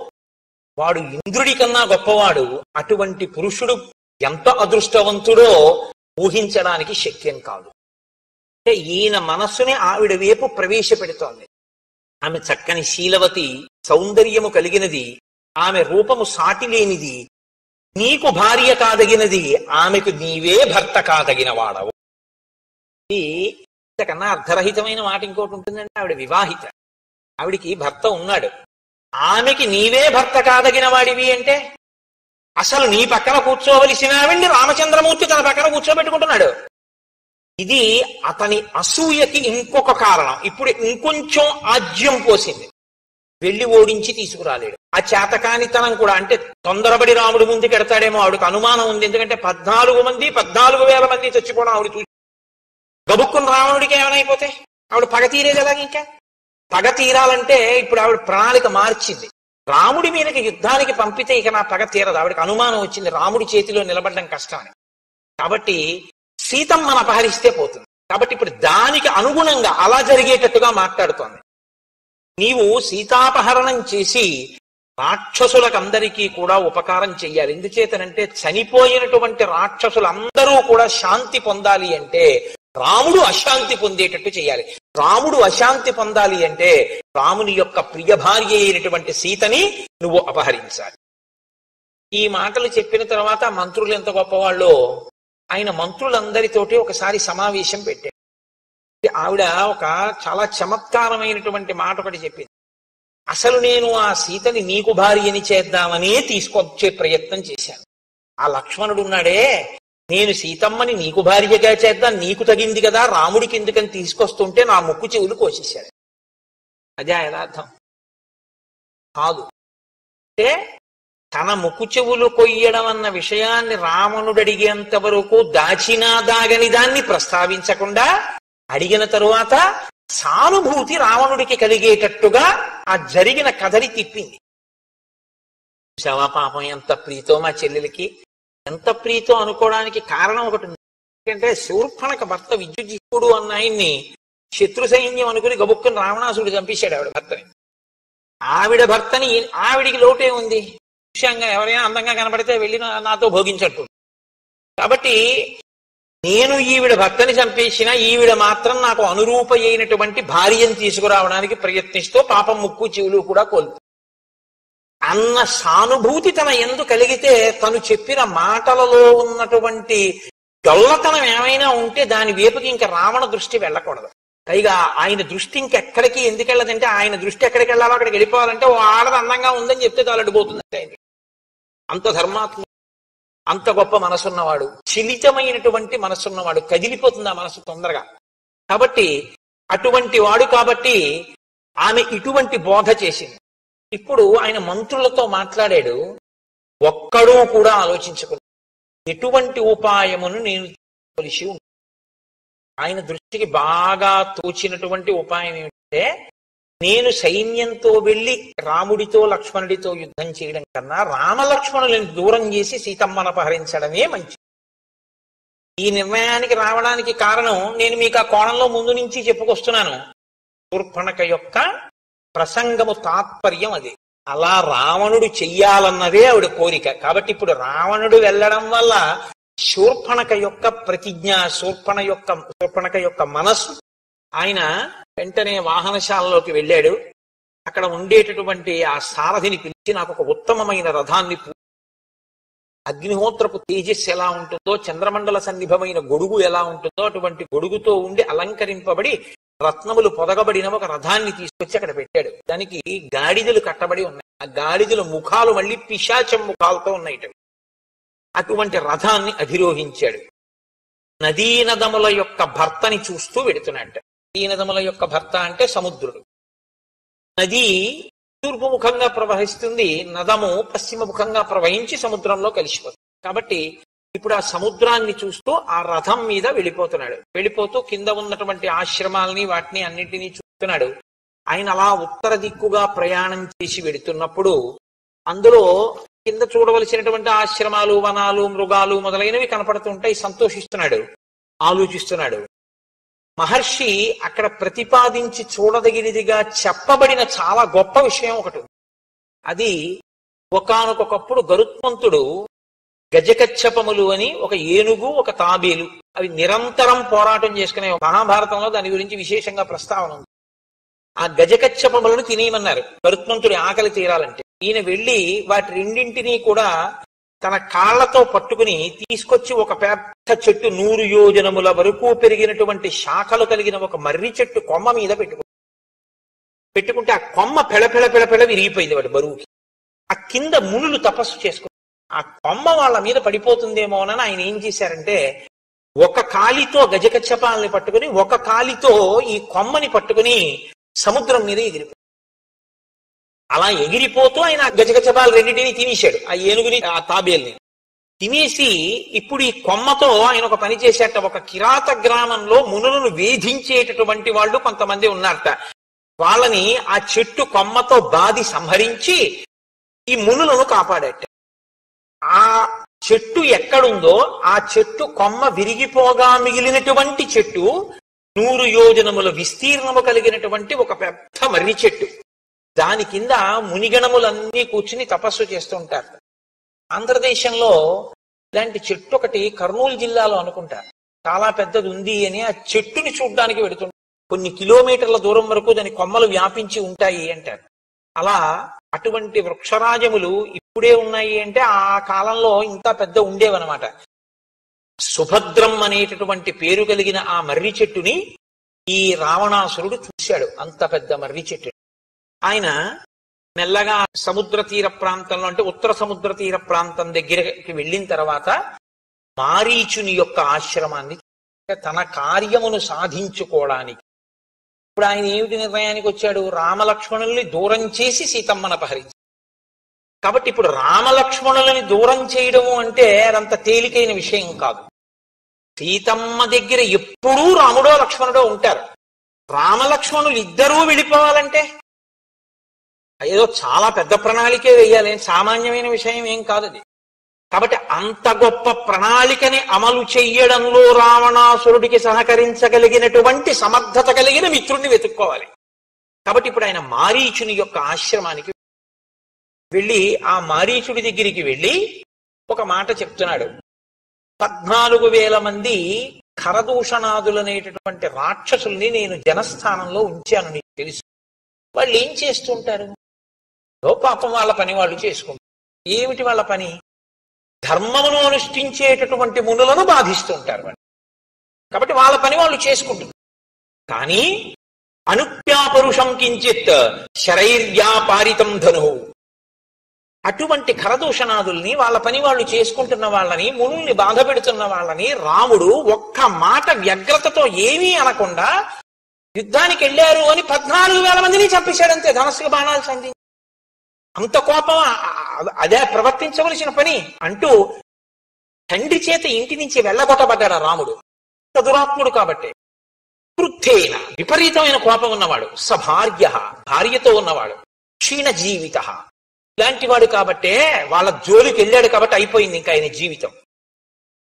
వాడు ఇంద్రుడి కన్నా గొప్పవాడు అటువంటి పురుషుడు ఎంత అదృష్టవంతుడో ఊహించడానికి శక్యం కాదు అంటే ఈయన మనస్సుని ఆవిడ వైపు ప్రవేశపెడుతోంది ఆమె చక్కని శీలవతి సౌందర్యము కలిగినది ఆమె రూపము సాటి లేనిది నీకు భార్య కాదగినది ఆమెకు నీవే భర్త కాదగిన వాడవు ఇది ఇంతకన్నా అర్ధరహితమైన మాట ఇంకోటి ఉంటుందండి ఆవిడ వివాహిత ఆవిడికి భర్త ఉన్నాడు ఆమెకి నీవే భర్త కాదగిన వాడివి అంటే అసలు నీ పక్కన కూర్చోవలసిన ఆవిడ్ని రామచంద్రమూర్తి తన పక్కన కూర్చోబెట్టుకుంటున్నాడు ఇది అతని అసూయకి ఇంకొక కారణం ఇప్పుడు ఇంకొంచెం ఆజ్యం పోసింది వెళ్ళి ఓడించి తీసుకురాలేడు ఆ చేతకానితనం కూడా అంటే తొందరపడి రాముడి ముందుకు ఎడతాడేమో ఆవిడకు అనుమానం ఉంది ఎందుకంటే పద్నాలుగు మంది పద్నాలుగు వేల మంది చచ్చిపోవడం ఆవిడ చూసి గబుక్కుని రావణుడికి ఏమైపోతే ఆవిడ పగ తీరేది ఎలాగ ఇంకా పగ తీరాలంటే ఇప్పుడు ఆవిడ ప్రణాళిక మార్చింది రాముడి మీదకి యుద్ధానికి పంపితే ఇక నా పగ తీరదు ఆవిడకి అనుమానం వచ్చింది రాముడి చేతిలో నిలబడడం కష్టమని కాబట్టి సీతమ్మను అపహరిస్తే పోతుంది కాబట్టి ఇప్పుడు దానికి అనుగుణంగా అలా జరిగేటట్టుగా మాట్లాడుతోంది నీవు సీతాపహరణం చేసి రాక్షసులకందరికీ కూడా ఉపకారం చెయ్యాలి ఎందుచేతనంటే చనిపోయినటువంటి రాక్షసులందరూ కూడా శాంతి పొందాలి అంటే రాముడు అశాంతి పొందేటట్టు చేయాలి రాముడు అశాంతి పొందాలి అంటే రాముని యొక్క ప్రియ భార్య అయినటువంటి సీతని నువ్వు అపహరించాలి ఈ మాటలు చెప్పిన తర్వాత మంత్రులు ఎంత గొప్పవాళ్ళో ఆయన మంత్రులందరితోటి ఒకసారి సమావేశం పెట్టాడు ఆవిడ ఒక చాలా చమత్కారమైనటువంటి మాట ఒకటి చెప్పింది అసలు నేను ఆ సీతని నీకు భార్యని చేద్దామనే తీసుకొచ్చే ప్రయత్నం చేశాను ఆ లక్ష్మణుడు ఉన్నాడే నేను సీతమ్మని నీకు భార్యగా చేద్దాం నీకు తగింది కదా రాముడికి ఎందుకని తీసుకొస్తుంటే నా ముక్కు చెవులు కోసేశాడు అదే ఆయన అర్థం కాదు అంటే తన ముక్కు చెవులు కొయ్యడం అన్న విషయాన్ని రావణుడు అడిగేంత వరకు దాచినా దాగని దాన్ని ప్రస్తావించకుండా అడిగిన తరువాత సానుభూతి రావణుడికి కలిగేటట్టుగా ఆ జరిగిన కథని తిప్పింది శవా పాపం ఎంత ప్రీతో మా చెల్లెలకి ఎంత ప్రీతో అనుకోవడానికి కారణం ఒకటి ఉంది ఎందుకంటే శూర్పణక భర్త విద్యుజిత్తుడు అన్న ఆయన్ని శత్రు సైన్యం అనుకుని గబుక్కుని రావణాసుడు చంపేశాడు ఆవిడ భర్తని ఆవిడ భర్తని ఆవిడికి లోటే ఉంది విషయంగా ఎవరైనా అందంగా కనబడితే వెళ్ళి నా- నాతో భోగించట్టు కాబట్టి నేను ఈవిడ భర్తని చంపేసిన ఈవిడ మాత్రం నాకు అనురూప అయినటువంటి భార్యను తీసుకురావడానికి ప్రయత్నిస్తూ పాపం ముక్కు చెవులు కూడా కోల్పు అన్న సానుభూతి తన ఎందు కలిగితే తను చెప్పిన మాటలలో ఉన్నటువంటి డొల్లతనం ఏమైనా ఉంటే దాని వైపుకి ఇంకా రావణ దృష్టి వెళ్ళకూడదు పైగా ఆయన దృష్టి ఇంకెక్కడికి ఎందుకు వెళ్ళదంటే ఆయన దృష్టి ఎక్కడికి వెళ్ళాలో అక్కడికి వెళ్ళిపోవాలంటే ఓ ఆడది అందంగా ఉందని చెప్తే తాలడిపోతుంది ఆయన అంత ధర్మాత్మ అంత గొప్ప మనసున్నవాడు చిలితమైనటువంటి మనసున్నవాడు కదిలిపోతుంది ఆ మనసు తొందరగా కాబట్టి అటువంటి వాడు కాబట్టి ఆమె ఇటువంటి బోధ చేసింది ఇప్పుడు ఆయన మంత్రులతో మాట్లాడాడు ఒక్కడూ కూడా ఆలోచించుకున్నాడు ఎటువంటి ఉపాయమును నేను కొలిసి ఉంది ఆయన దృష్టికి బాగా తోచినటువంటి ఉపాయం ఏమిటంటే నేను సైన్యంతో వెళ్లి రాముడితో లక్ష్మణుడితో యుద్ధం చేయడం కన్నా రామలక్ష్మణులను దూరం చేసి సీతమ్మను అపహరించడమే మంచి ఈ నిర్ణయానికి రావడానికి కారణం నేను మీకు ఆ కోణంలో ముందు నుంచి చెప్పుకొస్తున్నాను శూర్పణక యొక్క ప్రసంగము తాత్పర్యం అది అలా రావణుడు చెయ్యాలన్నదే ఆవిడ కోరిక కాబట్టి ఇప్పుడు రావణుడు వెళ్ళడం వల్ల శూర్పణక యొక్క ప్రతిజ్ఞ శూర్పణ యొక్క శూర్పణక యొక్క మనస్సు ఆయన వెంటనే వాహనశాలలోకి వెళ్ళాడు అక్కడ ఉండేటటువంటి ఆ సారథిని పిలిచి నాకు ఒక ఉత్తమమైన రథాన్ని పూ- అగ్నిహోత్రపు తేజస్సు ఎలా ఉంటుందో చంద్రమండల సన్నిభమైన గొడుగు ఎలా ఉంటుందో అటువంటి గొడుగుతో ఉండి అలంకరింపబడి రత్నములు పొదగబడిన ఒక రథాన్ని తీసుకొచ్చి అక్కడ పెట్టాడు దానికి గాడిదలు కట్టబడి ఉన్నాయి ఆ గాడిదల ముఖాలు మళ్ళీ పిశాచం ముఖాలతో ఉన్నాయి అటువంటి రథాన్ని అధిరోహించాడు నదీ నదముల యొక్క భర్తని చూస్తూ వెడుతున్నాడు నదీ నదముల యొక్క భర్త అంటే సముద్రుడు నది తూర్పు ముఖంగా ప్రవహిస్తుంది నదము పశ్చిమ ముఖంగా ప్రవహించి సముద్రంలో కలిసిపోతుంది కాబట్టి ఇప్పుడు ఆ సముద్రాన్ని చూస్తూ ఆ రథం మీద వెళ్ళిపోతున్నాడు వెళ్ళిపోతూ కింద ఉన్నటువంటి ఆశ్రమాలని వాటిని అన్నింటినీ చూస్తున్నాడు ఆయన అలా ఉత్తర దిక్కుగా ప్రయాణం చేసి వెడుతున్నప్పుడు అందులో కింద చూడవలసినటువంటి ఆశ్రమాలు వనాలు మృగాలు మొదలైనవి కనపడుతుంటాయి సంతోషిస్తున్నాడు ఆలోచిస్తున్నాడు మహర్షి అక్కడ ప్రతిపాదించి చూడదగినదిగా చెప్పబడిన చాలా గొప్ప విషయం ఒకటి ఉంది. అది ఒకానొకప్పుడు గరుత్మంతుడు గజకచ్చపములు అని ఒక ఏనుగు ఒక తాబేలు అవి నిరంతరం పోరాటం చేసుకునే మహాభారతంలో దాని గురించి విశేషంగా ప్రస్తావన ఉంది ఆ గజకచ్చపములను తినేయమన్నారు గరుత్మంతుడి ఆకలి తీరాలంటే ఈయన వెళ్ళి వాటి రెండింటినీ కూడా తన కాళ్లతో పట్టుకుని తీసుకొచ్చి ఒక పెద్ద చెట్టు నూరు యోజనముల వరకు పెరిగినటువంటి శాఖలు కలిగిన ఒక మర్రి చెట్టు కొమ్మ మీద పెట్టుకుంది పెట్టుకుంటే ఆ కొమ్మ పెళ పెళ పెళ పెళ విరిగిపోయింది వాడి బరువుకి ఆ కింద మునులు తపస్సు చేసుకున్నారు ఆ కొమ్మ వాళ్ళ మీద పడిపోతుందేమోనని ఆయన ఏం చేశారంటే ఒక కాలితో గజకచ్చపాలని పట్టుకుని ఒక కాలితో ఈ కొమ్మని పట్టుకుని సముద్రం మీద ఎగిరిపోయాడు అలా ఎగిరిపోతూ ఆయన ఆ గజగజపాలు రెండింటినీ తినేశాడు ఆ ఏనుగుని ఆ తాబేల్ని తినేసి ఇప్పుడు ఈ కొమ్మతో ఆయన ఒక పని చేసేట ఒక కిరాత గ్రామంలో మునులను వేధించేటటువంటి వాళ్ళు కొంతమంది ఉన్నారట వాళ్ళని ఆ చెట్టు కొమ్మతో బాది సంహరించి ఈ మునులను కాపాడట ఆ చెట్టు ఎక్కడుందో ఆ చెట్టు కొమ్మ విరిగిపోగా మిగిలినటువంటి చెట్టు నూరు యోజనముల విస్తీర్ణము కలిగినటువంటి ఒక పెద్ద మర్రి చెట్టు దాని కింద మునిగణములన్నీ కూర్చుని తపస్సు చేస్తుంటారు ఆంధ్రదేశంలో ఇలాంటి చెట్టు ఒకటి కర్నూలు జిల్లాలో అనుకుంటా చాలా పెద్దది ఉంది అని ఆ చెట్టుని చూడ్డానికి వెడుతుంటారు కొన్ని కిలోమీటర్ల దూరం వరకు దాని కొమ్మలు వ్యాపించి ఉంటాయి అంటారు అలా అటువంటి వృక్షరాజములు ఇప్పుడే ఉన్నాయి అంటే ఆ కాలంలో ఇంకా పెద్ద ఉండేవన్నమాట సుభద్రం అనేటటువంటి పేరు కలిగిన ఆ మర్రి చెట్టుని ఈ రావణాసురుడు చూశాడు అంత పెద్ద మర్రి చెట్టు ఆయన మెల్లగా సముద్ర తీర ప్రాంతంలో అంటే ఉత్తర సముద్ర తీర ప్రాంతం దగ్గరికి వెళ్ళిన తర్వాత మారీచుని యొక్క ఆశ్రమాన్ని తన కార్యమును సాధించుకోవడానికి ఇప్పుడు ఆయన ఏమిటి నిర్ణయానికి వచ్చాడు రామలక్ష్మణుల్ని దూరం చేసి సీతమ్మను అపహరించాడు కాబట్టి ఇప్పుడు రామలక్ష్మణులని దూరం చేయడము అంటే అదంత తేలికైన విషయం కాదు సీతమ్మ దగ్గర ఎప్పుడూ రాముడో లక్ష్మణుడో ఉంటారు రామలక్ష్మణులు ఇద్దరూ వెళ్ళిపోవాలంటే ఏదో చాలా పెద్ద ప్రణాళికే వేయాలి ఏం సామాన్యమైన విషయం ఏం కాదు అది కాబట్టి అంత గొప్ప ప్రణాళికని అమలు చెయ్యడంలో రావణాసురుడికి సహకరించగలిగినటువంటి సమర్థత కలిగిన మిత్రుణ్ణి వెతుక్కోవాలి కాబట్టి ఇప్పుడు ఆయన మారీచుని యొక్క ఆశ్రమానికి వెళ్ళి ఆ మారీచుడి దగ్గరికి వెళ్ళి ఒక మాట చెప్తున్నాడు పద్నాలుగు వేల మంది ఖరదూషణాదులనేటటువంటి రాక్షసుల్ని నేను జనస్థానంలో ఉంచాను నీకు తెలుసు వాళ్ళు ఏం చేస్తుంటారు ఓ పాపం వాళ్ళ పని వాళ్ళు చేసుకుంటారు ఏమిటి వాళ్ళ పని ధర్మమును అనుష్ఠించేటటువంటి మునులను బాధిస్తుంటారు వాళ్ళు కాబట్టి వాళ్ళ పని వాళ్ళు చేసుకుంటున్నారు కానీ అనుప్యాపరుషం కించిత్ శరైర్యాపారితం ధను అటువంటి ఖరదూషణాదుల్ని వాళ్ళ పని వాళ్ళు చేసుకుంటున్న వాళ్ళని మునుల్ని బాధ పెడుతున్న వాళ్ళని రాముడు ఒక్క మాట వ్యగ్రతతో ఏమీ అనకుండా యుద్ధానికి వెళ్ళారు అని పద్నాలుగు వేల మందిని చంపేశాడంతే ధనస్సుకు బాణాలు సంధి అంత కోపం ఆ- ఆ- అదే ప్రవర్తించవలసిన పని అంటూ తండ్రి చేత ఇంటి నుంచి వెళ్ళగొట్టబడ్డాడు ఆ రాముడు అంత దురాత్ముడు కాబట్టి క్రుద్ధేన విపరీతమైన కోపం ఉన్నవాడు సభార్య భార్యతో ఉన్నవాడు క్షీణ జీవిత ఇలాంటి వాడు కాబట్టే వాళ్ళ జోలికి వెళ్ళాడు కాబట్టి అయిపోయింది ఇంకా ఆయన జీవితం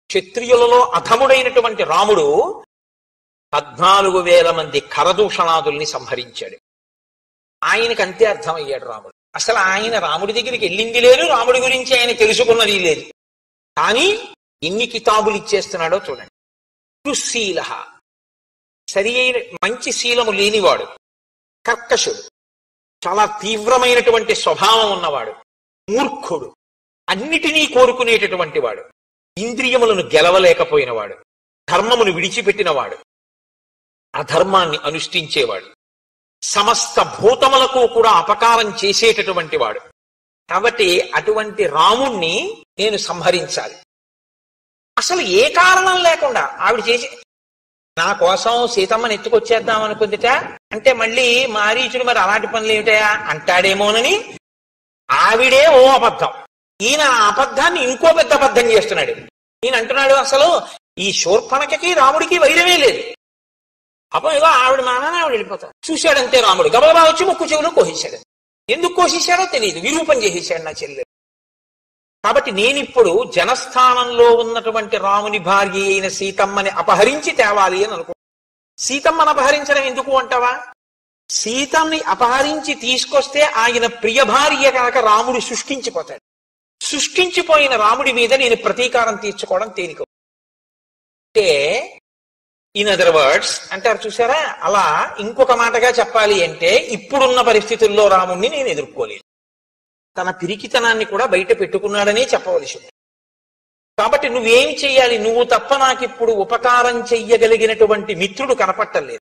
క్షత్రియులలో అధముడైనటువంటి రాముడు పద్నాలుగు వేల మంది కరదూషణాదుల్ని సంహరించాడు ఆయనకి అంతే అర్థమయ్యాడు రాముడు అసలు ఆయన రాముడి దగ్గరికి వెళ్ళింది లేదు రాముడి గురించి ఆయన తెలుసుకున్నది లేదు కానీ ఎన్ని కితాబులు ఇచ్చేస్తున్నాడో చూడండి దుశ్శీల సరి అయిన మంచి శీలము లేనివాడు కర్కశుడు చాలా తీవ్రమైనటువంటి స్వభావం ఉన్నవాడు మూర్ఖుడు అన్నిటినీ కోరుకునేటటువంటి వాడు ఇంద్రియములను గెలవలేకపోయినవాడు ధర్మమును విడిచిపెట్టినవాడు అధర్మాన్ని అనుష్ఠించేవాడు సమస్త భూతములకు కూడా అపకారం చేసేటటువంటి వాడు కాబట్టి అటువంటి రాముణ్ణి నేను సంహరించాలి అసలు ఏ కారణం లేకుండా ఆవిడ చేసి నా కోసం సీతమ్మని ఎత్తుకొచ్చేద్దాం అనుకుందిట అంటే మళ్ళీ మారీచుడు మరి అలాంటి పనులు ఏమిటయా అంటాడేమోనని ఆవిడే ఓ అబద్ధం ఈయన ఆ అబద్ధాన్ని ఇంకో పెద్ద అబద్ధం చేస్తున్నాడు ఈయన అంటున్నాడు అసలు ఈ శూర్పణకి రాముడికి వైరమే లేదు అప్పుడు ఏదో ఆవిడ మానాన్ని ఆవిడ వెళ్ళిపోతాడు చూశాడంతే రాముడు గబగబా వచ్చి ముక్కు చెవులు కోసేశాడు ఎందుకు కోసేశాడో తెలియదు విరూపం చేసేశాడు నా చెల్లెలు కాబట్టి నేనిప్పుడు జనస్థానంలో ఉన్నటువంటి రాముని భార్య అయిన సీతమ్మని అపహరించి తేవాలి అని అనుకో సీతమ్మని అపహరించడం ఎందుకు అంటావా సీతమ్ని అపహరించి తీసుకొస్తే ఆయన ప్రియ భార్య కనుక రాముడు సృష్టించిపోతాడు సృష్టించిపోయిన రాముడి మీద నేను ప్రతీకారం తీర్చుకోవడం తేలిక అంటే ఇన్ అదర్ వర్డ్స్ అంటారు చూసారా అలా ఇంకొక మాటగా చెప్పాలి అంటే ఇప్పుడున్న పరిస్థితుల్లో రాముణ్ణి నేను ఎదుర్కోలేను తన పిరికితనాన్ని కూడా బయట పెట్టుకున్నాడనే చెప్పవలసి ఉంది కాబట్టి నువ్వేం చెయ్యాలి నువ్వు తప్ప నాకిప్పుడు ఉపకారం చెయ్యగలిగినటువంటి మిత్రుడు కనపట్టలేదు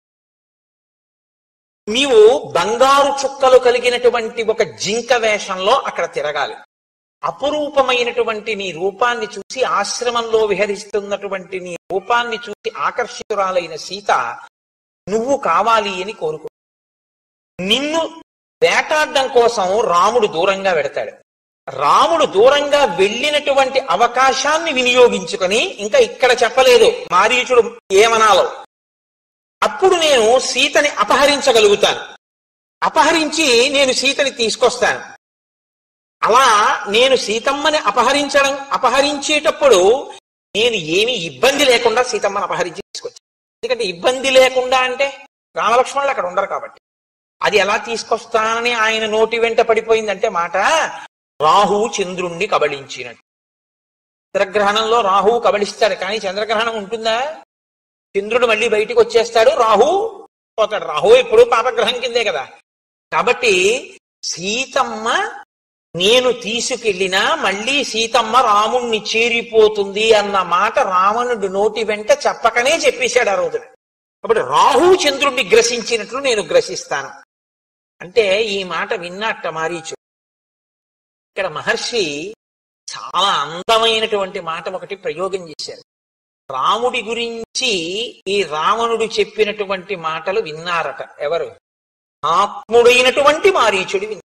నీవు బంగారు చుక్కలు కలిగినటువంటి ఒక జింక వేషంలో అక్కడ తిరగాలి అపురూపమైనటువంటి నీ రూపాన్ని చూసి ఆశ్రమంలో విహరిస్తున్నటువంటి నీ రూపాన్ని చూసి ఆకర్షితురాలైన సీత నువ్వు కావాలి అని కోరుకో నిన్ను వేటాడడం కోసం రాముడు దూరంగా వెడతాడు రాముడు దూరంగా వెళ్ళినటువంటి అవకాశాన్ని వినియోగించుకొని ఇంకా ఇక్కడ చెప్పలేదు మారీచుడు ఏమనాలో అప్పుడు నేను సీతని అపహరించగలుగుతాను అపహరించి నేను సీతని తీసుకొస్తాను అలా నేను సీతమ్మని అపహరించడం అపహరించేటప్పుడు నేను ఏమి ఇబ్బంది లేకుండా సీతమ్మని అపహరించి తీసుకొచ్చాను ఎందుకంటే ఇబ్బంది లేకుండా అంటే రామలక్ష్మణులు అక్కడ ఉండరు కాబట్టి అది ఎలా తీసుకొస్తానని ఆయన నోటి వెంట పడిపోయిందంటే మాట రాహువు చంద్రుణ్ణి కబళించినట్టు చంద్రగ్రహణంలో రాహువు కబళిస్తాడు కానీ చంద్రగ్రహణం ఉంటుందా చంద్రుడు మళ్ళీ బయటికి వచ్చేస్తాడు రాహు పోతాడు రాహు ఎప్పుడు పాపగ్రహం కిందే కదా కాబట్టి సీతమ్మ నేను తీసుకెళ్ళినా మళ్ళీ సీతమ్మ రాముణ్ణి చేరిపోతుంది అన్న మాట రావణుడు నోటి వెంట చెప్పకనే చెప్పేశాడు ఆ రోజున కాబట్టి రాహు చంద్రుణ్ణి గ్రసించినట్లు నేను గ్రసిస్తాను అంటే ఈ మాట విన్నట్ట మారీచు ఇక్కడ మహర్షి చాలా అందమైనటువంటి మాట ఒకటి ప్రయోగం చేశారు రాముడి గురించి ఈ రావణుడు చెప్పినటువంటి మాటలు విన్నారట ఎవరు ఆత్ముడైనటువంటి మారీచుడు విన్నారు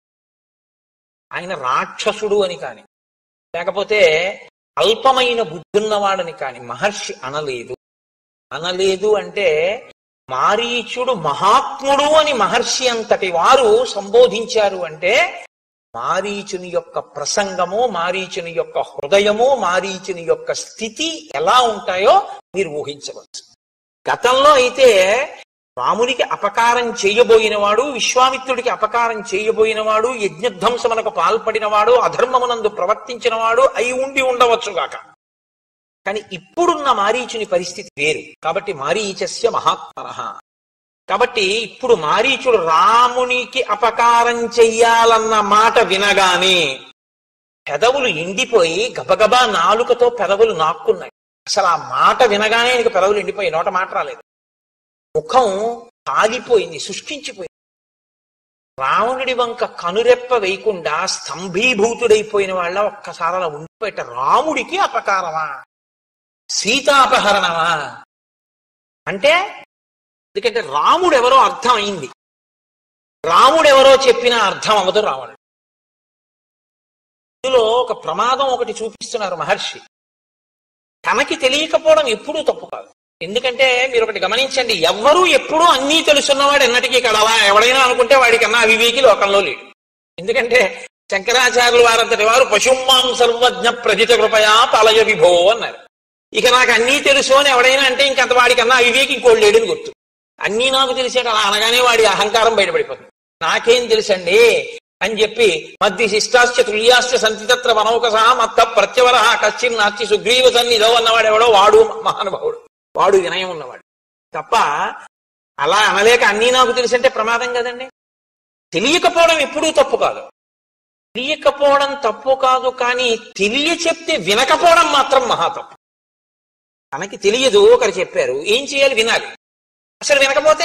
ఆయన రాక్షసుడు అని కాని లేకపోతే అల్పమైన బుద్ధున్నవాడని కాని మహర్షి అనలేదు అనలేదు అంటే మారీచుడు మహాత్ముడు అని మహర్షి అంతటి వారు సంబోధించారు అంటే మారీచుని యొక్క ప్రసంగము మారీచుని యొక్క హృదయము మారీచుని యొక్క స్థితి ఎలా ఉంటాయో మీరు ఊహించవచ్చు గతంలో అయితే రామునికి అపకారం చేయబోయినవాడు విశ్వామిత్రుడికి అపకారం చేయబోయినవాడు యజ్ఞధ్వంసమునకు పాల్పడినవాడు అధర్మమునందు ప్రవర్తించినవాడు అయి ఉండి ఉండవచ్చుగాక కానీ ఇప్పుడున్న మారీచుని పరిస్థితి వేరు కాబట్టి మారీచస్య మహాత్మన కాబట్టి ఇప్పుడు మారీచుడు రామునికి అపకారం చెయ్యాలన్న మాట వినగానే పెదవులు ఎండిపోయి గబగబా నాలుకతో పెదవులు నాక్కున్నాయి అసలు ఆ మాట వినగానే నీకు పెదవులు ఎండిపోయి నోట మాట రాలేదు ముఖం కాలిపోయింది శుష్కించిపోయింది రావణుడి వంక కనురెప్ప వేయకుండా స్తంభీభూతుడైపోయిన వాళ్ళ ఒక్కసారి అలా ఉండిపోయేట రాముడికి అపకారమా సీతాపహరణమా అంటే ఎందుకంటే రాముడు ఎవరో అర్థం అయింది రాముడెవరో చెప్పిన అర్థం అవ్వదు రావణుడు ఇందులో ఒక ప్రమాదం ఒకటి చూపిస్తున్నారు మహర్షి తనకి తెలియకపోవడం ఎప్పుడూ తప్పు కాదు ఎందుకంటే మీరు ఒకటి గమనించండి ఎవ్వరూ ఎప్పుడూ అన్నీ తెలుసున్నవాడు ఎన్నటికీ కడవా ఎవడైనా అనుకుంటే వాడికన్నా అవివేకి లోకంలో లేడు ఎందుకంటే శంకరాచార్యులు వారంతటి వారు పశుమాం సర్వజ్ఞ ప్రజిత కృపయా పాలయ విభో అన్నారు ఇక నాకు అన్నీ తెలుసు అని ఎవడైనా అంటే ఇంకంత వాడికన్నా అవివేకి ఇంకోటి లేడని గుర్తు అన్నీ నాకు తెలిసాక అలా అనగానే వాడి అహంకారం బయటపడిపోతుంది నాకేం తెలుసండి అని చెప్పి మధ్య శిష్టాశ్చ తుల్యాశ్చ సంతితత్ర వనౌకస మత్త ప్రత్యవర కశ్చిన్ నాస్తి సుగ్రీవ సన్నిధో అన్నవాడు ఎవడో వాడు మహానుభావుడు వాడు వినయం ఉన్నవాడు తప్ప అలా అనలేక అన్నీ నాకు తెలిసంటే ప్రమాదం కదండి తెలియకపోవడం ఎప్పుడూ తప్పు కాదు తెలియకపోవడం తప్పు కాదు కానీ తెలియ చెప్తే వినకపోవడం మాత్రం మహా తప్పు తనకి తెలియదు ఒకరు చెప్పారు ఏం చేయాలి వినాలి అసలు వినకపోతే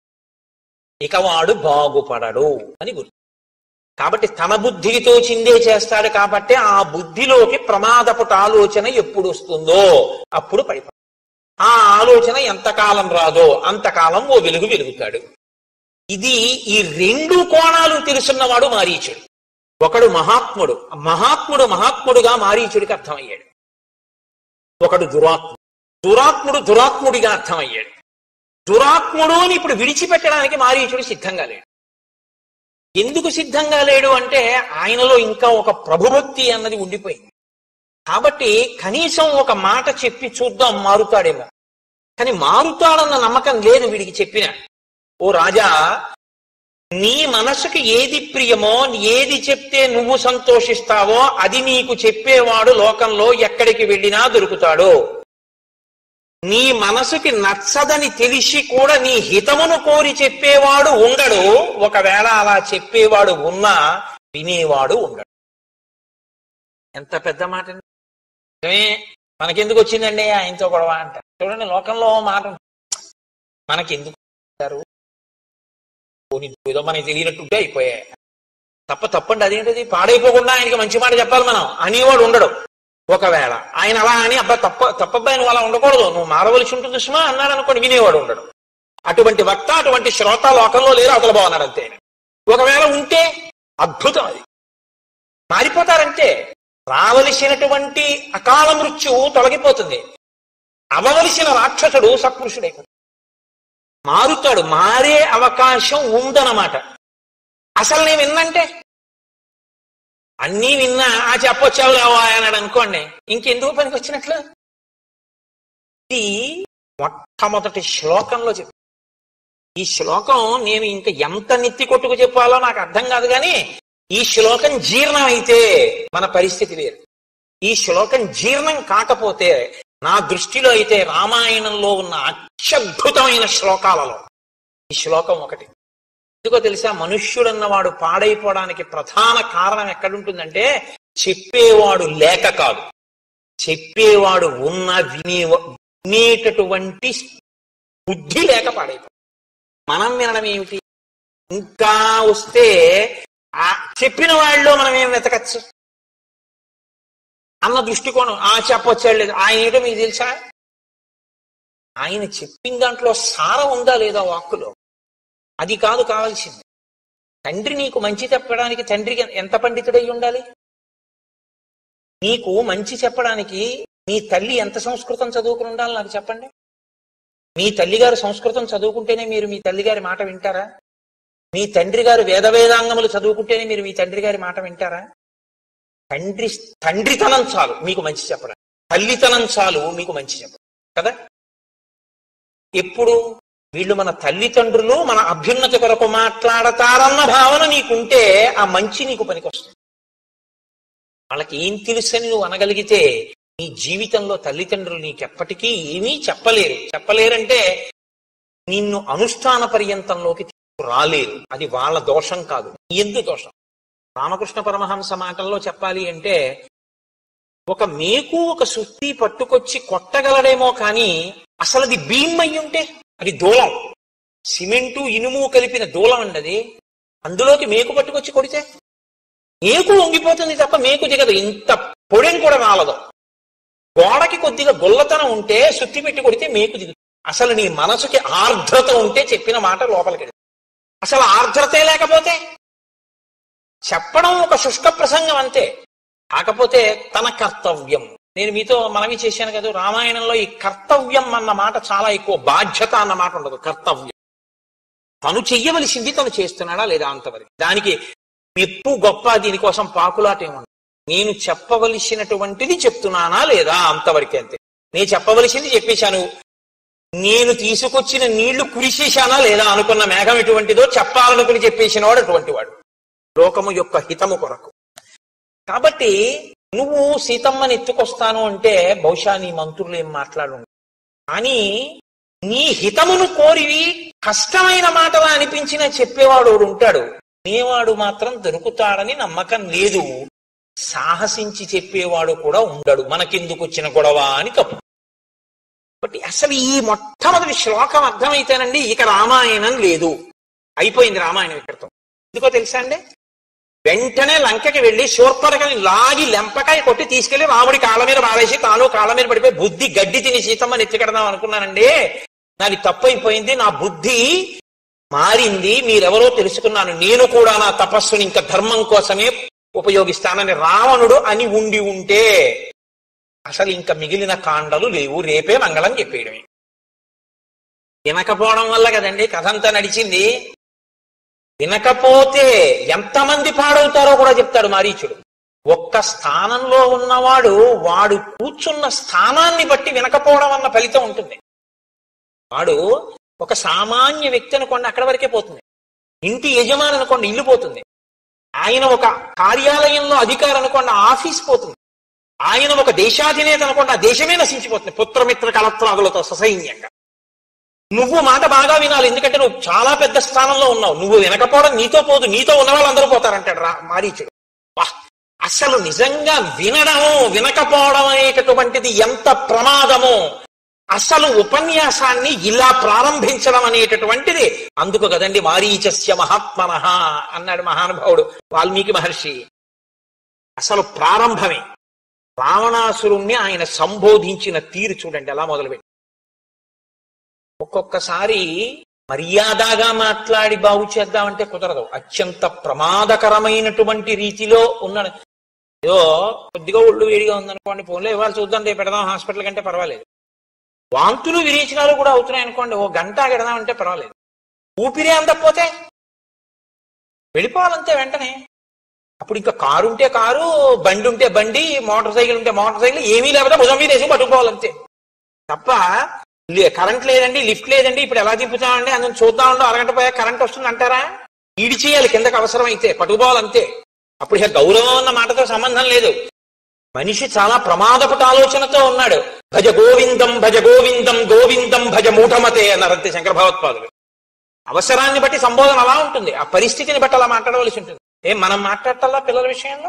ఇక వాడు బాగుపడడు అని గుర్తు కాబట్టి తన బుద్ధికి తోచిందే చేస్తాడు కాబట్టి ఆ బుద్ధిలోకి ప్రమాదపుట ఆలోచన ఎప్పుడు వస్తుందో అప్పుడు పడిపో ఆ ఆలోచన ఎంతకాలం రాదో అంతకాలం ఓ వెలుగు వెలుగుతాడు ఇది ఈ రెండు కోణాలు తెలుసున్నవాడు మారీచుడు ఒకడు మహాత్ముడు మహాత్ముడు మహాత్ముడుగా మారీచుడికి అర్థమయ్యాడు ఒకడు దురాత్ముడు దురాత్ముడు దురాత్ముడిగా అర్థమయ్యాడు దురాత్ముడు అని ఇప్పుడు విడిచిపెట్టడానికి మారీచుడు సిద్ధంగా లేడు ఎందుకు సిద్ధంగా లేడు అంటే ఆయనలో ఇంకా ఒక ప్రభుభక్తి అన్నది ఉండిపోయింది కాబట్టి కనీసం ఒక మాట చెప్పి చూద్దాం మారుతాడేమో కానీ మారుతాడన్న నమ్మకం లేదు వీడికి చెప్పిన ఓ రాజా నీ మనసుకి ఏది ప్రియమో ఏది చెప్తే నువ్వు సంతోషిస్తావో అది నీకు చెప్పేవాడు లోకంలో ఎక్కడికి వెళ్ళినా దొరుకుతాడు నీ మనసుకి నచ్చదని తెలిసి కూడా నీ హితమును కోరి చెప్పేవాడు ఉండడు ఒకవేళ అలా చెప్పేవాడు ఉన్నా వినేవాడు ఉండడు ఎంత పెద్ద మాట అండి. నిజమే మనకెందుకు వచ్చిందండి ఆయనతో గొడవ అంట చూడండి లోకంలో ఓ మాట ఉంది. మనకెందుకు అంటారు? పోనీ ఏదో మనకి తెలియనట్టుంటే అయిపోయాయి తప్ప తప్పండి అదేంటిది పాడైపోకుండా ఆయనకి మంచి మాట చెప్పాలి మనం అనేవాడు ఉండడు ఒకవేళ ఆయన అలా అని అబ్బా తప్ప తప్పబ్బాయి నువ్వు అలా ఉండకూడదు నువ్వు మారవలసి ఉంటుంది సుమా అన్నాడు అనుకోండి వినేవాడు ఉండడు అటువంటి వక్త అటువంటి శ్రోత లోకంలో లేరు అవతల బాగున్నాడు అంతే ఒకవేళ ఉంటే అద్భుతం అది మారిపోతారంటే రావలసినటువంటి అకాల మృత్యువు తొలగిపోతుంది అవవలసిన రాక్షసుడు సత్పురుషుడైపోతాడు మారుతాడు మారే అవకాశం ఉందన్నమాట అసలు నేను విన్నంటే అన్నీ విన్నా ఆ చెప్పొచ్చావు లేవా అన్నాడు అనుకోండి ఇంకెందుకు పనికి వచ్చినట్లు ఇది మొట్టమొదటి శ్లోకంలో చెప్పు ఈ శ్లోకం నేను ఇంకా ఎంత నెత్తి కొట్టుకు చెప్పాలో నాకు అర్థం కాదు కానీ ఈ శ్లోకం జీర్ణం అయితే మన పరిస్థితి వేరు ఈ శ్లోకం జీర్ణం కాకపోతే నా దృష్టిలో అయితే రామాయణంలో ఉన్న అత్యద్భుతమైన శ్లోకాలలో ఈ శ్లోకం ఒకటి ఎందుకో తెలుసా మనుష్యుడన్నవాడు పాడైపోవడానికి ప్రధాన కారణం ఎక్కడుంటుందంటే చెప్పేవాడు లేక కాదు చెప్పేవాడు ఉన్న వినే వినేటటువంటి బుద్ధి లేక పాడైపో మనం వినడం ఏమిటి ఇంకా వస్తే ఆ చెప్పిన వాళ్ళలో మనం ఏం వెతకచ్చు అన్న దృష్టికోణం ఆ చెప్పొచ్చాడు లేదు ఆయన ఏంటో మీకు తెలుసా ఆయన చెప్పిన దాంట్లో సారం ఉందా లేదా వాక్కులో అది కాదు కావాల్సింది తండ్రి నీకు మంచి చెప్పడానికి తండ్రికి ఎంత పండితుడై ఉండాలి నీకు మంచి చెప్పడానికి మీ తల్లి ఎంత సంస్కృతం చదువుకుని ఉండాలి నాకు చెప్పండి మీ తల్లిగారు సంస్కృతం చదువుకుంటేనే మీరు మీ తల్లిగారి మాట వింటారా మీ తండ్రి గారు వేద వేదాంగములు చదువుకుంటేనే మీరు మీ తండ్రి గారి మాట వింటారా తండ్రి తండ్రితనం చాలు మీకు మంచి చెప్పడం తల్లితనం చాలు మీకు మంచి చెప్పడం కదా ఎప్పుడు వీళ్ళు మన తల్లిదండ్రులు మన అభ్యున్నతి కొరకు మాట్లాడతారన్న భావన నీకుంటే ఆ మంచి నీకు పనికొస్తుంది వాళ్ళకి ఏం తెలుసని నువ్వు అనగలిగితే నీ జీవితంలో తల్లిదండ్రులు నీకెప్పటికీ ఏమీ చెప్పలేరు చెప్పలేరంటే నిన్ను అనుష్ఠాన పర్యంతంలోకి రాలేరు అది వాళ్ళ దోషం కాదు నీ ఎందు దోషం రామకృష్ణ పరమహంస మాటల్లో చెప్పాలి అంటే ఒక మేకు ఒక సుత్తి పట్టుకొచ్చి కొట్టగలడేమో కానీ అసలు అది భీమ్ అయి ఉంటే అది దూలం సిమెంటు ఇనుము కలిపిన దూలం అండి అది అందులోకి మేకు పట్టుకొచ్చి కొడితే మేకు వంగిపోతుంది తప్ప మేకు దిగదు ఇంత పొడెం కూడా రాలదు గోడకి కొద్దిగా గొల్లతనం ఉంటే సుత్తి పెట్టి కొడితే మేకు దిగుతుంది అసలు నీ మనసుకి ఆర్ద్రత ఉంటే చెప్పిన మాట లోపలికి అసలు ఆర్ద్రతే లేకపోతే చెప్పడం ఒక శుష్క ప్రసంగం అంతే కాకపోతే తన కర్తవ్యం నేను మీతో మనవి చేశాను కదా రామాయణంలో ఈ కర్తవ్యం అన్న మాట చాలా ఎక్కువ బాధ్యత అన్న మాట ఉండదు కర్తవ్యం తను చెయ్యవలసింది తను చేస్తున్నాడా లేదా అంతవరకు దానికి మెప్పు గొప్ప దీనికోసం పాకులాట ఏముండదు నేను చెప్పవలసినటువంటిది చెప్తున్నానా లేదా అంతవరకే అంతే నేను చెప్పవలసింది చెప్పేశాను నేను తీసుకొచ్చిన నీళ్లు కురిసేశానా లేదా అనుకున్న మేఘం ఎటువంటిదో చెప్పాలనుకుని చెప్పేసిన వాడు అటువంటి వాడు లోకము యొక్క హితము కొరకు కాబట్టి నువ్వు సీతమ్మని ఎత్తుకొస్తాను అంటే బహుశా నీ మంత్రులు ఏం మాట్లాడు కానీ నీ హితమును కోరివి కష్టమైన మాటలా అనిపించిన చెప్పేవాడు ఒకడు ఉంటాడు వినేవాడు మాత్రం దొరుకుతాడని నమ్మకం లేదు సాహసించి చెప్పేవాడు కూడా ఉండడు మనకెందుకు వచ్చిన గొడవ అని తప్పు బట్ అసలు ఈ మొట్టమొదటి శ్లోకం అర్థమైతేనండి ఇక రామాయణం లేదు అయిపోయింది రామాయణం ఇక్కడతో ఎందుకో తెలుసా అండి వెంటనే లంకకి వెళ్లి శూర్పరకని లాగి లెంపకాయ కొట్టి తీసుకెళ్లి రాముడి కాళ్ళ మీద పారేసి తాను కాళ్ళ మీద పడిపోయి బుద్ధి గడ్డి తిని సీతమ్మని ఎత్తికెడదాం అనుకున్నానండి నాది తప్పు అయిపోయింది నా బుద్ధి మారింది మీరెవరో తెలుసుకున్నాను నేను కూడా నా తపస్సుని ఇంకా ధర్మం కోసమే ఉపయోగిస్తానని రావణుడు అని ఉండి ఉంటే అసలు ఇంకా మిగిలిన కాండలు లేవు రేపే మంగళం చెప్పేయడమే వినకపోవడం వల్ల కదండి కథ అంతా నడిచింది వినకపోతే ఎంతమంది పాడవుతారో కూడా చెప్తాడు మారీచుడు ఒక్క స్థానంలో ఉన్నవాడు వాడు కూర్చున్న స్థానాన్ని బట్టి వినకపోవడం అన్న ఫలితం ఉంటుంది వాడు ఒక సామాన్య వ్యక్తి అనుకోండి అక్కడ వరకే పోతుంది ఇంటి యజమాని అనుకోండి ఇల్లు పోతుంది ఆయన ఒక కార్యాలయంలో అధికారి అనుకోండి ఆ ఆఫీస్ పోతుంది ఆయన ఒక దేశాధినేత అనుకోండి ఆ దేశమే నశించిపోతుంది పుత్రమిత్ర కలత్రాదులతో ససైన్యంగా నువ్వు మాట బాగా వినాలి ఎందుకంటే నువ్వు చాలా పెద్ద స్థానంలో ఉన్నావు నువ్వు వినకపోవడం నీతో పోదు నీతో ఉన్న వాళ్ళందరూ పోతారంటాడు రా మారీచుడు వా అసలు నిజంగా వినడము వినకపోవడం అనేటటువంటిది ఎంత ప్రమాదమో అసలు ఉపన్యాసాన్ని ఇలా ప్రారంభించడం అనేటటువంటిది అందుకు కదండి మారీచస్య మహాత్మన అన్నాడు మహానుభావుడు వాల్మీకి మహర్షి అసలు ప్రారంభమే రావణాసురుణ్ణి ఆయన సంబోధించిన తీరు చూడండి ఎలా మొదలుపెట్టి ఒక్కొక్కసారి మర్యాదగా మాట్లాడి బాగు చేద్దామంటే కుదరదు అత్యంత ప్రమాదకరమైనటువంటి రీతిలో ఉన్న ఏదో కొద్దిగా ఒళ్ళు వేడిగా ఉందనుకోండి ఫోన్లో ఇవాళ చూద్దాం రేపు పెడదాం హాస్పిటల్ కంటే పర్వాలేదు వాంతులు విరేచనాలు కూడా అవుతున్నాయి అనుకోండి ఓ గంట పెడదామంటే పర్వాలేదు ఊపిరి అందకపోతే వెళ్ళిపోవాలంతే వెంటనే అప్పుడు ఇంకా కారు ఉంటే కారు బండి ఉంటే బండి మోటార్ సైకిల్ ఉంటే మోటార్ సైకిల్ ఏమీ లేకపోతే భుజం మీద వేసి పట్టుకోవాలంతే తప్ప లే- కరెంట్ లేదండి లిఫ్ట్ లేదండి ఇప్పుడు ఎలా దింపుతామండి అందులో చూద్దామండి అరగంట పోయా కరెంట్ వస్తుంది అంటారా ఈడి చేయాలి కిందకి అవసరం అయితే పట్టుకోవాలంతే అప్పుడు ఇక గౌరవం అన్న మాటతో సంబంధం లేదు మనిషి చాలా ప్రమాదపట ఆలోచనతో ఉన్నాడు భజ గోవిందం భజ గోవిందం గోవిందం భజ మూఢమతే అన్నారంతే శంకర భగవత్పాదులు అవసరాన్ని బట్టి సంబోధన అలా ఉంటుంది ఆ పరిస్థితిని బట్టి అలా మాట్లాడవలసి ఉంటుంది ఏం మనం మాట్లాడటల్లా పిల్లల విషయంలో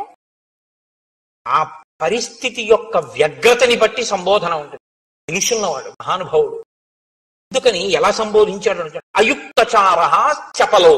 ఆ పరిస్థితి యొక్క వ్యగ్రతని బట్టి సంబోధన ఉంటుంది తెలుసున్నవాడు మహానుభావుడు అందుకని ఎలా సంబోధించాడు అంటే అయుక్తచార చపలో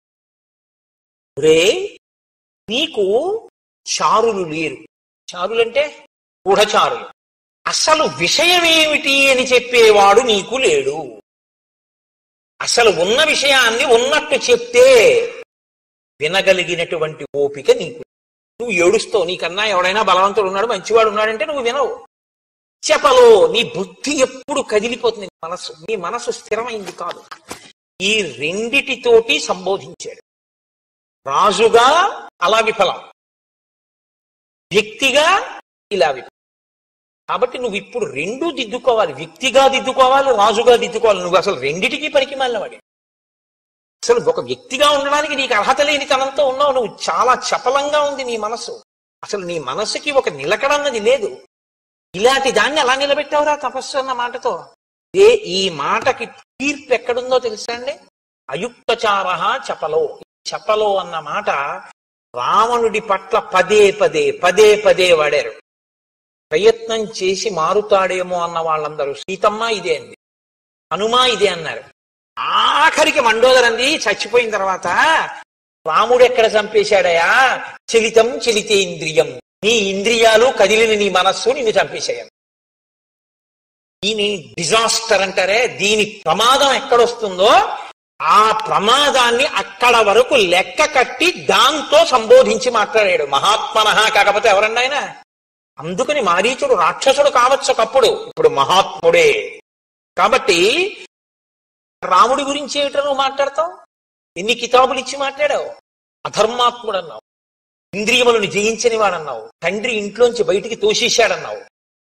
రే నీకు చారులు లేరు చారులంటే గూఢచారులు అసలు విషయం ఏమిటి అని చెప్పేవాడు నీకు లేడు అసలు ఉన్న విషయాన్ని ఉన్నట్టు చెప్తే వినగలిగినటువంటి ఓపిక నీకు నువ్వు ఏడుస్తావు నీకన్నా ఎవడైనా బలవంతుడు ఉన్నాడు మంచివాడు ఉన్నాడంటే నువ్వు వినవు చెప్పలో నీ బుద్ధి ఎప్పుడు కదిలిపోతుంది నీ మనస్సు నీ మనస్సు స్థిరమైంది కాదు ఈ రెండిటితోటి సంబోధించాడు రాజుగా అలా విఫలం వ్యక్తిగా ఇలా విఫలం కాబట్టి నువ్వు ఇప్పుడు రెండూ దిద్దుకోవాలి వ్యక్తిగా దిద్దుకోవాలి రాజుగా దిద్దుకోవాలి నువ్వు అసలు రెండిటికి పనికి మాలినవాడి అసలు ఒక వ్యక్తిగా ఉండడానికి నీకు అర్హత లేని తనంతో ఉన్నావు నువ్వు చాలా చపలంగా ఉంది నీ మనసు అసలు నీ మనసుకి ఒక నిలకడన్నది లేదు ఇలాంటి దాన్ని ఎలా నిలబెట్టావురా తపస్సు అన్న మాటతో ఏ ఈ మాటకి తీర్పు ఎక్కడుందో తెలుసా అండి అయుక్తచార చపలో చపలో అన్న మాట రావణుడి పట్ల పదే పదే పదే పదే వాడారు ప్రయత్నం చేసి మారుతాడేమో అన్న వాళ్ళందరూ సీతమ్మ ఇదే అంది హనుమ ఇదే అన్నారు ఆఖరికి మండోదరంది చచ్చిపోయిన తర్వాత రాముడు ఎక్కడ చంపేశాడయా చలితం చలితే ఇంద్రియం నీ ఇంద్రియాలు కదిలిన నీ మనస్సు నిన్ను చంపేశాయని దీని డిజాస్టర్ అంటారే దీని ప్రమాదం ఎక్కడొస్తుందో ఆ ప్రమాదాన్ని అక్కడ వరకు లెక్క కట్టి దాంతో సంబోధించి మాట్లాడాడు మహాత్మన కాకపోతే ఎవరండి ఆయన అందుకని మారీచుడు రాక్షసుడు కావచ్చు ఒకప్పుడు ఇప్పుడు మహాత్ముడే కాబట్టి రాముడి గురించి ఏమిటో నువ్వు మాట్లాడతావు ఎన్ని కితాబులు ఇచ్చి మాట్లాడావు అధర్మాత్ముడు అన్నావు ఇంద్రియములను జయించని వాడన్నావు తండ్రి ఇంట్లోంచి బయటికి తోసేశాడన్నావు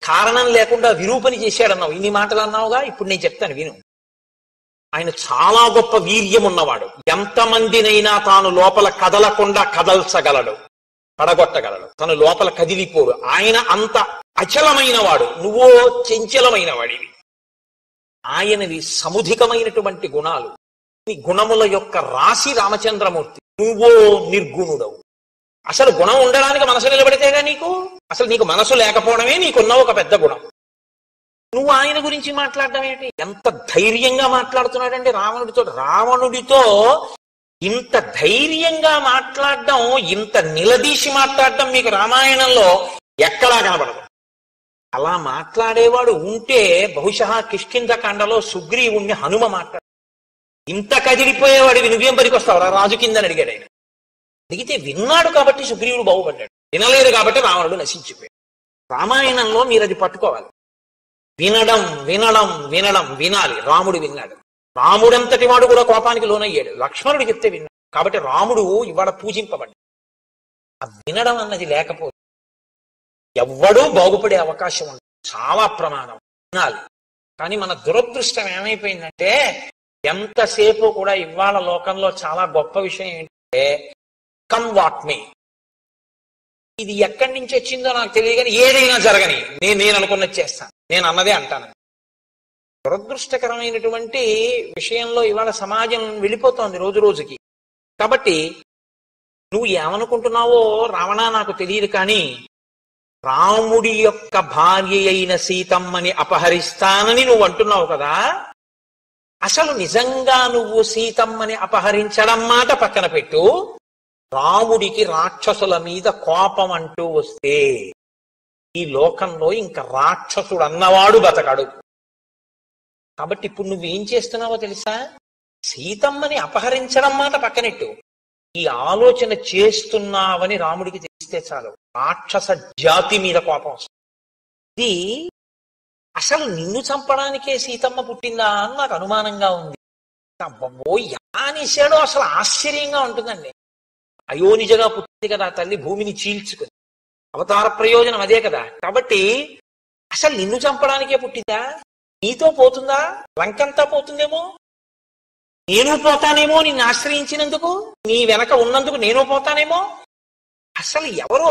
కారణం లేకుండా విరూపని చేశాడన్నావు ఇన్ని మాటలు అన్నావుగా ఇప్పుడు నేను చెప్తాను విను ఆయన చాలా గొప్ప వీర్యం ఉన్నవాడు ఎంతమందినైనా తాను లోపల కదలకుండా కదల్చగలడు పడగొట్టగలడు తను లోపల కదిలిపోడు ఆయన అంత అచలమైన వాడు నువ్వో చంచలమైన వాడివి ఆయనవి సముధికమైనటువంటి గుణాలు ఈ గుణముల యొక్క రాశి రామచంద్రమూర్తి నువ్వో నిర్గుణుడవు అసలు గుణం ఉండడానికి మనసు నిలబడితేగా నీకు అసలు నీకు మనసు లేకపోవడమే నీకున్న ఒక పెద్ద గుణం నువ్వు ఆయన గురించి మాట్లాడడం ఏంటి ఎంత ధైర్యంగా మాట్లాడుతున్నాడంటే రావణుడితో రావణుడితో ఇంత ధైర్యంగా మాట్లాడడం ఇంత నిలదీసి మాట్లాడడం మీకు రామాయణంలో ఎక్కడా కనబడదు అలా మాట్లాడేవాడు ఉంటే బహుశా కిష్కింద కాండలో సుగ్రీవుణ్ణి హనుమ మాట్లాడు ఇంత కదిలిపోయేవాడివి నువ్వేం పనికొస్తావురా రాజు కిందని అడిగాడు ఆయన అడిగితే విన్నాడు కాబట్టి సుగ్రీవుడు బాగుపడ్డాడు వినలేదు కాబట్టి రావణుడు నశించిపోయాడు రామాయణంలో మీరు అది పట్టుకోవాలి వినడం వినడం వినడం వినాలి రాముడు విన్నాడు రాముడంతటి వాడు కూడా కోపానికి లోనయ్యాడు లక్ష్మణుడు చెప్తే విన్నాడు కాబట్టి రాముడు ఇవాళ పూజింపబడ్డాడు ఆ వినడం అన్నది లేకపోతే ఎవ్వడూ బాగుపడే అవకాశం ఉండదు చాలా ప్రమాదం వినాలి కానీ మన దురదృష్టం ఏమైపోయిందంటే ఎంతసేపు కూడా ఇవాళ లోకంలో చాలా గొప్ప విషయం ఏంటంటే కమ్ వాట్ మీ ఇది ఎక్కడి నుంచి వచ్చిందో నాకు తెలియదు కానీ ఏదైనా జరగని నేను నేను అనుకున్నది చేస్తాను నేను అన్నదే అంటాను దురదృష్టకరమైనటువంటి విషయంలో ఇవాళ సమాజం వెళ్ళిపోతోంది రోజు రోజుకి కాబట్టి నువ్వు ఏమనుకుంటున్నావో రావణ నాకు తెలియదు కానీ రాముడి యొక్క భార్య అయిన సీతమ్మని అపహరిస్తానని నువ్వు అంటున్నావు కదా అసలు నిజంగా నువ్వు సీతమ్మని అపహరించడం మాట పక్కన పెట్టు రాముడికి రాక్షసుల మీద కోపం అంటూ వస్తే ఈ లోకంలో ఇంకా రాక్షసుడు అన్నవాడు బతకడు కాబట్టి ఇప్పుడు నువ్వేం చేస్తున్నావో తెలుసా సీతమ్మని అపహరించడం మాట పక్కనెట్టు ఈ ఆలోచన చేస్తున్నావని రాముడికి తెలిస్తే చాలు రాక్షస జాతి మీద కోపం వస్తుంది ఇది అసలు నిన్ను చంపడానికే సీతమ్మ పుట్టిందా అని నాకు అనుమానంగా ఉంది అబ్బబ్బో యానేశాడో అసలు ఆశ్చర్యంగా ఉంటుందండి అయోనిజగా పుట్టింది కదా ఆ తల్లి భూమిని చీల్చుకుని అవతార ప్రయోజనం అదే కదా కాబట్టి అసలు నిన్ను చంపడానికే పుట్టిందా నీతో పోతుందా లంకంతా పోతుందేమో నేను పోతానేమో నిన్ను ఆశ్రయించినందుకు నీ వెనక ఉన్నందుకు నేను పోతానేమో అసలు ఎవరో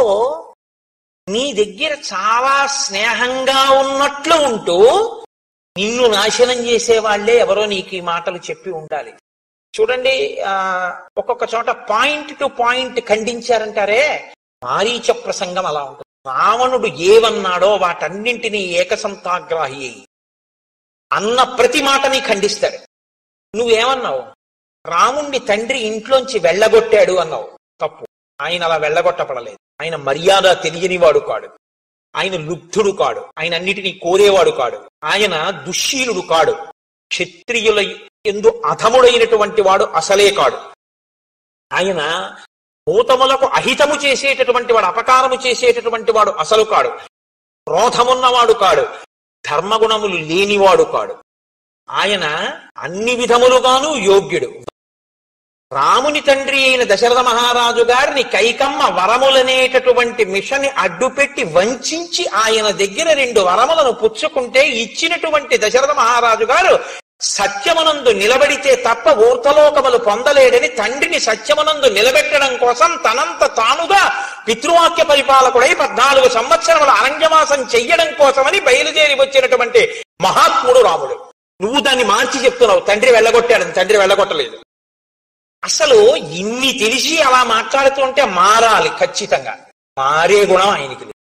నీ దగ్గర చాలా స్నేహంగా ఉన్నట్లు ఉంటూ నిన్ను నాశనం చేసే వాళ్ళే ఎవరో నీకు ఈ మాటలు చెప్పి ఉండాలి చూడండి ఆ ఒక్కొక్క చోట పాయింట్ టు పాయింట్ ఖండించారంటారే మారీచ ప్రసంగం అలా ఉంటుంది రావణుడు ఏవన్నాడో వాటన్నింటినీ ఏకసంతాగ్రాహి అయి అన్న ప్రతి మాటని ఖండిస్తాడు నువ్వేమన్నావు రాముణ్ణి తండ్రి ఇంట్లోంచి వెళ్ళగొట్టాడు అన్నావు తప్పు ఆయన అలా వెళ్ళగొట్టపడలేదు ఆయన మర్యాద తెలియనివాడు కాడు ఆయన లుబ్ధుడు కాడు ఆయన అన్నిటినీ కోరేవాడు కాడు ఆయన దుశ్శీలుడు కాడు క్షత్రియుల ఎందు అధముడైనటువంటి వాడు అసలే కాడు ఆయన భూతములకు అహితము చేసేటటువంటి వాడు అపకారము చేసేటటువంటి వాడు అసలు కాడు క్రోధమున్నవాడు కాడు ధర్మగుణములు లేనివాడు కాడు ఆయన అన్ని విధములుగాను యోగ్యుడు రాముని తండ్రి అయిన దశరథ మహారాజు గారిని కైకమ్మ వరములనేటటువంటి మిషని అడ్డుపెట్టి వంచించి ఆయన దగ్గర రెండు వరములను పుచ్చుకుంటే ఇచ్చినటువంటి దశరథ మహారాజు గారు సత్యమునందు నిలబడితే తప్ప ఊర్ధలోకములు పొందలేడని తండ్రిని సత్యమునందు నిలబెట్టడం కోసం తనంత తానుగా పితృవాక్య పరిపాలకుడై పద్నాలుగు సంవత్సరముల అరణ్యవాసం చెయ్యడం కోసమని బయలుదేరి వచ్చినటువంటి మహాత్ముడు రాముడు నువ్వు దాన్ని మార్చి చెప్తున్నావు తండ్రి వెళ్ళగొట్టాడని తండ్రి వెళ్ళగొట్టలేదు అసలు ఇన్ని తెలిసి అలా మాట్లాడుతుంటే మారాలి ఖచ్చితంగా మారే గుణం ఆయనకి లేదు.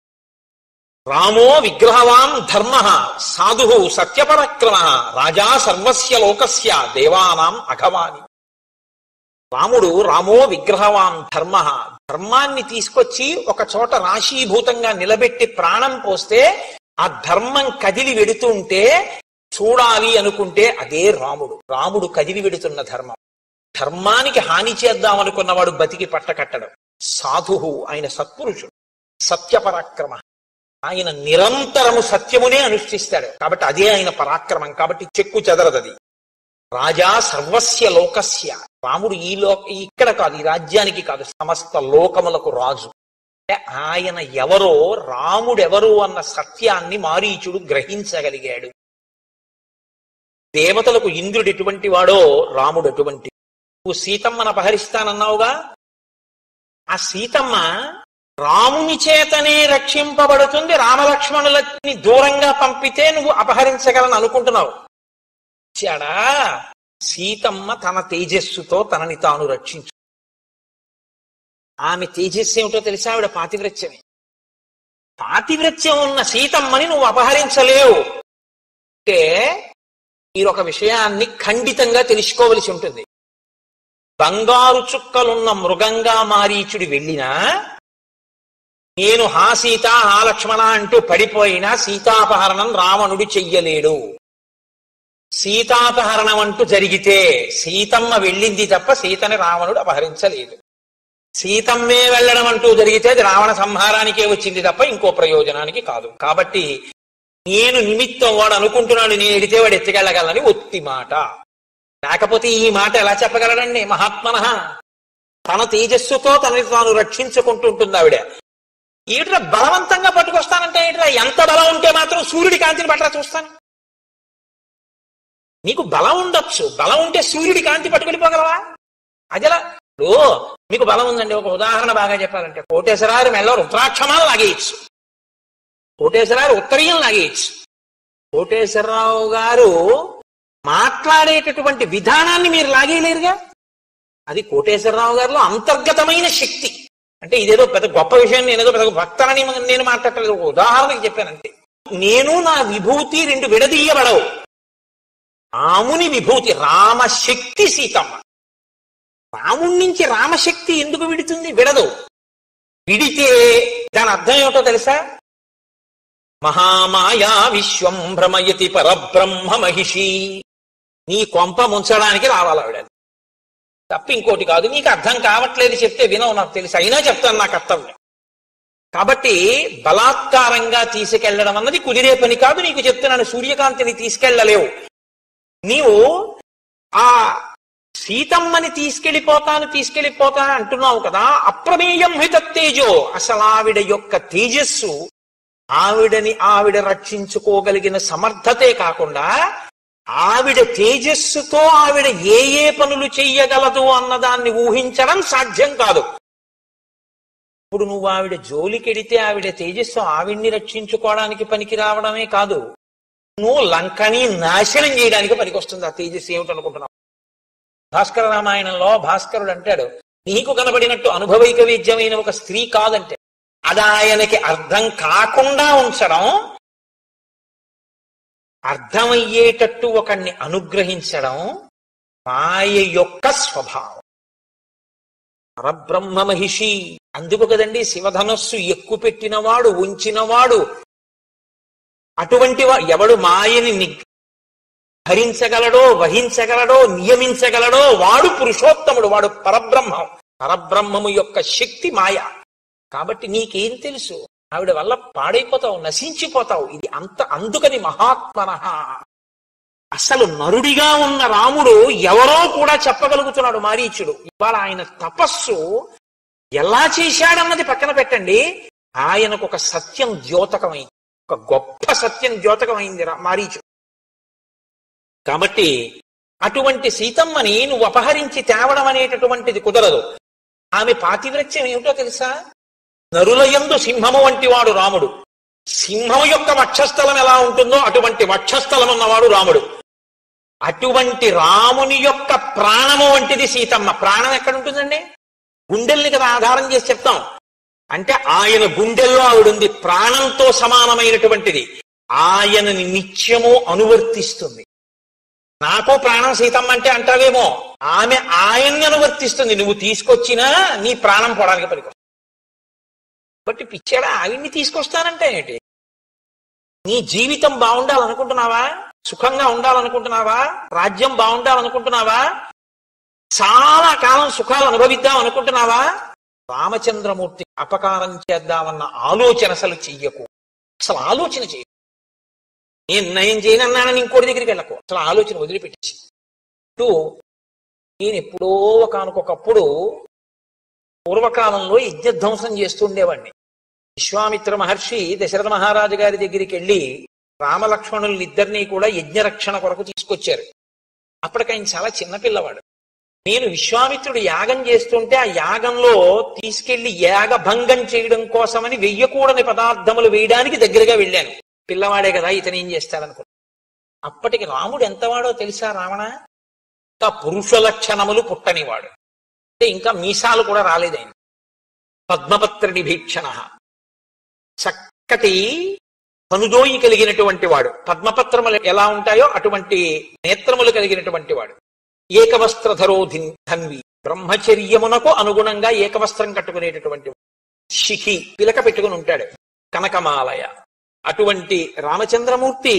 రామో విగ్రహవాన్ ధర్మ సాధు సత్యపరక్రమ రాజా సర్వస్య లోకస్య దేవానాం అఘవాని రాముడు రామో విగ్రహవాన్ ధర్మ ధర్మాన్ని తీసుకొచ్చి ఒక చోట రాశీభూతంగా నిలబెట్టి ప్రాణం పోస్తే ఆ ధర్మం కదిలి వెడుతుంటే చూడాలి అనుకుంటే అదే రాముడు రాముడు కదిలి వెడుతున్న ధర్మం ధర్మానికి హాని చేద్దామనుకున్నవాడు బతికి పట్టకట్టడం సాధువు ఆయన సత్పురుషుడు సత్యపరాక్రమ ఆయన నిరంతరము సత్యమునే అనుష్ఠిస్తాడు కాబట్టి అదే ఆయన పరాక్రమం కాబట్టి చెక్కు చెదరదది రాజా సర్వస్య లోకస్య రాముడు ఈ లోక ఇక్కడ కాదు ఈ రాజ్యానికి కాదు సమస్త లోకములకు రాజు అంటే ఆయన ఎవరో రాముడెవరు అన్న సత్యాన్ని మారీచుడు గ్రహించగలిగాడు దేవతలకు ఇంద్రుడు ఎటువంటి వాడో రాముడు అటువంటి నువ్వు సీతమ్మను అపహరిస్తానన్నావుగా ఆ సీతమ్మ రాముని చేతనే రక్షింపబడుతుంది రామలక్ష్మణులని దూరంగా పంపితే నువ్వు అపహరించగలని అనుకుంటున్నావు చాడా సీతమ్మ తన తేజస్సుతో తనని తాను రక్షించు ఆమె తేజస్సు ఏమిటో తెలిసా ఆవిడ పాతివ్రత్యమే పాతివ్రత్యం ఉన్న సీతమ్మని నువ్వు అపహరించలేవు అంటే మీరు ఒక విషయాన్ని ఖండితంగా తెలుసుకోవలసి ఉంటుంది బంగారు చుక్కలున్న మృగంగా మారీచుడి వెళ్ళినా నేను హా సీత హా లక్ష్మణ అంటూ పడిపోయినా సీతాపహరణం రావణుడు చెయ్యలేడు సీతాపహరణం అంటూ జరిగితే సీతమ్మ వెళ్ళింది తప్ప సీతని రావణుడు అపహరించలేదు సీతమ్మే వెళ్ళడం అంటూ జరిగితే అది రావణ సంహారానికే వచ్చింది తప్ప ఇంకో ప్రయోజనానికి కాదు కాబట్టి నేను నిమిత్తం వాడు అనుకుంటున్నాడు నేను ఎడితే వాడు ఎత్తుకెళ్ళగలని ఒత్తి మాట లేకపోతే ఈ మాట ఎలా చెప్పగలడండి మహాత్మన తన తేజస్సుతో తనని తాను రక్షించుకుంటుంటుంది ఆవిడ ఈట్రా బలవంతంగా పట్టుకొస్తానంటే ఏంట్రా ఎంత బలం ఉంటే మాత్రం సూర్యుడి కాంతిని పట్టరా చూస్తాను నీకు బలం ఉండొచ్చు బలం ఉంటే సూర్యుడి కాంతి పట్టుకెళ్ళిపోగలవా అదిలా ఇప్పుడు మీకు బలం ఉందండి ఒక ఉదాహరణ బాగా చెప్పాలంటే కోటేశ్వరారు మెల్ల రుద్రాక్షమాలు లాగేయచ్చు కోటేశ్వరారు ఉత్తరీయం లాగేయచ్చు కోటేశ్వరరావు గారు మాట్లాడేటటువంటి విధానాన్ని మీరు లాగేయలేరుగా అది కోటేశ్వరరావు గారిలో అంతర్గతమైన శక్తి అంటే ఇదేదో పెద్ద గొప్ప విషయం నేనేదో పెద్ద భక్తనని నేను మాట్లాడలేదు ఒక ఉదాహరణకి చెప్పాను అంతే నేను నా విభూతి రెండు విడదీయబడవు రాముని విభూతి రామశక్తి సీతమ్మ రాముడి నుంచి రామశక్తి ఎందుకు విడుతుంది విడదు విడితే దాని అర్థం ఏమిటో తెలుసా మహామాయా విశ్వం భ్రమయతి పరబ్రహ్మ మహిషి నీ కొంప ముంచడానికి రావాలి ఆవిడ తప్ప ఇంకోటి కాదు నీకు అర్థం కావట్లేదు చెప్తే వినవు నాకు తెలుసు అయినా చెప్తాను నా కర్తవ్యం కాబట్టి బలాత్కారంగా తీసుకెళ్లడం అన్నది కుదిరే పని కాదు నీకు చెప్తున్నాను సూర్యకాంతిని తీసుకెళ్లలేవు నీవు ఆ సీతమ్మని తీసుకెళ్లిపోతాను తీసుకెళ్లిపోతాను అంటున్నావు కదా అప్రమేయం హిత తేజో అసలు ఆవిడ యొక్క తేజస్సు ఆవిడని ఆవిడ రక్షించుకోగలిగిన సమర్థతే కాకుండా ఆవిడ తేజస్సుతో ఆవిడ ఏ ఏ పనులు చెయ్యగలదు అన్నదాన్ని ఊహించడం సాధ్యం కాదు ఇప్పుడు నువ్వు ఆవిడ జోలికెడితే ఆవిడ తేజస్సు ఆవిడ్ని రక్షించుకోవడానికి పనికి రావడమే కాదు నువ్వు లంకని నాశనం చేయడానికి పనికొస్తుంది ఆ తేజస్సు ఏమిటనుకుంటున్నావు భాస్కర రామాయణంలో భాస్కరుడు అంటాడు నీకు కనబడినట్టు అనుభవైక వేద్యమైన ఒక స్త్రీ కాదంటే అది ఆయనకి అర్థం కాకుండా ఉంచడం అర్థమయ్యేటట్టు ఒకణ్ణి అనుగ్రహించడం మాయ యొక్క స్వభావం పరబ్రహ్మ మహిషి అందుకు కదండి శివధనస్సు ఎక్కువ పెట్టినవాడు ఉంచినవాడు అటువంటి వా ఎవడు మాయని ని భరించగలడో వహించగలడో నియమించగలడో వాడు పురుషోత్తముడు వాడు పరబ్రహ్మం పరబ్రహ్మము యొక్క శక్తి మాయ కాబట్టి నీకేం తెలుసు ఆవిడ వల్ల పాడైపోతావు నశించిపోతావు ఇది అంత అందుకని మహాత్మన అసలు నరుడిగా ఉన్న రాముడు ఎవరో కూడా చెప్పగలుగుతున్నాడు మారీచుడు ఇవాళ ఆయన తపస్సు ఎలా చేశాడన్నది పక్కన పెట్టండి ఆయనకు ఒక సత్యం ద్యోతకమైంది ఒక గొప్ప సత్యం ద్యోతకమైంది రా- మారీచుడు కాబట్టి అటువంటి సీతమ్మని నువ్వు అపహరించి తేవడం అనేటటువంటిది కుదరదు ఆమె పాతివ్రత్యం ఏమిటో తెలుసా నరులయందు సింహము వంటి వాడు రాముడు సింహం యొక్క వక్షస్థలం ఎలా ఉంటుందో అటువంటి వక్షస్థలం ఉన్నవాడు రాముడు అటువంటి రాముని యొక్క ప్రాణము వంటిది సీతమ్మ ప్రాణం ఎక్కడ ఉంటుందండి గుండెల్ని కదా ఆధారం చేసి చెప్తాం అంటే ఆయన గుండెల్లో ఆవిడుంది ప్రాణంతో సమానమైనటువంటిది ఆయనని నిత్యము అనువర్తిస్తుంది నాకు ప్రాణం సీతమ్మ అంటే అంటావేమో ఆమె ఆయన్ని అనువర్తిస్తుంది నువ్వు తీసుకొచ్చినా నీ ప్రాణం పోవడానికి పనికి బట్టి పిచ్చాడా ఆవిడ్ని తీసుకొస్తానంటే ఏంటి నీ జీవితం బాగుండాలనుకుంటున్నావా సుఖంగా ఉండాలనుకుంటున్నావా రాజ్యం బాగుండాలనుకుంటున్నావా చాలా కాలం సుఖాలు అనుభవిద్దాం అనుకుంటున్నావా రామచంద్రమూర్తి అపకారం చేద్దామన్న ఆలోచన అసలు చెయ్యకు అసలు ఆలోచన చెయ్యకు నేను నయం చేయనన్నానని ఇంకోటి దగ్గరికి వెళ్ళకు అసలు ఆలోచన వదిలిపెట్టేసి టూ నేను ఎప్పుడో ఒకనకొకప్పుడు పూర్వకాలంలో యజ్ఞధ్వంసం చేస్తూ ఉండేవాడిని విశ్వామిత్ర మహర్షి దశరథ మహారాజు గారి దగ్గరికి వెళ్ళి రామలక్ష్మణులిద్దరినీ కూడా యజ్ఞరక్షణ కొరకు తీసుకొచ్చారు అప్పటికి ఆయన చాలా చిన్న పిల్లవాడు నేను విశ్వామిత్రుడు యాగం చేస్తుంటే ఆ యాగంలో తీసుకెళ్లి యాగ భంగం చేయడం కోసమని వెయ్యకూడని పదార్థములు వేయడానికి దగ్గరగా వెళ్ళాను పిల్లవాడే కదా ఇతను ఏం చేస్తాడనుకో అప్పటికి రాముడు ఎంతవాడో తెలుసా రావణ ఇంకా పురుష లక్షణములు పుట్టనివాడు అంటే ఇంకా మీసాలు కూడా రాలేదు ఆయన పద్మపత్రుడి భీక్షణ చక్కటి కనుదోయి కలిగినటువంటి వాడు పద్మపత్రములు ఎలా ఉంటాయో అటువంటి నేత్రములు కలిగినటువంటి వాడు ఏకవస్త్రధరో ధిన్- ధన్వి బ్రహ్మచర్యమునకు అనుగుణంగా ఏకవస్త్రం కట్టుకునేటటువంటి వాడు. శిఖి పిలక పెట్టుకుని ఉంటాడు కనకమాలయ అటువంటి రామచంద్రమూర్తి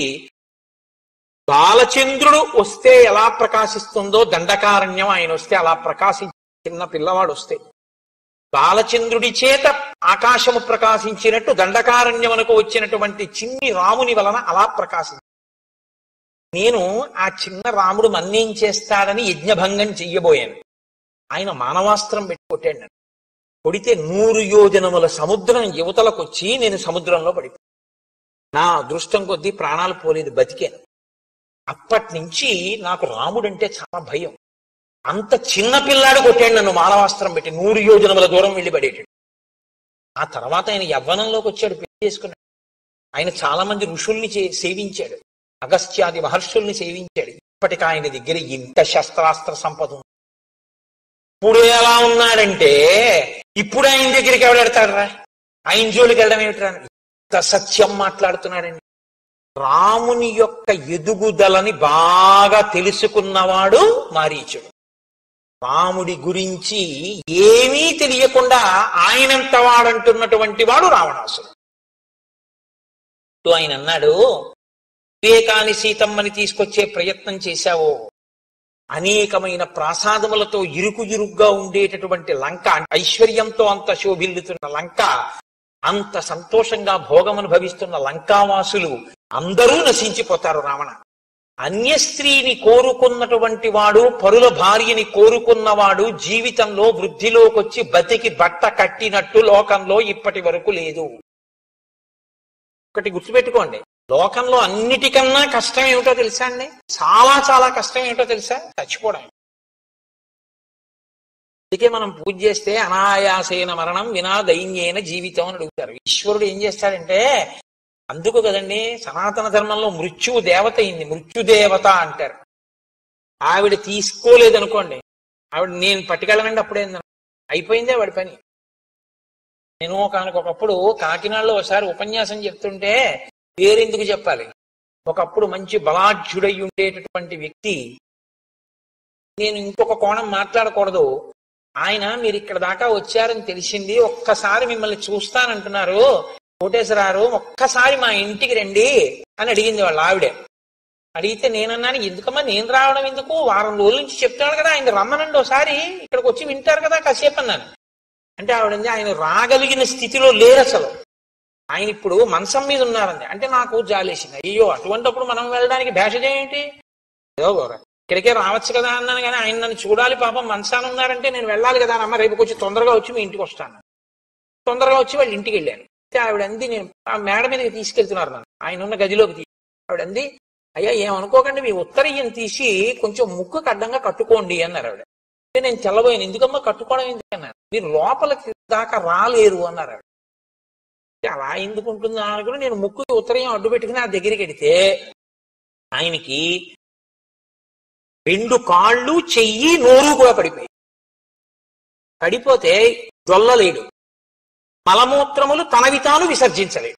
బాలచంద్రుడు వస్తే ఎలా ప్రకాశిస్తుందో దండకారణ్యం ఆయన వస్తే అలా ప్రకాశి చిన్న పిల్లవాడు వస్తే బాలచంద్రుడి చేత ఆకాశము ప్రకాశించినట్టు దండకారణ్యమునకు వచ్చినటువంటి చిన్ని రాముని వలన అలా ప్రకాశించి నేను ఆ చిన్న రాముడు మన్నేం చేస్తాడని యజ్ఞభంగం చెయ్యబోయాను ఆయన మానవాస్త్రం పెట్టి కొట్టాడు నన్ను. కొడితే నూరు యోజనముల సముద్రం యువతలకొచ్చి నేను సముద్రంలో పడిపోయాను నా అదృష్టం కొద్దీ ప్రాణాలు పోలేదు బతికాను అప్పటి నుంచి నాకు రాముడంటే చాలా భయం అంత చిన్న పిల్లాడు కొట్టాడు నన్ను మానవాస్త్రం పెట్టి నూరు యోజనముల దూరం వెళ్ళి పడేటాడు ఆ తర్వాత ఆయన యవ్వనంలోకి వచ్చాడు పెళ్లి చేసుకున్నాడు ఆయన చాలా మంది ఋషుల్ని చే- సేవించాడు అగస్త్యాది మహర్షుల్ని సేవించాడు ఇప్పటికి ఆయన దగ్గర ఇంత శస్త్రాస్త్ర సంపద ఉంది ఇప్పుడు ఎలా ఉన్నాడంటే ఇప్పుడు ఆయన దగ్గరికి ఎవడెడతాడరా ఆయన జోలికి వెళ్ళడం ఏమిట్రా ఇంత సత్యం మాట్లాడుతున్నాడండి రాముని యొక్క ఎదుగుదలని బాగా తెలుసుకున్నవాడు మారీచుడు రాముడి గురించి ఏమీ తెలియకుండా ఆయనంత వాడంటున్నటువంటి వాడు రావణాసుడు ఆయన అన్నాడు వివేకాని సీతమ్మని తీసుకొచ్చే ప్రయత్నం చేశావో అనేకమైన ప్రాసాదములతో ఇరుకు ఇరుగ్గా ఉండేటటువంటి లంక ఐశ్వర్యంతో అంత శోభిల్లుతున్న లంక అంత సంతోషంగా భోగం అనుభవిస్తున్న లంకావాసులు అందరూ నశించిపోతారు రావణ అన్య స్త్రీని కోరుకున్నటువంటి వాడు పరుల భార్యని కోరుకున్నవాడు జీవితంలో వృద్ధిలోకొచ్చి బతికి బట్ట కట్టినట్టు లోకంలో ఇప్పటి వరకు లేదు ఒకటి గుర్తుపెట్టుకోండి లోకంలో అన్నిటికన్నా కష్టం ఏమిటో తెలుసా అండి చాలా చాలా కష్టం ఏమిటో తెలుసా చచ్చిపోవడం అందుకే మనం పూజ చేస్తే అనాయాసేన మరణం వినా దైన్యేన జీవితం అని అడుగుతారు ఈశ్వరుడు ఏం చేస్తాడంటే అందుకు కదండి సనాతన ధర్మంలో మృత్యువు దేవత అయింది మృత్యుదేవత అంటారు ఆవిడ తీసుకోలేదనుకోండి ఆవిడ నేను పట్టుకెళ్ళనండి అప్పుడే అయిపోయిందే వాడి పని నేను ఒకనకొకప్పుడు కాకినాడలో ఒకసారి ఉపన్యాసం చెప్తుంటే పేరెందుకు చెప్పాలి ఒకప్పుడు మంచి బలాఢ్యుడై ఉండేటటువంటి వ్యక్తి నేను ఇంకొక కోణం మాట్లాడకూడదు ఆయన మీరు ఇక్కడ దాకా వచ్చారని తెలిసింది ఒక్కసారి మిమ్మల్ని చూస్తానంటున్నారు కోటేశ్వరారు ఒక్కసారి మా ఇంటికి రండి అని అడిగింది వాళ్ళ ఆవిడే అడిగితే నేనన్నాను ఎందుకమ్మా నేను రావడం ఎందుకు వారం రోజుల నుంచి చెప్తాను కదా ఆయన రమ్మనండి ఒకసారి ఇక్కడికి వచ్చి వింటారు కదా కాసేపు అన్నాను అంటే ఆవిడంది ఆయన రాగలిగిన స్థితిలో లేరు అసలు ఆయన ఇప్పుడు మంచం మీద ఉన్నారండి అంటే నాకు జాలేసింది అయ్యో అటువంటిప్పుడు మనం వెళ్ళడానికి భేషజం ఏంటి ఏదో గౌరవ ఇక్కడికే రావచ్చు కదా అన్నాను కానీ ఆయన నన్ను చూడాలి పాపం మంచాన ఉన్నారంటే నేను వెళ్ళాలి కదా అమ్మ రేపు వచ్చి తొందరగా వచ్చి మీ ఇంటికి వస్తాను తొందరగా వచ్చి వాళ్ళ ఇంటికి వెళ్ళాను అయితే ఆవిడ అంది నేను ఆ మేడ మీదకి తీసుకెళ్తున్నారు నన్ను ఆయన ఉన్న గదిలోకి తీ ఆవిడ అంది అయ్యా ఏమనుకోకండి మీ ఉత్తరీయం తీసి కొంచెం ముక్కు అడ్డంగా కట్టుకోండి అన్నారు ఆవిడ అంటే నేను తెల్లబోయాను ఎందుకమ్మా కట్టుకోవడం ఎందుకు అన్నారు మీరు లోపలికి దాకా రాలేరు అన్నారు ఆవిడ అంటే అలా ఎందుకు ఉంటుంది అనుకుని నేను ముక్కుకి ఉత్తరయం అడ్డు పెట్టుకుని ఆ దగ్గరికి వెడితే ఆయనకి రెండు కాళ్ళు చెయ్యి నోరు కూడా పడిపోయి పడిపోతే జొల్లలేడు మలమూత్రములు తనవి తాను విసర్జించలేడు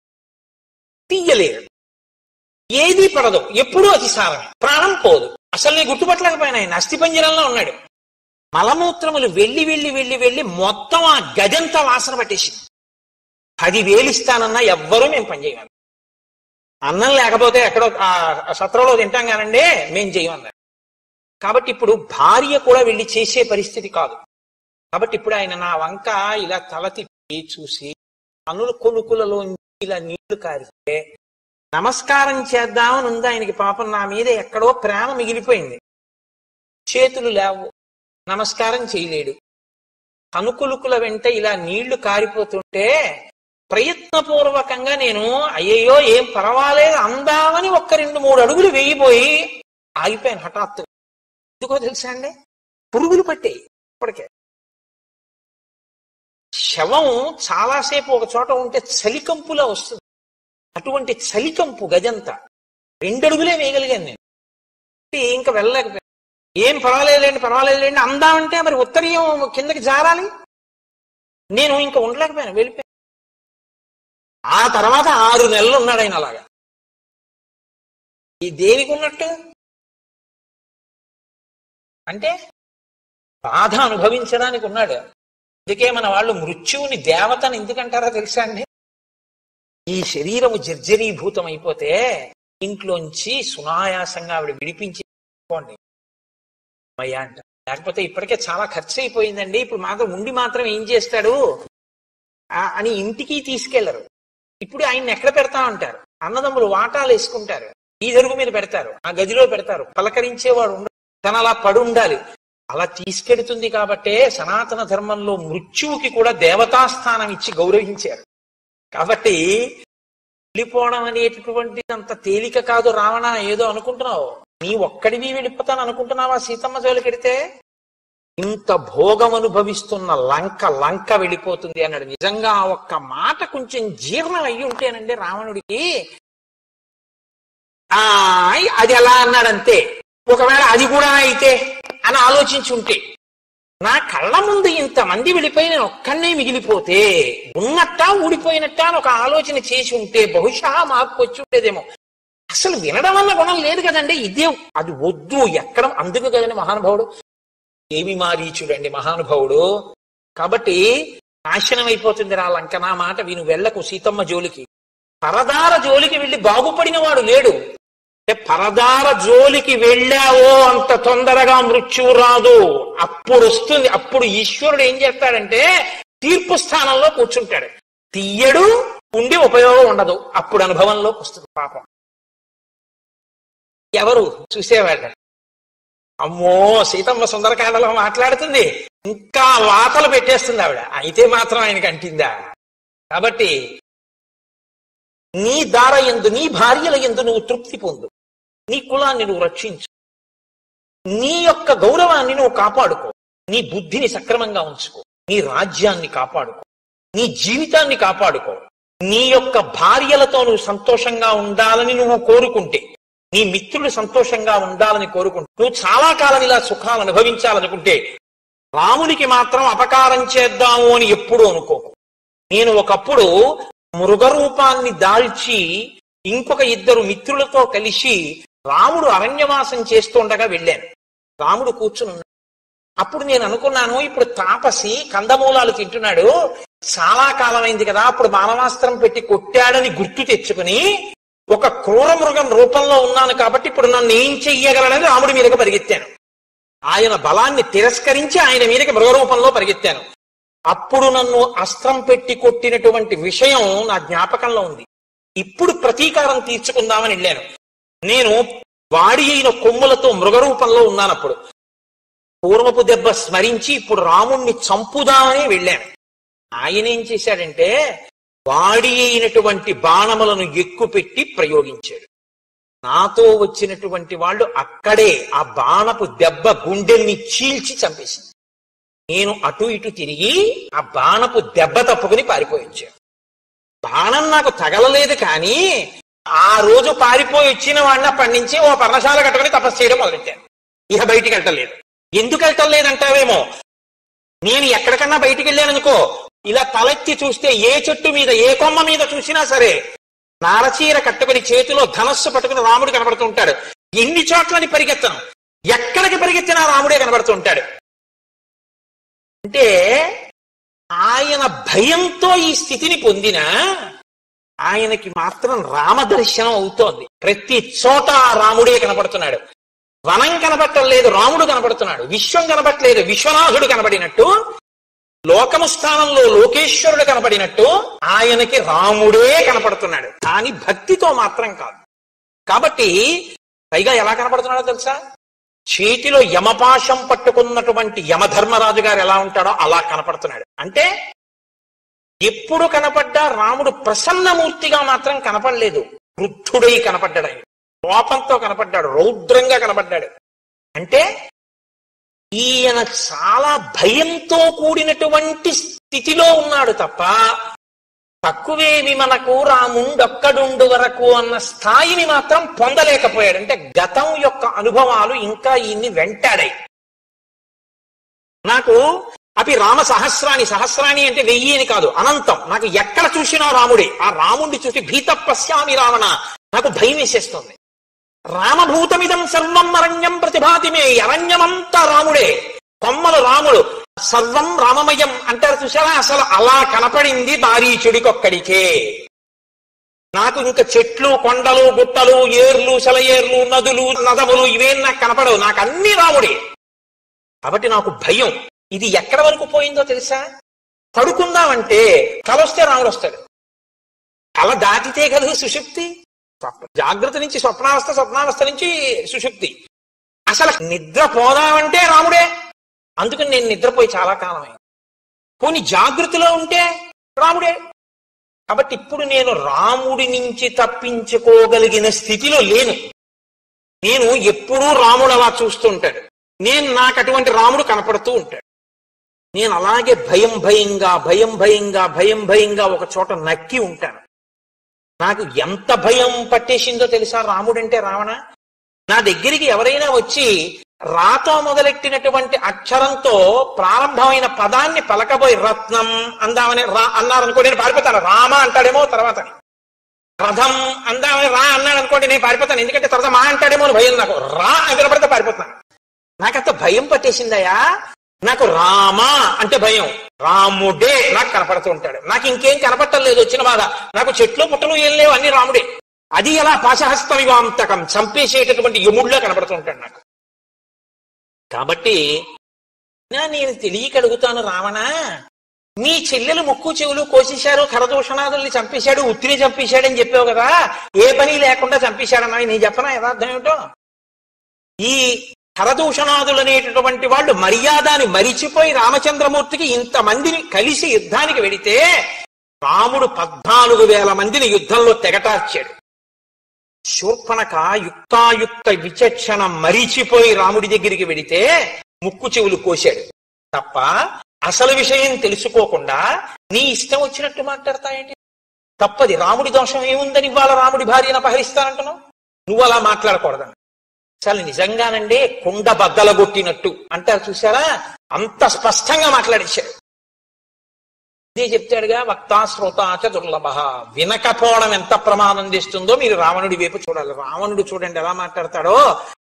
తీయలేడు ఏది పడదు ఎప్పుడూ అతిసారమే ప్రాణం పోదు అసలు నేను గుర్తుపట్టలేకపోయినా ఆయన అస్థిపంజరంలో ఉన్నాడు మలమూత్రములు వెళ్ళి వెళ్ళి వెళ్ళి వెళ్ళి మొత్తం ఆ గదంతా వాసన పట్టేసింది పదివేలు ఇస్తానన్నా ఎవ్వరూ మేము పనిచేయగలం అన్నం లేకపోతే ఎక్కడో ఆ సత్రంలో తింటాం కానండి మేం చేయమన్నారు కాబట్టి ఇప్పుడు భార్య కూడా వెళ్ళి చేసే పరిస్థితి కాదు కాబట్టి ఇప్పుడు ఆయన నా వంక ఇలా తల తిప్పి చూసి అనుల కొనుకులలో ఇలా నీళ్లు కారితే నమస్కారం చేద్దామని ఉంది ఆయనకి పాపం నా మీద ఎక్కడో ప్రేమ మిగిలిపోయింది చేతులు లేవు నమస్కారం చేయలేడు తనుకులుకుల వెంట ఇలా నీళ్లు కారిపోతుంటే ప్రయత్నపూర్వకంగా నేను అయ్యయ్యో ఏం పర్వాలేదు అందామని ఒక్క రెండు మూడు అడుగులు వేయిపోయి ఆగిపోయాను హఠాత్తు ఎందుకో తెలుసా అండి పురుగులు పట్టాయి ఇప్పటికే శవం చాలాసేపు ఒక చోట ఉంటే చలికంపులా వస్తుంది అటువంటి చలికంపు గజంతా రెండడుగులే వేయగలిగాను నేను ఇంకా వెళ్ళలేకపోయాను ఏం పర్వాలేదులేండి పర్వాలేదులేండి అందామంటే మరి ఉత్తరీయం కిందకి జారాలి నేను ఇంకా ఉండలేకపోయాను వెళ్ళిపోయాను ఆ తర్వాత ఆరు నెలలు ఉన్నాడు ఆయన అలాగా ఈ దేనికి ఉన్నట్టు అంటే బాధ అనుభవించడానికి ఉన్నాడు అందుకే మన వాళ్ళు మృత్యువుని దేవతని ఎందుకంటారో తెలుసా అండి ఈ శరీరము జర్జరీభూతం అయిపోతే ఇంట్లోంచి సునాయాసంగా ఆవిడ విడిపించి పోండి అయ్యా అంట లేకపోతే ఇప్పటికే చాలా ఖర్చు అయిపోయిందండి ఇప్పుడు మాత్రం ఉండి మాత్రం ఏం చేస్తాడు ఆ- అని ఇంటికి తీసుకెళ్లరు ఇప్పుడు ఆయన్ని ఎక్కడ పెడతా అంటారు అన్నదమ్ములు వాటాలు వేసుకుంటారు ఈ జరుగు మీద పెడతారు ఆ గదిలో పెడతారు పలకరించేవాడు ఉండడు తను అలా పడి ఉండాలి అలా తీసుకెడుతుంది కాబట్టే సనాతన ధర్మంలో మృత్యువుకి కూడా దేవతాస్థానం ఇచ్చి గౌరవించారు కాబట్టి వెళ్ళిపోవడం అనేటటువంటి అంత తేలిక కాదు రావణ ఏదో అనుకుంటున్నావు నీ ఒక్కడివి వెళ్ళిపోతాను అనుకుంటున్నావా సీతమ్మ జోలికెడితే ఇంత భోగం అనుభవిస్తున్న లంక లంక వెళ్ళిపోతుంది అన్నాడు నిజంగా ఆ ఒక్క మాట కొంచెం జీర్ణం అయ్యి ఉంటేనండి రావణుడికి ఆ అది ఎలా అన్నాడంతే ఒకవేళ అది కూడా అయితే అని ఆలోచించి ఉంటే నా కళ్ళ ముందు ఇంతమంది వెళ్ళిపోయి నేను ఒక్కనే మిగిలిపోతే ఉన్నట్టా ఊడిపోయినట్టా అని ఒక ఆలోచన చేసి ఉంటే బహుశా మార్పు వచ్చి ఉండేదేమో అసలు వినడం వల్ల గుణం లేదు కదండి ఇదే అది వద్దు ఎక్కడ అందుకు కదండి మహానుభావుడు ఏమి మారీచుడండి మహానుభావుడు కాబట్టి నాశనం అయిపోతుంది రా లంక నా మాట విను వెళ్ళకు సీతమ్మ జోలికి పరదార జోలికి వెళ్ళి బాగుపడిన వాడు లేడు అంటే పరదార జోలికి వెళ్ళావో అంత తొందరగా మృత్యువు రాదు అప్పుడు వస్తుంది అప్పుడు ఈశ్వరుడు ఏం చేస్తాడంటే తీర్పు స్థానంలో కూర్చుంటాడు తీయడు ఉండి ఉపయోగం ఉండదు అప్పుడు అనుభవంలోకి వస్తుంది పాపం ఎవరు చూసేవాళ్ళ అమ్మో సీతమ్మ సుందరకాండలో మాట్లాడుతుంది ఇంకా వాతలు పెట్టేస్తుంది ఆవిడ అయితే మాత్రం ఆయనకి అంటిందా కాబట్టి నీ దార ఎందు నీ భార్యల ఎందు నువ్వు తృప్తి పొందు నీ కులాన్ని నువ్వు రక్షించు నీ యొక్క గౌరవాన్ని నువ్వు కాపాడుకో నీ బుద్ధిని సక్రమంగా ఉంచుకో నీ రాజ్యాన్ని కాపాడుకో నీ జీవితాన్ని కాపాడుకో నీ యొక్క భార్యలతో నువ్వు సంతోషంగా ఉండాలని నువ్వు కోరుకుంటే నీ మిత్రులు సంతోషంగా ఉండాలని కోరుకుంటే నువ్వు చాలా కాలం ఇలా సుఖాలు అనుభవించాలనుకుంటే రామునికి మాత్రం అపకారం చేద్దాము అని ఎప్పుడూ అనుకోకు నేను ఒకప్పుడు మృగరూపాన్ని దాల్చి ఇంకొక ఇద్దరు మిత్రులతో కలిసి రాముడు అరణ్యవాసం చేస్తుండగా వెళ్ళాను రాముడు కూర్చుని ఉన్నాడు అప్పుడు నేను అనుకున్నాను ఇప్పుడు తాపసి కందమూలాలు తింటున్నాడు చాలా కాలమైంది కదా అప్పుడు మానవాస్త్రం పెట్టి కొట్టాడని గుర్తు తెచ్చుకుని ఒక క్రూర మృగం రూపంలో ఉన్నాను కాబట్టి ఇప్పుడు నన్ను ఏం చెయ్యగలడని రాముడి మీదకి పరిగెత్తాను ఆయన బలాన్ని తిరస్కరించి ఆయన మీదకి మృగ రూపంలో పరిగెత్తాను అప్పుడు నన్ను అస్త్రం పెట్టి కొట్టినటువంటి విషయం నా జ్ఞాపకంలో ఉంది ఇప్పుడు ప్రతీకారం తీర్చుకుందామని వెళ్ళాను నేను వాడి అయిన కొమ్ములతో మృగరూపంలో ఉన్నాను అప్పుడు పూర్వపు దెబ్బ స్మరించి ఇప్పుడు రాముణ్ణి చంపుదామని వెళ్ళాను ఆయన ఏం చేశాడంటే వాడి అయినటువంటి బాణములను ఎక్కుపెట్టి ప్రయోగించాడు నాతో వచ్చినటువంటి వాళ్ళు అక్కడే ఆ బాణపు దెబ్బ గుండెల్ని చీల్చి చంపేసింది నేను అటు ఇటు తిరిగి ఆ బాణపు దెబ్బ తప్పుకుని పారిపోయి వచ్చాను బాణం నాకు తగలలేదు కానీ ఆ రోజు పారిపోయి వచ్చిన వాడిని అప్పటి నుంచి ఓ పర్ణశాల కట్టుకుని తపస్సు చేయడం మొదలెట్టాను ఇక బయటికి వెళ్ళలేదు ఎందుకు వెళ్ళటం లేదంటావేమో నేను ఎక్కడికన్నా బయటికి వెళ్ళాననుకో ఇలా తలెత్తి చూస్తే ఏ చెట్టు మీద ఏ కొమ్మ మీద చూసినా సరే నారచీర కట్టుకుని చేతిలో ధనస్సు పట్టుకుని రాముడు కనబడుతూ ఉంటాడు ఎన్ని చోట్లని పరిగెత్తను ఎక్కడికి పరిగెత్తినా రాముడే కనబడుతూ ఉంటాడు అంటే ఆయన భయంతో ఈ స్థితిని పొందిన ఆయనకి మాత్రం రామదర్శనం అవుతోంది ప్రతి చోట ఆ రాముడే కనబడుతున్నాడు వనం కనబడటం లేదు రాముడు కనబడుతున్నాడు విశ్వం కనబడట్లేదు విశ్వనాథుడు కనబడినట్టు లోకము స్థానంలో లోకేశ్వరుడు కనబడినట్టు ఆయనకి రాముడే కనపడుతున్నాడు కానీ భక్తితో మాత్రం కాదు కాబట్టి పైగా ఎలా కనపడుతున్నాడో తెలుసా చేతిలో యమపాశం పట్టుకున్నటువంటి యమధర్మరాజు గారు ఎలా ఉంటాడో అలా కనపడుతున్నాడు అంటే ఎప్పుడు కనపడ్డా రాముడు ప్రసన్నమూర్తిగా మాత్రం కనపడలేదు వృద్ధుడై కనపడ్డాడు ఆయన కోపంతో కనపడ్డాడు రౌద్రంగా కనపడ్డాడు అంటే ఈయన చాలా భయంతో కూడినటువంటి స్థితిలో ఉన్నాడు తప్ప తక్కువేవి మనకు రాముండొక్కడుండు వరకు అన్న స్థాయిని మాత్రం పొందలేకపోయాడు అంటే గతం యొక్క అనుభవాలు ఇంకా ఈయన్ని వెంటాడాయి నాకు అవి రామ సహస్రాణి సహస్రాణి అంటే వెయ్యి అని కాదు అనంతం నాకు ఎక్కడ చూసినా రాముడే ఆ రాముడిని చూసి భీత పశ్యామి రావణ నాకు భయం వేసేస్తుంది రామభూతమిదం సర్వం అరణ్యం ప్రతిభాతిమే ఈ అరణ్యమంతా రాముడే కొమ్మలు రాముడు సర్వం రామమయం అంటారు చూసారా అసలు అలా కనపడింది బారీచుడికొక్కడికే నాకు ఇంకా చెట్లు కొండలు గుట్టలు ఏర్లు సెలయేర్లు నదులు నదములు ఇవేం నాకు కనపడవు నాకు అన్ని రాముడే కాబట్టి నాకు భయం ఇది ఎక్కడ వరకు పోయిందో తెలుసా పడుకుందామంటే కలొస్తే రాముడు వస్తాడు కల దాటితే కదా సుషుప్తి స్వప్న జాగ్రత్త నుంచి స్వప్నావస్థ స్వప్నావస్థ నుంచి సుషుప్తి అసలు నిద్ర పోదామంటే రాముడే అందుకని నేను నిద్రపోయి చాలా కాలమైంది పోనీ జాగ్రత్తలో ఉంటే రాముడే కాబట్టి ఇప్పుడు నేను రాముడి నుంచి తప్పించుకోగలిగిన స్థితిలో లేను నేను ఎప్పుడూ రాముడు అలా చూస్తుంటాడు నేను నాకు అటువంటి రాముడు కనపడుతూ ఉంటాడు నేను అలాగే భయం భయంగా భయం భయంగా భయం భయంగా ఒక చోట నక్కి ఉంటాను నాకు ఎంత భయం పట్టేసిందో తెలుసా రాముడంటే రావణ నా దగ్గరికి ఎవరైనా వచ్చి రాతో మొదలెట్టినటువంటి అక్షరంతో ప్రారంభమైన పదాన్ని పలకబోయి రత్నం అందామని రా అన్నారనుకో నేను పారిపోతాను రామ అంటాడేమో తర్వాత రథం అందామని రా అన్నాడు అనుకోండి నేను పారిపోతాను ఎందుకంటే తర్వాత మా అంటాడేమో అని భయం నాకు రా అని వినపడితే పారిపోతాను నాకంత భయం పట్టేసిందయా నాకు రామ అంటే భయం రాముడే నాకు కనపడుతూ ఉంటాడు నాకు ఇంకేం కనపడటం లేదు వచ్చిన బాధ నాకు చెట్లు పుట్టలు ఏం లేవు అన్ని రాముడే అది ఎలా పాశహస్త వివాంతకం చంపేసేటటువంటి యముడిలో కనపడుతూ ఉంటాడు నాకు కాబట్టి నా నేను తెలియక అడుగుతాను రావణ నీ చెల్లెలు ముక్కు చెవులు కోసేశారు కరదూషణాదుల్ని చంపేశాడు ఉత్తిని చంపేశాడని చెప్పావు కదా ఏ పని లేకుండా చంపేశాడన్నా నేను చెప్పనా యథార్థం ఏమిటో ఈ హరదూషణాదులు అనేటటువంటి వాళ్ళు మర్యాదని మరిచిపోయి రామచంద్రమూర్తికి ఇంతమందిని కలిసి యుద్ధానికి వెడితే రాముడు పద్నాలుగు వేల మందిని యుద్ధంలో తెగటార్చాడు శూర్పణక యుక్తాయుక్త విచక్షణ మరిచిపోయి రాముడి దగ్గరికి వెడితే ముక్కు చెవులు కోశాడు తప్ప అసలు విషయం తెలుసుకోకుండా నీ ఇష్టం వచ్చినట్టు మాట్లాడతాయండి తప్పది రాముడి దోషం ఏముందని ఇవాళ రాముడి భార్యను అపహరిస్తానంటున్నావు నువ్వు అలా మాట్లాడకూడదని అసలు నిజంగానండి కుండ బద్దలగొట్టినట్టు అంటారు చూసారా అంత స్పష్టంగా మాట్లాడేశాడు ఇదే చెప్తాడుగా వక్తా శ్రోతాచ దుర్లభ వినకపోవడం ఎంత ప్రమాదం తెస్తుందో మీరు రావణుడి వైపు చూడాలి రావణుడు చూడండి ఎలా మాట్లాడతాడో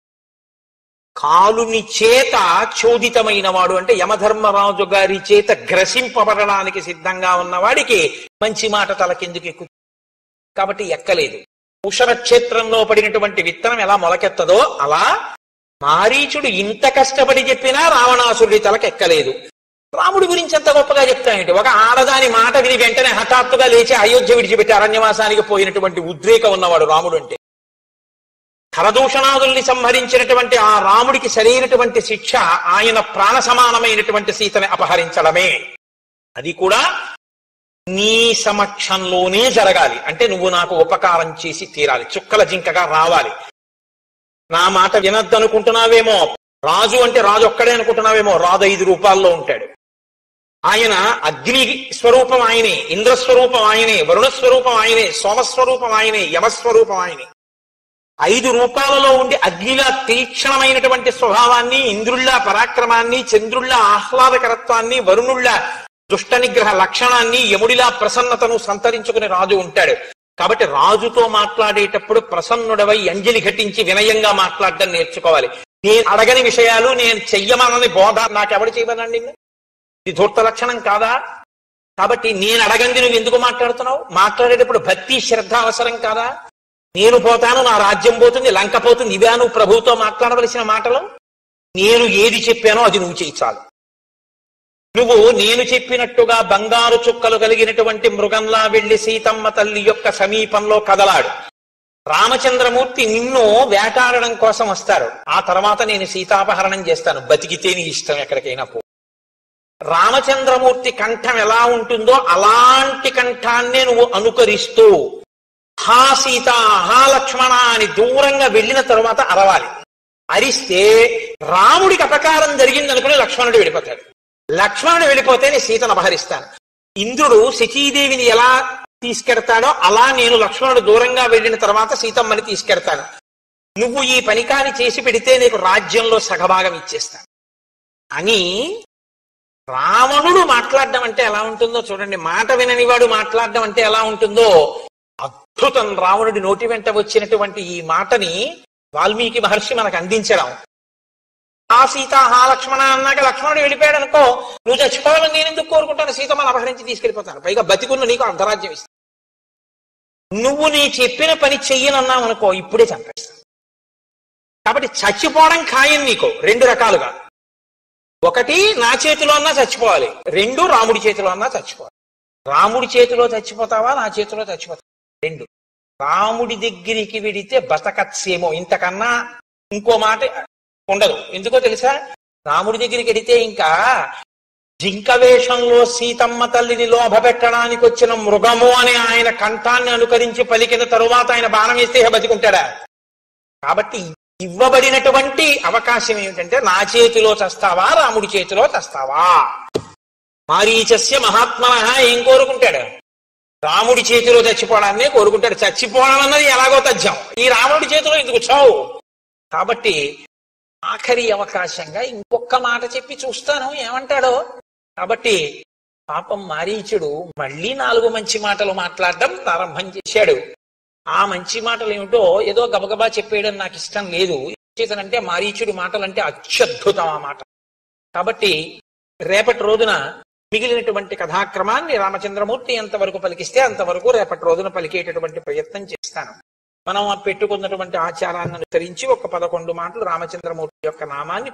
కాలుని చేత చోదితమైన వాడు అంటే యమధర్మరాజు గారి చేత గ్రసింపబడడానికి సిద్ధంగా ఉన్నవాడికి మంచి మాట తలకెందుకు ఎక్కు కాబట్టి ఎక్కలేదు ఉషర క్షేత్రంలో పడినటువంటి విత్తనం ఎలా మొలకెత్తదో అలా మారీచుడు ఇంత కష్టపడి చెప్పినా రావణాసురుడి తలకెక్కలేదు రాముడి గురించి ఎంత గొప్పగా చెప్తానంటే ఒక ఆడదాని మాట విని వెంటనే హఠాత్తుగా లేచి అయోధ్య విడిచిపెట్టి అరణ్యవాసానికి పోయినటువంటి ఉద్రేకం ఉన్నవాడు రాముడు అంటే కరదూషణాదుల్ని సంహరించినటువంటి ఆ రాముడికి సరైనటువంటి శిక్ష ఆయన ప్రాణ సమానమైనటువంటి సీతని అపహరించడమే అది కూడా నీ సమక్షంలోనే జరగాలి అంటే నువ్వు నాకు ఉపకారం చేసి తీరాలి చుక్కల జింకగా రావాలి నా మాట వినద్దనుకుంటున్నావేమో రాజు అంటే రాజు ఒక్కడే అనుకుంటున్నావేమో రాజు ఐదు రూపాల్లో ఉంటాడు ఆయన అగ్ని స్వరూపం ఆయనే ఇంద్రస్వరూపం ఆయనే వరుణ స్వరూపం ఆయనే సోమస్వరూపం ఆయనే యమస్వరూపం ఆయనే ఐదు రూపాలలో ఉండి అగ్నిలా తీక్షణమైనటువంటి స్వభావాన్ని ఇంద్రుళ్ళ పరాక్రమాన్ని చంద్రుళ్ళ ఆహ్లాదకరత్వాన్ని వరుణుళ్ళ దుష్ట నిగ్రహ లక్షణాన్ని యముడిలా ప్రసన్నతను సంతరించుకుని రాజు ఉంటాడు కాబట్టి రాజుతో మాట్లాడేటప్పుడు ప్రసన్నుడవై అంజలి ఘటించి వినయంగా మాట్లాడడం నేర్చుకోవాలి నేను అడగని విషయాలు నేను చెయ్యమనని బోధ నాకెవడు చేయమనండి ఇది ధూర్త లక్షణం కాదా కాబట్టి నేను అడగంది నువ్వు ఎందుకు మాట్లాడుతున్నావు మాట్లాడేటప్పుడు భక్తి శ్రద్ధ అవసరం కాదా నేను పోతాను నా రాజ్యం పోతుంది లంక పోతుంది ఇవే నువ్వు ప్రభువుతో మాట్లాడవలసిన మాటలు నేను ఏది చెప్పానో అది నువ్వు చేయి చాలు నువ్వు నేను చెప్పినట్టుగా బంగారు చుక్కలు కలిగినటువంటి మృగంలా వెళ్లి సీతమ్మ తల్లి యొక్క సమీపంలో కదలాడు రామచంద్రమూర్తి నిన్ను వేటాడడం కోసం వస్తారు ఆ తర్వాత నేను సీతాపహరణం చేస్తాను బతికితే నీ ఇష్టం ఎక్కడికైనా పో రామచంద్రమూర్తి కంఠం ఎలా ఉంటుందో అలాంటి కంఠాన్నే నువ్వు అనుకరిస్తూ హా సీత హా లక్ష్మణ అని దూరంగా వెళ్ళిన తరువాత అరవాలి అరిస్తే రాముడికి అపకారం జరిగిందనుకుని లక్ష్మణుడు వెళ్ళిపోతాడు లక్ష్మణుడు వెళ్ళిపోతే నేను సీతను అపహరిస్తాను ఇంద్రుడు శచీదేవిని ఎలా తీసుకెడతాడో అలా నేను లక్ష్మణుడు దూరంగా వెళ్ళిన తర్వాత సీతమ్మని తీసుకెడతాను నువ్వు ఈ పనికాని చేసి పెడితే నీకు రాజ్యంలో సగభాగం ఇచ్చేస్తాను అని రావణుడు మాట్లాడడం అంటే ఎలా ఉంటుందో చూడండి మాట వినని వాడు మాట్లాడడం అంటే ఎలా ఉంటుందో అద్భుతం రావణుడి నోటి వెంట వచ్చినటువంటి ఈ మాటని వాల్మీకి మహర్షి మనకు అందించడం ఆ సీత హా లక్ష్మణ అన్నాక లక్ష్మణుడు వెళ్ళిపోయాడు అనుకో నువ్వు చచ్చిపోవాలని నేను ఎందుకు కోరుకుంటాను సీతమ్మని అపహరించి తీసుకెళ్ళిపోతాను పైగా బతికున్న నీకు అర్ధరాజ్యం ఇస్తాను నువ్వు నీ చెప్పిన పని చెయ్యనన్నావు అనుకో ఇప్పుడే చంపేస్తాను కాబట్టి చచ్చిపోవడం ఖాయం నీకు రెండు రకాలుగా ఒకటి నా చేతిలో అన్నా చచ్చిపోవాలి రెండు రాముడి చేతిలో అన్నా చచ్చిపోవాలి రాముడి చేతిలో చచ్చిపోతావా నా చేతిలో చచ్చిపోతావా రెండు రాముడి దగ్గరికి వెడితే బతకచ్చేమో ఇంతకన్నా ఇంకో మాట ఉండదు ఎందుకో తెలుసా రాముడి దగ్గరికి వెడితే ఇంకా జింక వేషంలో సీతమ్మ తల్లిని లోభ పెట్టడానికి వచ్చిన మృగము అని ఆయన కంఠాన్ని అనుకరించి పలికిన తరువాత ఆయన బాణం వేస్తే ఇహ బతికుంటాడా కాబట్టి ఇవ్వబడినటువంటి అవకాశం ఏమిటంటే నా చేతిలో చస్తావా రాముడి చేతిలో చస్తావా మారీచస్య మహాత్మ ఏం కోరుకుంటాడు రాముడి చేతిలో చచ్చిపోవడాన్నే కోరుకుంటాడు చచ్చిపోవడం అన్నది ఎలాగో తథ్యం ఈ రాముడి చేతిలో ఎందుకు చావు కాబట్టి ఆఖరి అవకాశంగా ఇంకొక మాట చెప్పి చూస్తాను ఏమంటాడో కాబట్టి పాపం మారీచుడు మళ్ళీ నాలుగు మంచి మాటలు మాట్లాడడం ప్రారంభం చేశాడు ఆ మంచి మాటలు ఏమిటో ఏదో గబగబా చెప్పేయడం నాకు ఇష్టం లేదు చేతనంటే మారీచుడి మాటలంటే అత్యద్భుతం ఆ మాట కాబట్టి రేపటి రోజున మిగిలినటువంటి కథాక్రమాన్ని రామచంద్రమూర్తి ఎంతవరకు పలికిస్తే అంతవరకు రేపటి రోజున పలికేటటువంటి ప్రయత్నం చేస్తాను మనం ఆ పెట్టుకున్నటువంటి ఆచారాన్ని అనుసరించి ఒక పదకొండు మాటలు రామచంద్రమూర్తి యొక్క నామాన్ని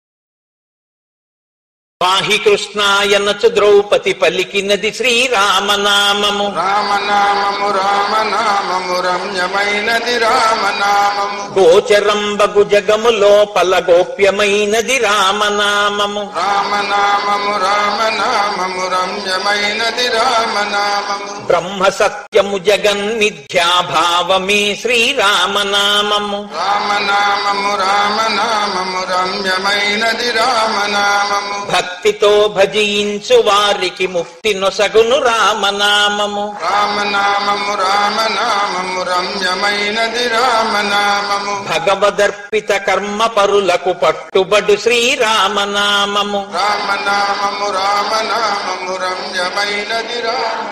పాహి కృష్ణాయనచు ద్రౌపది పలికినది శ్రీరామనామము రామనామము రామనామము రమ్యమైనది రామనామము గోచరంబగు జగము లోపల గోప్యమైనది రామనామము రామనామము రామనామము రమ్యమైనది రామనామము బ్రహ్మ సత్యము జగన్ మిథ్యాభావమే శ్రీరామనామము రామనామము రామనామము రమ్యమైనది రామనామము భక్తితో భజించు వారికి ముక్తి నొసగును రామనామము రామనామము రామనామము రమ్యమైనది రామనామము భగవదర్పిత కర్మ పరులకు పట్టుబడు శ్రీరామనామము రామనామము రామనామము రమ్యమైనది రామ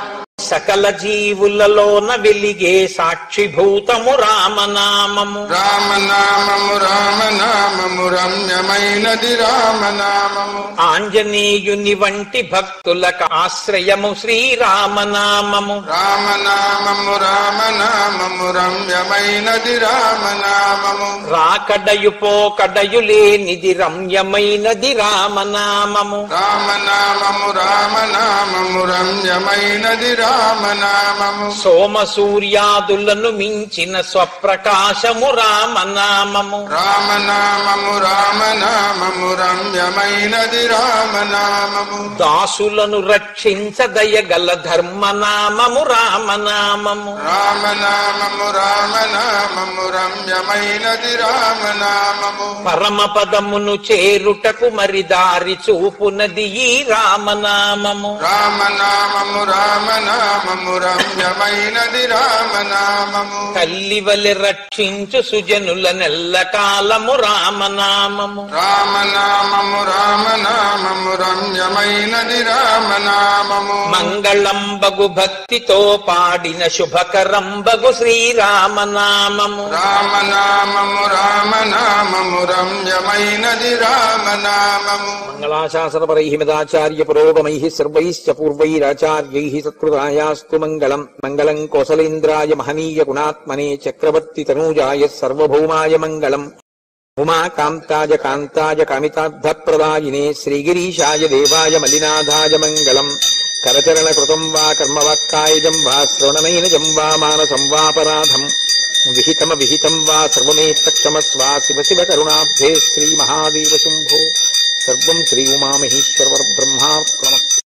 సకల జీవులలోన వెలిగే సాక్షిభూతము రామనామము రామనామము రామనామము రమ్యమైనది రామనామము ఆంజనేయుని వంటి భక్తులకు ఆశ్రయము శ్రీరామనామము రామనామము రామనామము రమ్యమైనది రామనామము రాకడయు పోకడయు లేనిది రమ్యమైనది రామనామము రామనామము రామనామము రమ్యమైనది రామనామము సోమ సూర్యాదులను మించిన స్వప్రకాశము రామనామము రామనామము రామనామము రమ్యమైనది రామనామము దాసులను రక్షించదయగల ధర్మనామము రామనామము రామనామము రామనామము రమ్యమైనది రామనామము పరమ పదమును చేరుటకు మరి దారి చూపునది ఈ రామనామము రామనామము రామనామము రమ్యమైనది రామనామము తల్లి వలె రక్షించు సుజనుల నెల్ల కాలము రామనామము రామనామము రామనామము రమ్యమైనది రామనామము మంగళంబగు భక్తితో పాడిన శుభకరంబగు శ్రీరామనామము రామనామము రామనామము రమ్యమైనది రామనామము మంగళాశాసనపరై మదాచార్య పురోగమై సర్వైశ్చ పూర్వైరాచార్యై సత్కృతాయాస్తు మంగళం మంగళం కోసలేంద్రాయ మహనీయ గుణాత్మనే చక్రవర్తి తనూజాయ సర్వభౌమాయ మంగళం ఉమాకాంతాయ కాంతాయ కామితార్థప్రదాయినే శ్రీగిరీశాయ దేవాయ మలినాథాయ మంగళం కరచరణ కృతం వా కర్మవాక్కాయజం వా శ్రవణనైనజం వా మానసం వాపరాధం విహితమ విహితం వా సర్వమేత్తక్షమస్వా శివ శివ కరుణాబ్ధే శ్రీ మహాదేవ శంభో సర్వం శ్రీ ఉమామహేశ్వర బ్రహ్మార్పణమస్తు